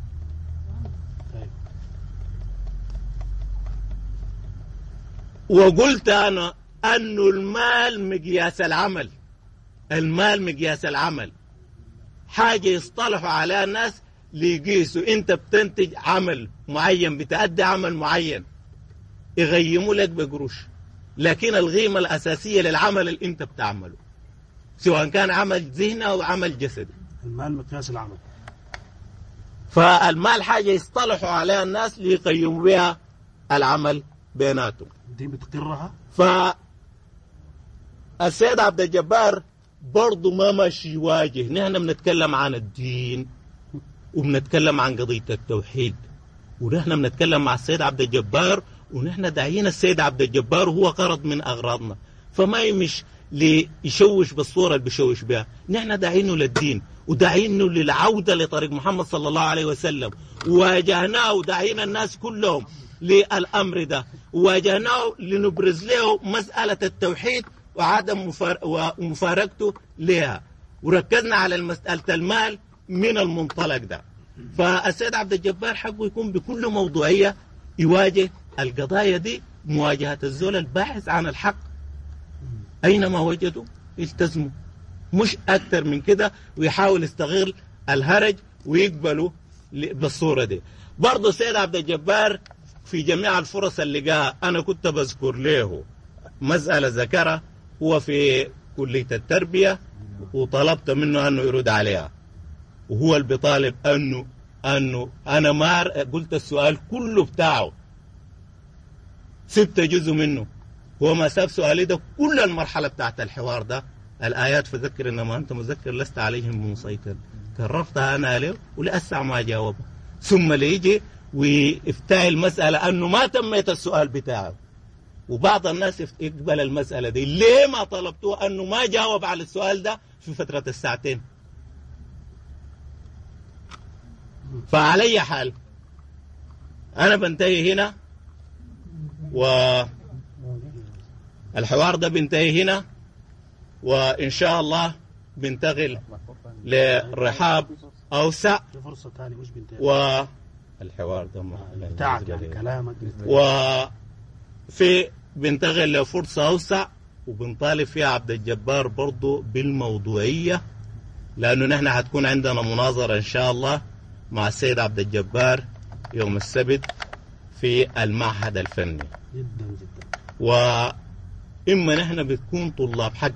وقلت أنا أن المال مقياس العمل المال مقياس العمل حاجة يصطلحوا عليها الناس ليقيسوا أنت بتنتج عمل معين بتأدي عمل معين يغيموا لك بقروش لكن القيمة الأساسية للعمل اللي أنت بتعمله سواء كان عمل ذهني أو عمل جسدي المال مقياس العمل فالمال حاجة يصطلحوا عليها الناس ليقيموا بها العمل بيناتهم دي بتقرها ف السيد عبد الجبار برضه ما ماشي يواجه نحن بنتكلم عن الدين وبنتكلم عن قضية التوحيد ونحن بنتكلم مع السيد عبد الجبار ونحن داعيين السيد عبد الجبار وهو غرض من أغراضنا فما يمش ليشوش بالصورة اللي بيشوش بها نحن داعينه للدين وداعينه للعودة لطريق محمد صلى الله عليه وسلم واجهناه وداعينا الناس كلهم للأمر ده واجهناه لنبرز له مسألة التوحيد وعدم مفار- ومفارقته لها وركزنا على مسألة المال من المنطلق ده فالسيد عبد الجبار حقه يكون بكل موضوعية يواجه القضايا دي مواجهة الزول الباحث عن الحق أينما وجدوا يلتزموا مش أكثر من كده ويحاول يستغل الهرج ويقبلوا ل- بالصورة دي برضه السيد عبد الجبار في جميع الفرص اللي لقاها أنا كنت بذكر له مسألة ذكرها هو في كلية التربية وطلبت منه أنه يرد عليها وهو اللي بيطالب أنه أنه أنا ما قلت السؤال كله بتاعه سبت جزء منه هو ما ساب سؤالي ده كل المرحلة بتاعت الحوار ده الآيات فذكر إنما أنت مذكر لست عليهم بمسيطر كررتها أنا عليه ولأسع ما جاوبها ثم ليجي ويفتح المسألة أنه ما تميت السؤال بتاعه وبعض الناس يفت- يقبل المسألة دي ليه ما طلبتوه أنه ما جاوب على السؤال ده في فترة الساعتين فعلى أي حال أنا بنتهي هنا والحوار ده بينتهي هنا وإن شاء الله بنتقل لرحاب أوسع في فرصة ثانية مش بنتهي والحوار ده ما- بتاعك يعني كلامك وفي بنتقل لفرصة أوسع وبنطالب فيها عبد الجبار برضو بالموضوعية لأنه نحن هتكون عندنا مناظرة إن شاء الله مع السيد عبد الجبار يوم السبت في المعهد الفني جدا جدا وإما نحن بتكون طلاب حق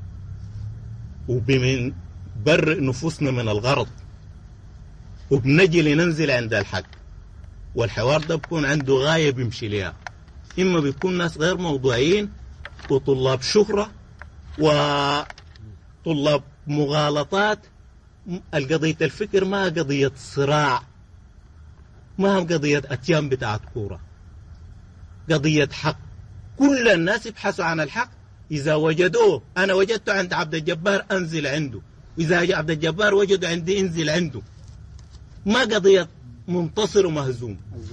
وبمن برئ نفوسنا من الغرض وبنجي لننزل عند الحق والحوار ده بكون عنده غاية بيمشي ليها إما بيكون ناس غير موضوعيين وطلاب شهرة وطلاب مغالطات القضية الفكر ما قضية صراع ما هم قضية أتيام بتاعت كورة قضية حق كل الناس يبحثوا عن الحق إذا وجدوه أنا وجدته عند عبد الجبار أنزل عنده إذا عبد الجبار وجده عندي انزل عنده ما قضية منتصر ومهزوم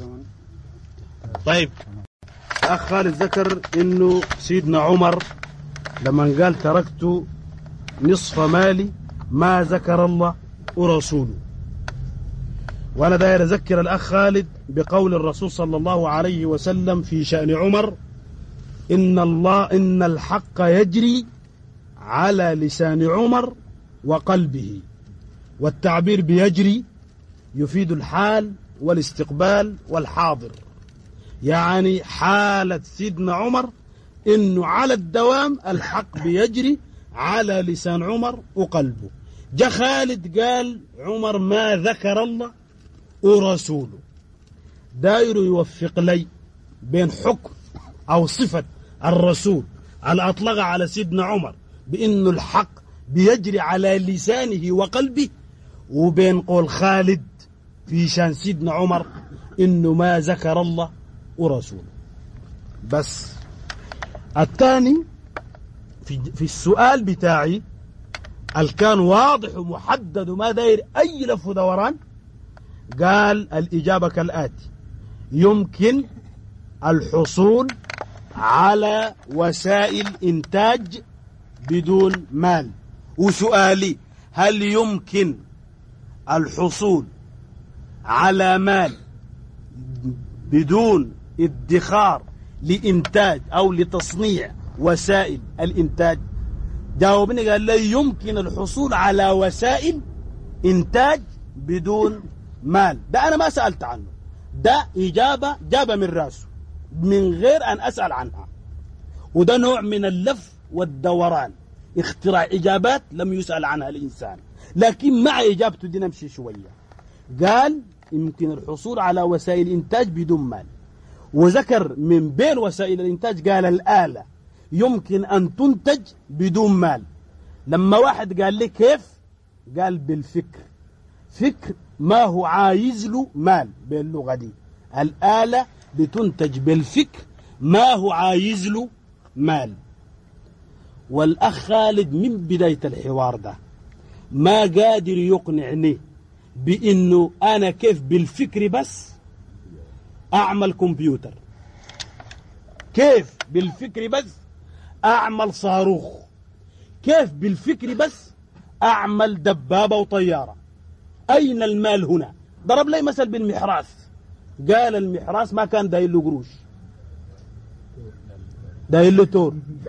طيب الأخ خالد ذكر إنه سيدنا عمر لما قال تركت نصف مالي ما ذكر الله ورسوله وأنا داير أذكر الأخ خالد بقول الرسول صلى الله عليه وسلم في شأن عمر إن الله إن الحق يجري على لسان عمر وقلبه والتعبير بيجري يفيد الحال والاستقبال والحاضر يعني حالة سيدنا عمر انه على الدوام الحق بيجري على لسان عمر وقلبه جا خالد قال عمر ما ذكر الله ورسوله داير يوفق لي بين حكم أو صفة الرسول على أطلق على سيدنا عمر بأنه الحق بيجري على لسانه وقلبه وبين قول خالد في شان سيدنا عمر إنه ما ذكر الله ورسوله بس الثاني في, في السؤال بتاعي الكان واضح ومحدد وما داير أي لف ودوران قال الإجابة كالآتي يمكن الحصول على وسائل إنتاج بدون مال وسؤالي هل يمكن الحصول على مال بدون ادخار لإنتاج أو لتصنيع وسائل الإنتاج جاوبني قال لا يمكن الحصول على وسائل إنتاج بدون مال ده أنا ما سألت عنه ده إجابة جابة من راسه من غير أن أسأل عنها وده نوع من اللف والدوران اختراع إجابات لم يسأل عنها الإنسان لكن مع إجابته دي نمشي شوية قال يمكن الحصول على وسائل إنتاج بدون مال وذكر من بين وسائل الإنتاج قال الآلة يمكن أن تنتج بدون مال لما واحد قال لي كيف قال بالفكر فكر ما هو عايز له مال باللغة دي الآلة بتنتج بالفكر ما هو عايز له مال والأخ خالد من بداية الحوار ده ما قادر يقنعني بأنه أنا كيف بالفكر بس أعمل كمبيوتر كيف بالفكر بس أعمل صاروخ كيف بالفكر بس أعمل دبابة وطيارة أين المال هنا ضرب لي مثل بالمحراث قال المحراث ما كان داير له قروش داير له تور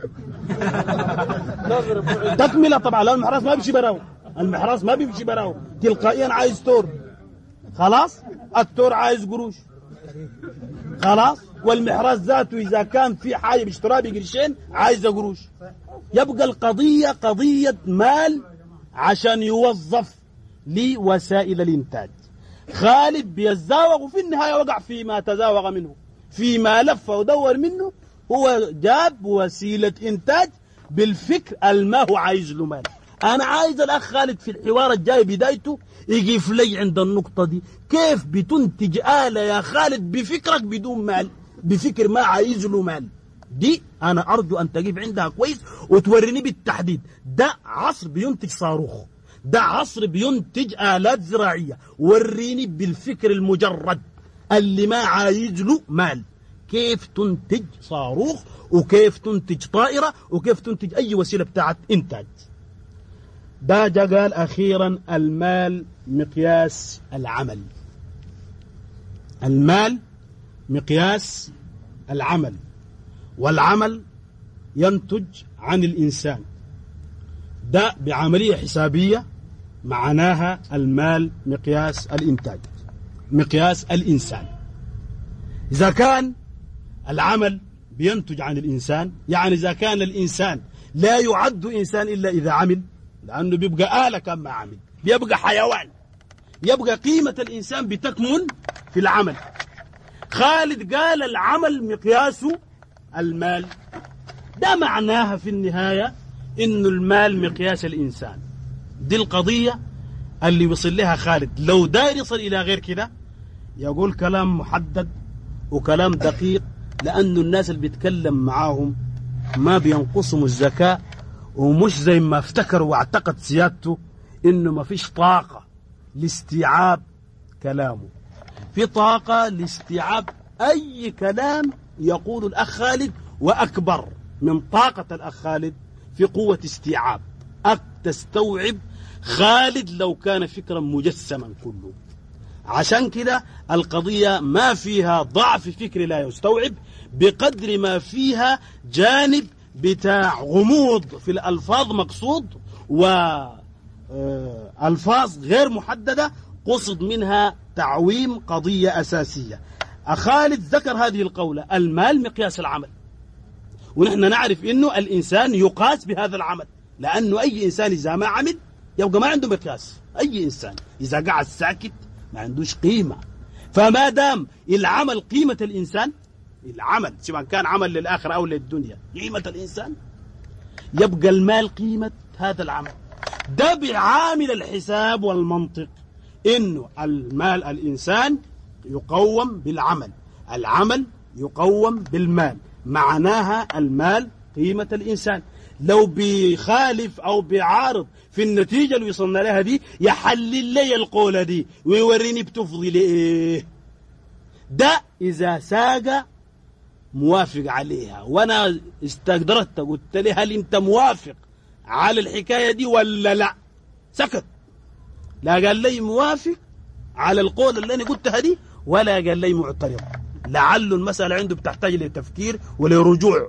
تكملة طبعا لو المحراث ما بيمشي براو المحراث ما بيمشي براو تلقائيا عايز تور خلاص التور عايز قروش خلاص والمحراث ذاته إذا كان في حاجة بيشتريها بقرشين عايزة قروش يبقى القضية قضية مال عشان يوظف لوسائل الإنتاج خالد بيتزاوغ وفي النهاية وقع فيما تزاوغ منه فيما لف ودور منه هو جاب وسيلة إنتاج بالفكر الما هو عايز له مال أنا عايز الأخ خالد في الحوار الجاي بدايته يقف لي عند النقطة دي كيف بتنتج آلة يا خالد بفكرك بدون مال بفكر ما عايز له مال دي أنا أرجو أن تقف عندها كويس وتوريني بالتحديد ده عصر بينتج صاروخ ده عصر بينتج آلات زراعية وريني بالفكر المجرد اللي ما عايز له مال كيف تنتج صاروخ وكيف تنتج طائرة وكيف تنتج أي وسيلة بتاعت إنتاج ده جا قال أخيرا المال مقياس العمل المال مقياس العمل والعمل ينتج عن الإنسان ده بعملية حسابية معناها المال مقياس الإنتاج مقياس الإنسان إذا كان العمل بينتج عن الإنسان يعني إذا كان الإنسان لا يعد إنسان إلا إذا عمل لأنه بيبقى آلة كما عمل بيبقى حيوان يبقى قيمة الإنسان بتكمن في العمل خالد قال العمل مقياسه المال ده معناها في النهاية إنه المال مقياس الإنسان دي القضية اللي وصل لها خالد لو داير يصل إلى غير كده يقول كلام محدد وكلام دقيق لأنه الناس اللي بيتكلم معاهم ما بينقصهم الذكاء ومش زي ما افتكر واعتقد سيادته انه ما فيش طاقة لاستيعاب كلامه في طاقة لاستيعاب اي كلام يقول الاخ خالد واكبر من طاقة الاخ خالد في قوة استيعاب أك تستوعب خالد لو كان فكرا مجسما كله عشان كده القضية ما فيها ضعف فكري لا يستوعب بقدر ما فيها جانب بتاع غموض في الألفاظ مقصود وألفاظ غير محددة قصد منها تعويم قضية أساسية خالد ذكر هذه القولة المال مقياس العمل ونحن نعرف أنه الإنسان يقاس بهذا العمل لأنه أي إنسان إذا ما عمل يبقى ما عنده مقياس أي إنسان إذا قعد ساكت ما عندوش قيمة فما دام العمل قيمة الإنسان العمل سواء كان عمل للآخرة أو للدنيا قيمة الإنسان يبقى المال قيمة هذا العمل ده بعامل الحساب والمنطق إنه المال الإنسان يقوم بالعمل العمل يقوم بالمال معناها المال قيمة الإنسان لو بيخالف أو بيعارض في النتيجة اللي وصلنا لها دي يحلل لي القولة دي ويوريني بتفضي لإيه ده إذا ساق موافق عليها وأنا استقدرت قلت له هل أنت موافق على الحكاية دي ولا لا سكت لا قال لي موافق على القول اللي أنا قلتها دي ولا قال لي معترض لعل المسألة عنده بتحتاج لتفكير ولرجوع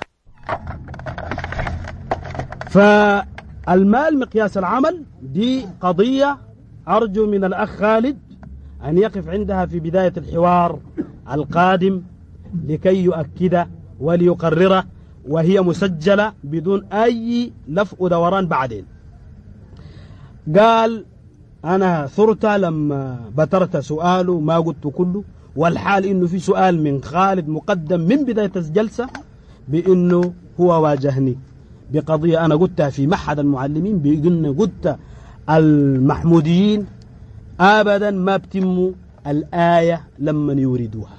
فالمال مقياس العمل دي قضية أرجو من الأخ خالد أن يقف عندها في بداية الحوار القادم لكي يؤكد وليقرره وهي مسجلة بدون أي لف ودوران بعدين قال أنا ثرت لما بترت سؤاله ما قلت كله والحال إنه في سؤال من خالد مقدم من بداية الجلسة بإنه هو واجهني بقضية أنا قلتها في معهد المعلمين بأنه قلت المحموديين أبدا ما بتموا الآية لما يريدوها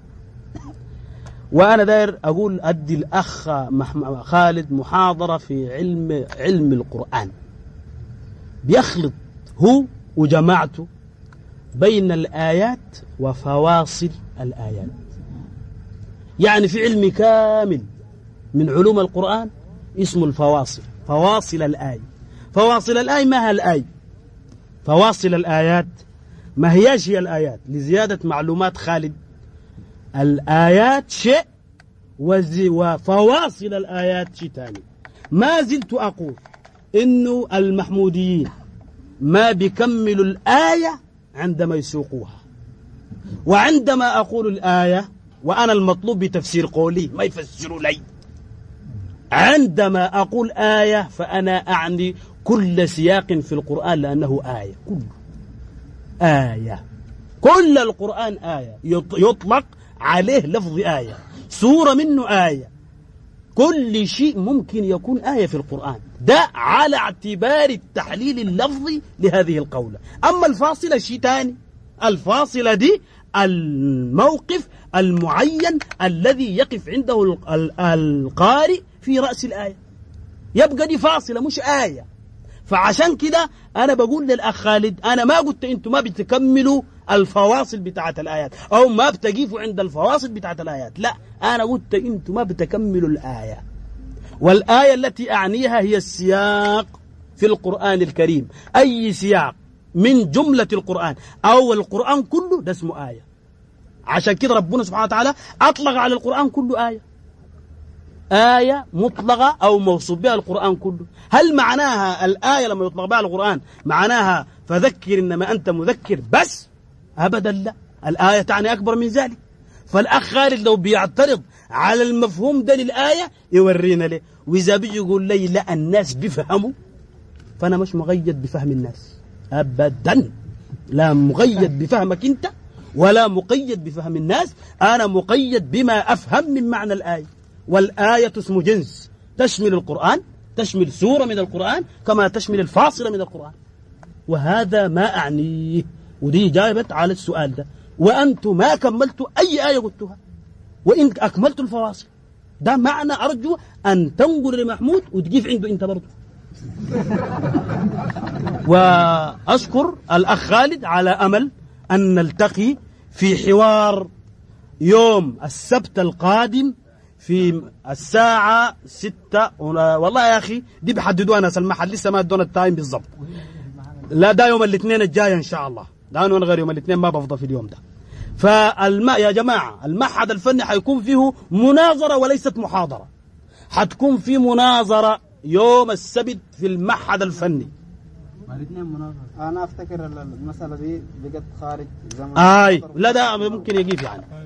وأنا داير أقول أدي الأخ مح- خالد محاضرة في علم علم القرآن بيخلط هو وجماعته بين الآيات وفواصل الآيات يعني في علم كامل من علوم القرآن اسمه الفواصل فواصل الآية فواصل الآية ما هي الآية فواصل الآيات ما هياش هي الآيات لزيادة معلومات خالد الآيات شيء وزي وفواصل الآيات شيء ثاني ما زلت أقول إنه المحموديين ما بيكملوا الآية عندما يسوقوها وعندما أقول الآية وأنا المطلوب بتفسير قولي ما يفسروا لي عندما أقول آية فأنا أعني كل سياق في القرآن لأنه آية كله آية كل القرآن آية يط- يطلق عليه لفظ آية سورة منه آية كل شيء ممكن يكون آية في القرآن ده على اعتبار التحليل اللفظي لهذه القولة أما الفاصلة شيء تاني الفاصلة دي الموقف المعين الذي يقف عنده ال- ال- القارئ في رأس الآية يبقى دي فاصلة مش آية فعشان كده أنا بقول للأخ خالد أنا ما قلت أنتم ما بتكملوا الفواصل بتاعة الآيات أو ما بتقيفوا عند الفواصل بتاعة الآيات لا أنا قلت أنتم ما بتكملوا الآية والآية التي أعنيها هي السياق في القرآن الكريم أي سياق من جملة القرآن أو القرآن كله ده اسمه آية عشان كده ربنا سبحانه وتعالى أطلق على القرآن كله آية آية مطلقة أو موصوف بها القرآن كله هل معناها الآية لما يطلق بها القرآن معناها فذكر إنما أنت مذكر بس أبدا لا الآية تعني أكبر من ذلك فالأخ خالد لو بيعترض على المفهوم ده للآية يورينا ليه وإذا بيجي يقول لي لا الناس بيفهموا فأنا مش مقيد بفهم الناس أبدا لا مقيد بفهمك أنت ولا مقيد بفهم الناس أنا مقيد بما أفهم من معنى الآية والآية اسم جنس تشمل القرآن تشمل سورة من القرآن كما تشمل الفاصلة من القرآن وهذا ما أعنيه ودي جاوبت على السؤال ده وأنتم ما كملتوا أي آية قلتها وإن أكملتوا الفواصل ده معنى أرجو أن تنقل لمحمود وتجيف عنده أنت برضه وأشكر الأخ خالد على أمل أن نلتقي في حوار يوم السبت القادم في الساعة ستة والله يا أخي دي بيحددوها ناس المحل لسه ما ادونا التايم بالضبط لا ده يوم الاثنين الجاي إن شاء الله لأنه أنا غير يوم الاثنين ما بفضى في اليوم ده فالما يا جماعة المعهد الفني حيكون فيه مناظرة وليست محاضرة حتكون في مناظرة يوم السبت في المعهد الفني الاثنين مناظرة انا افتكر المسألة دي بقت خارج زمن آي لا ده ممكن يجيب يعني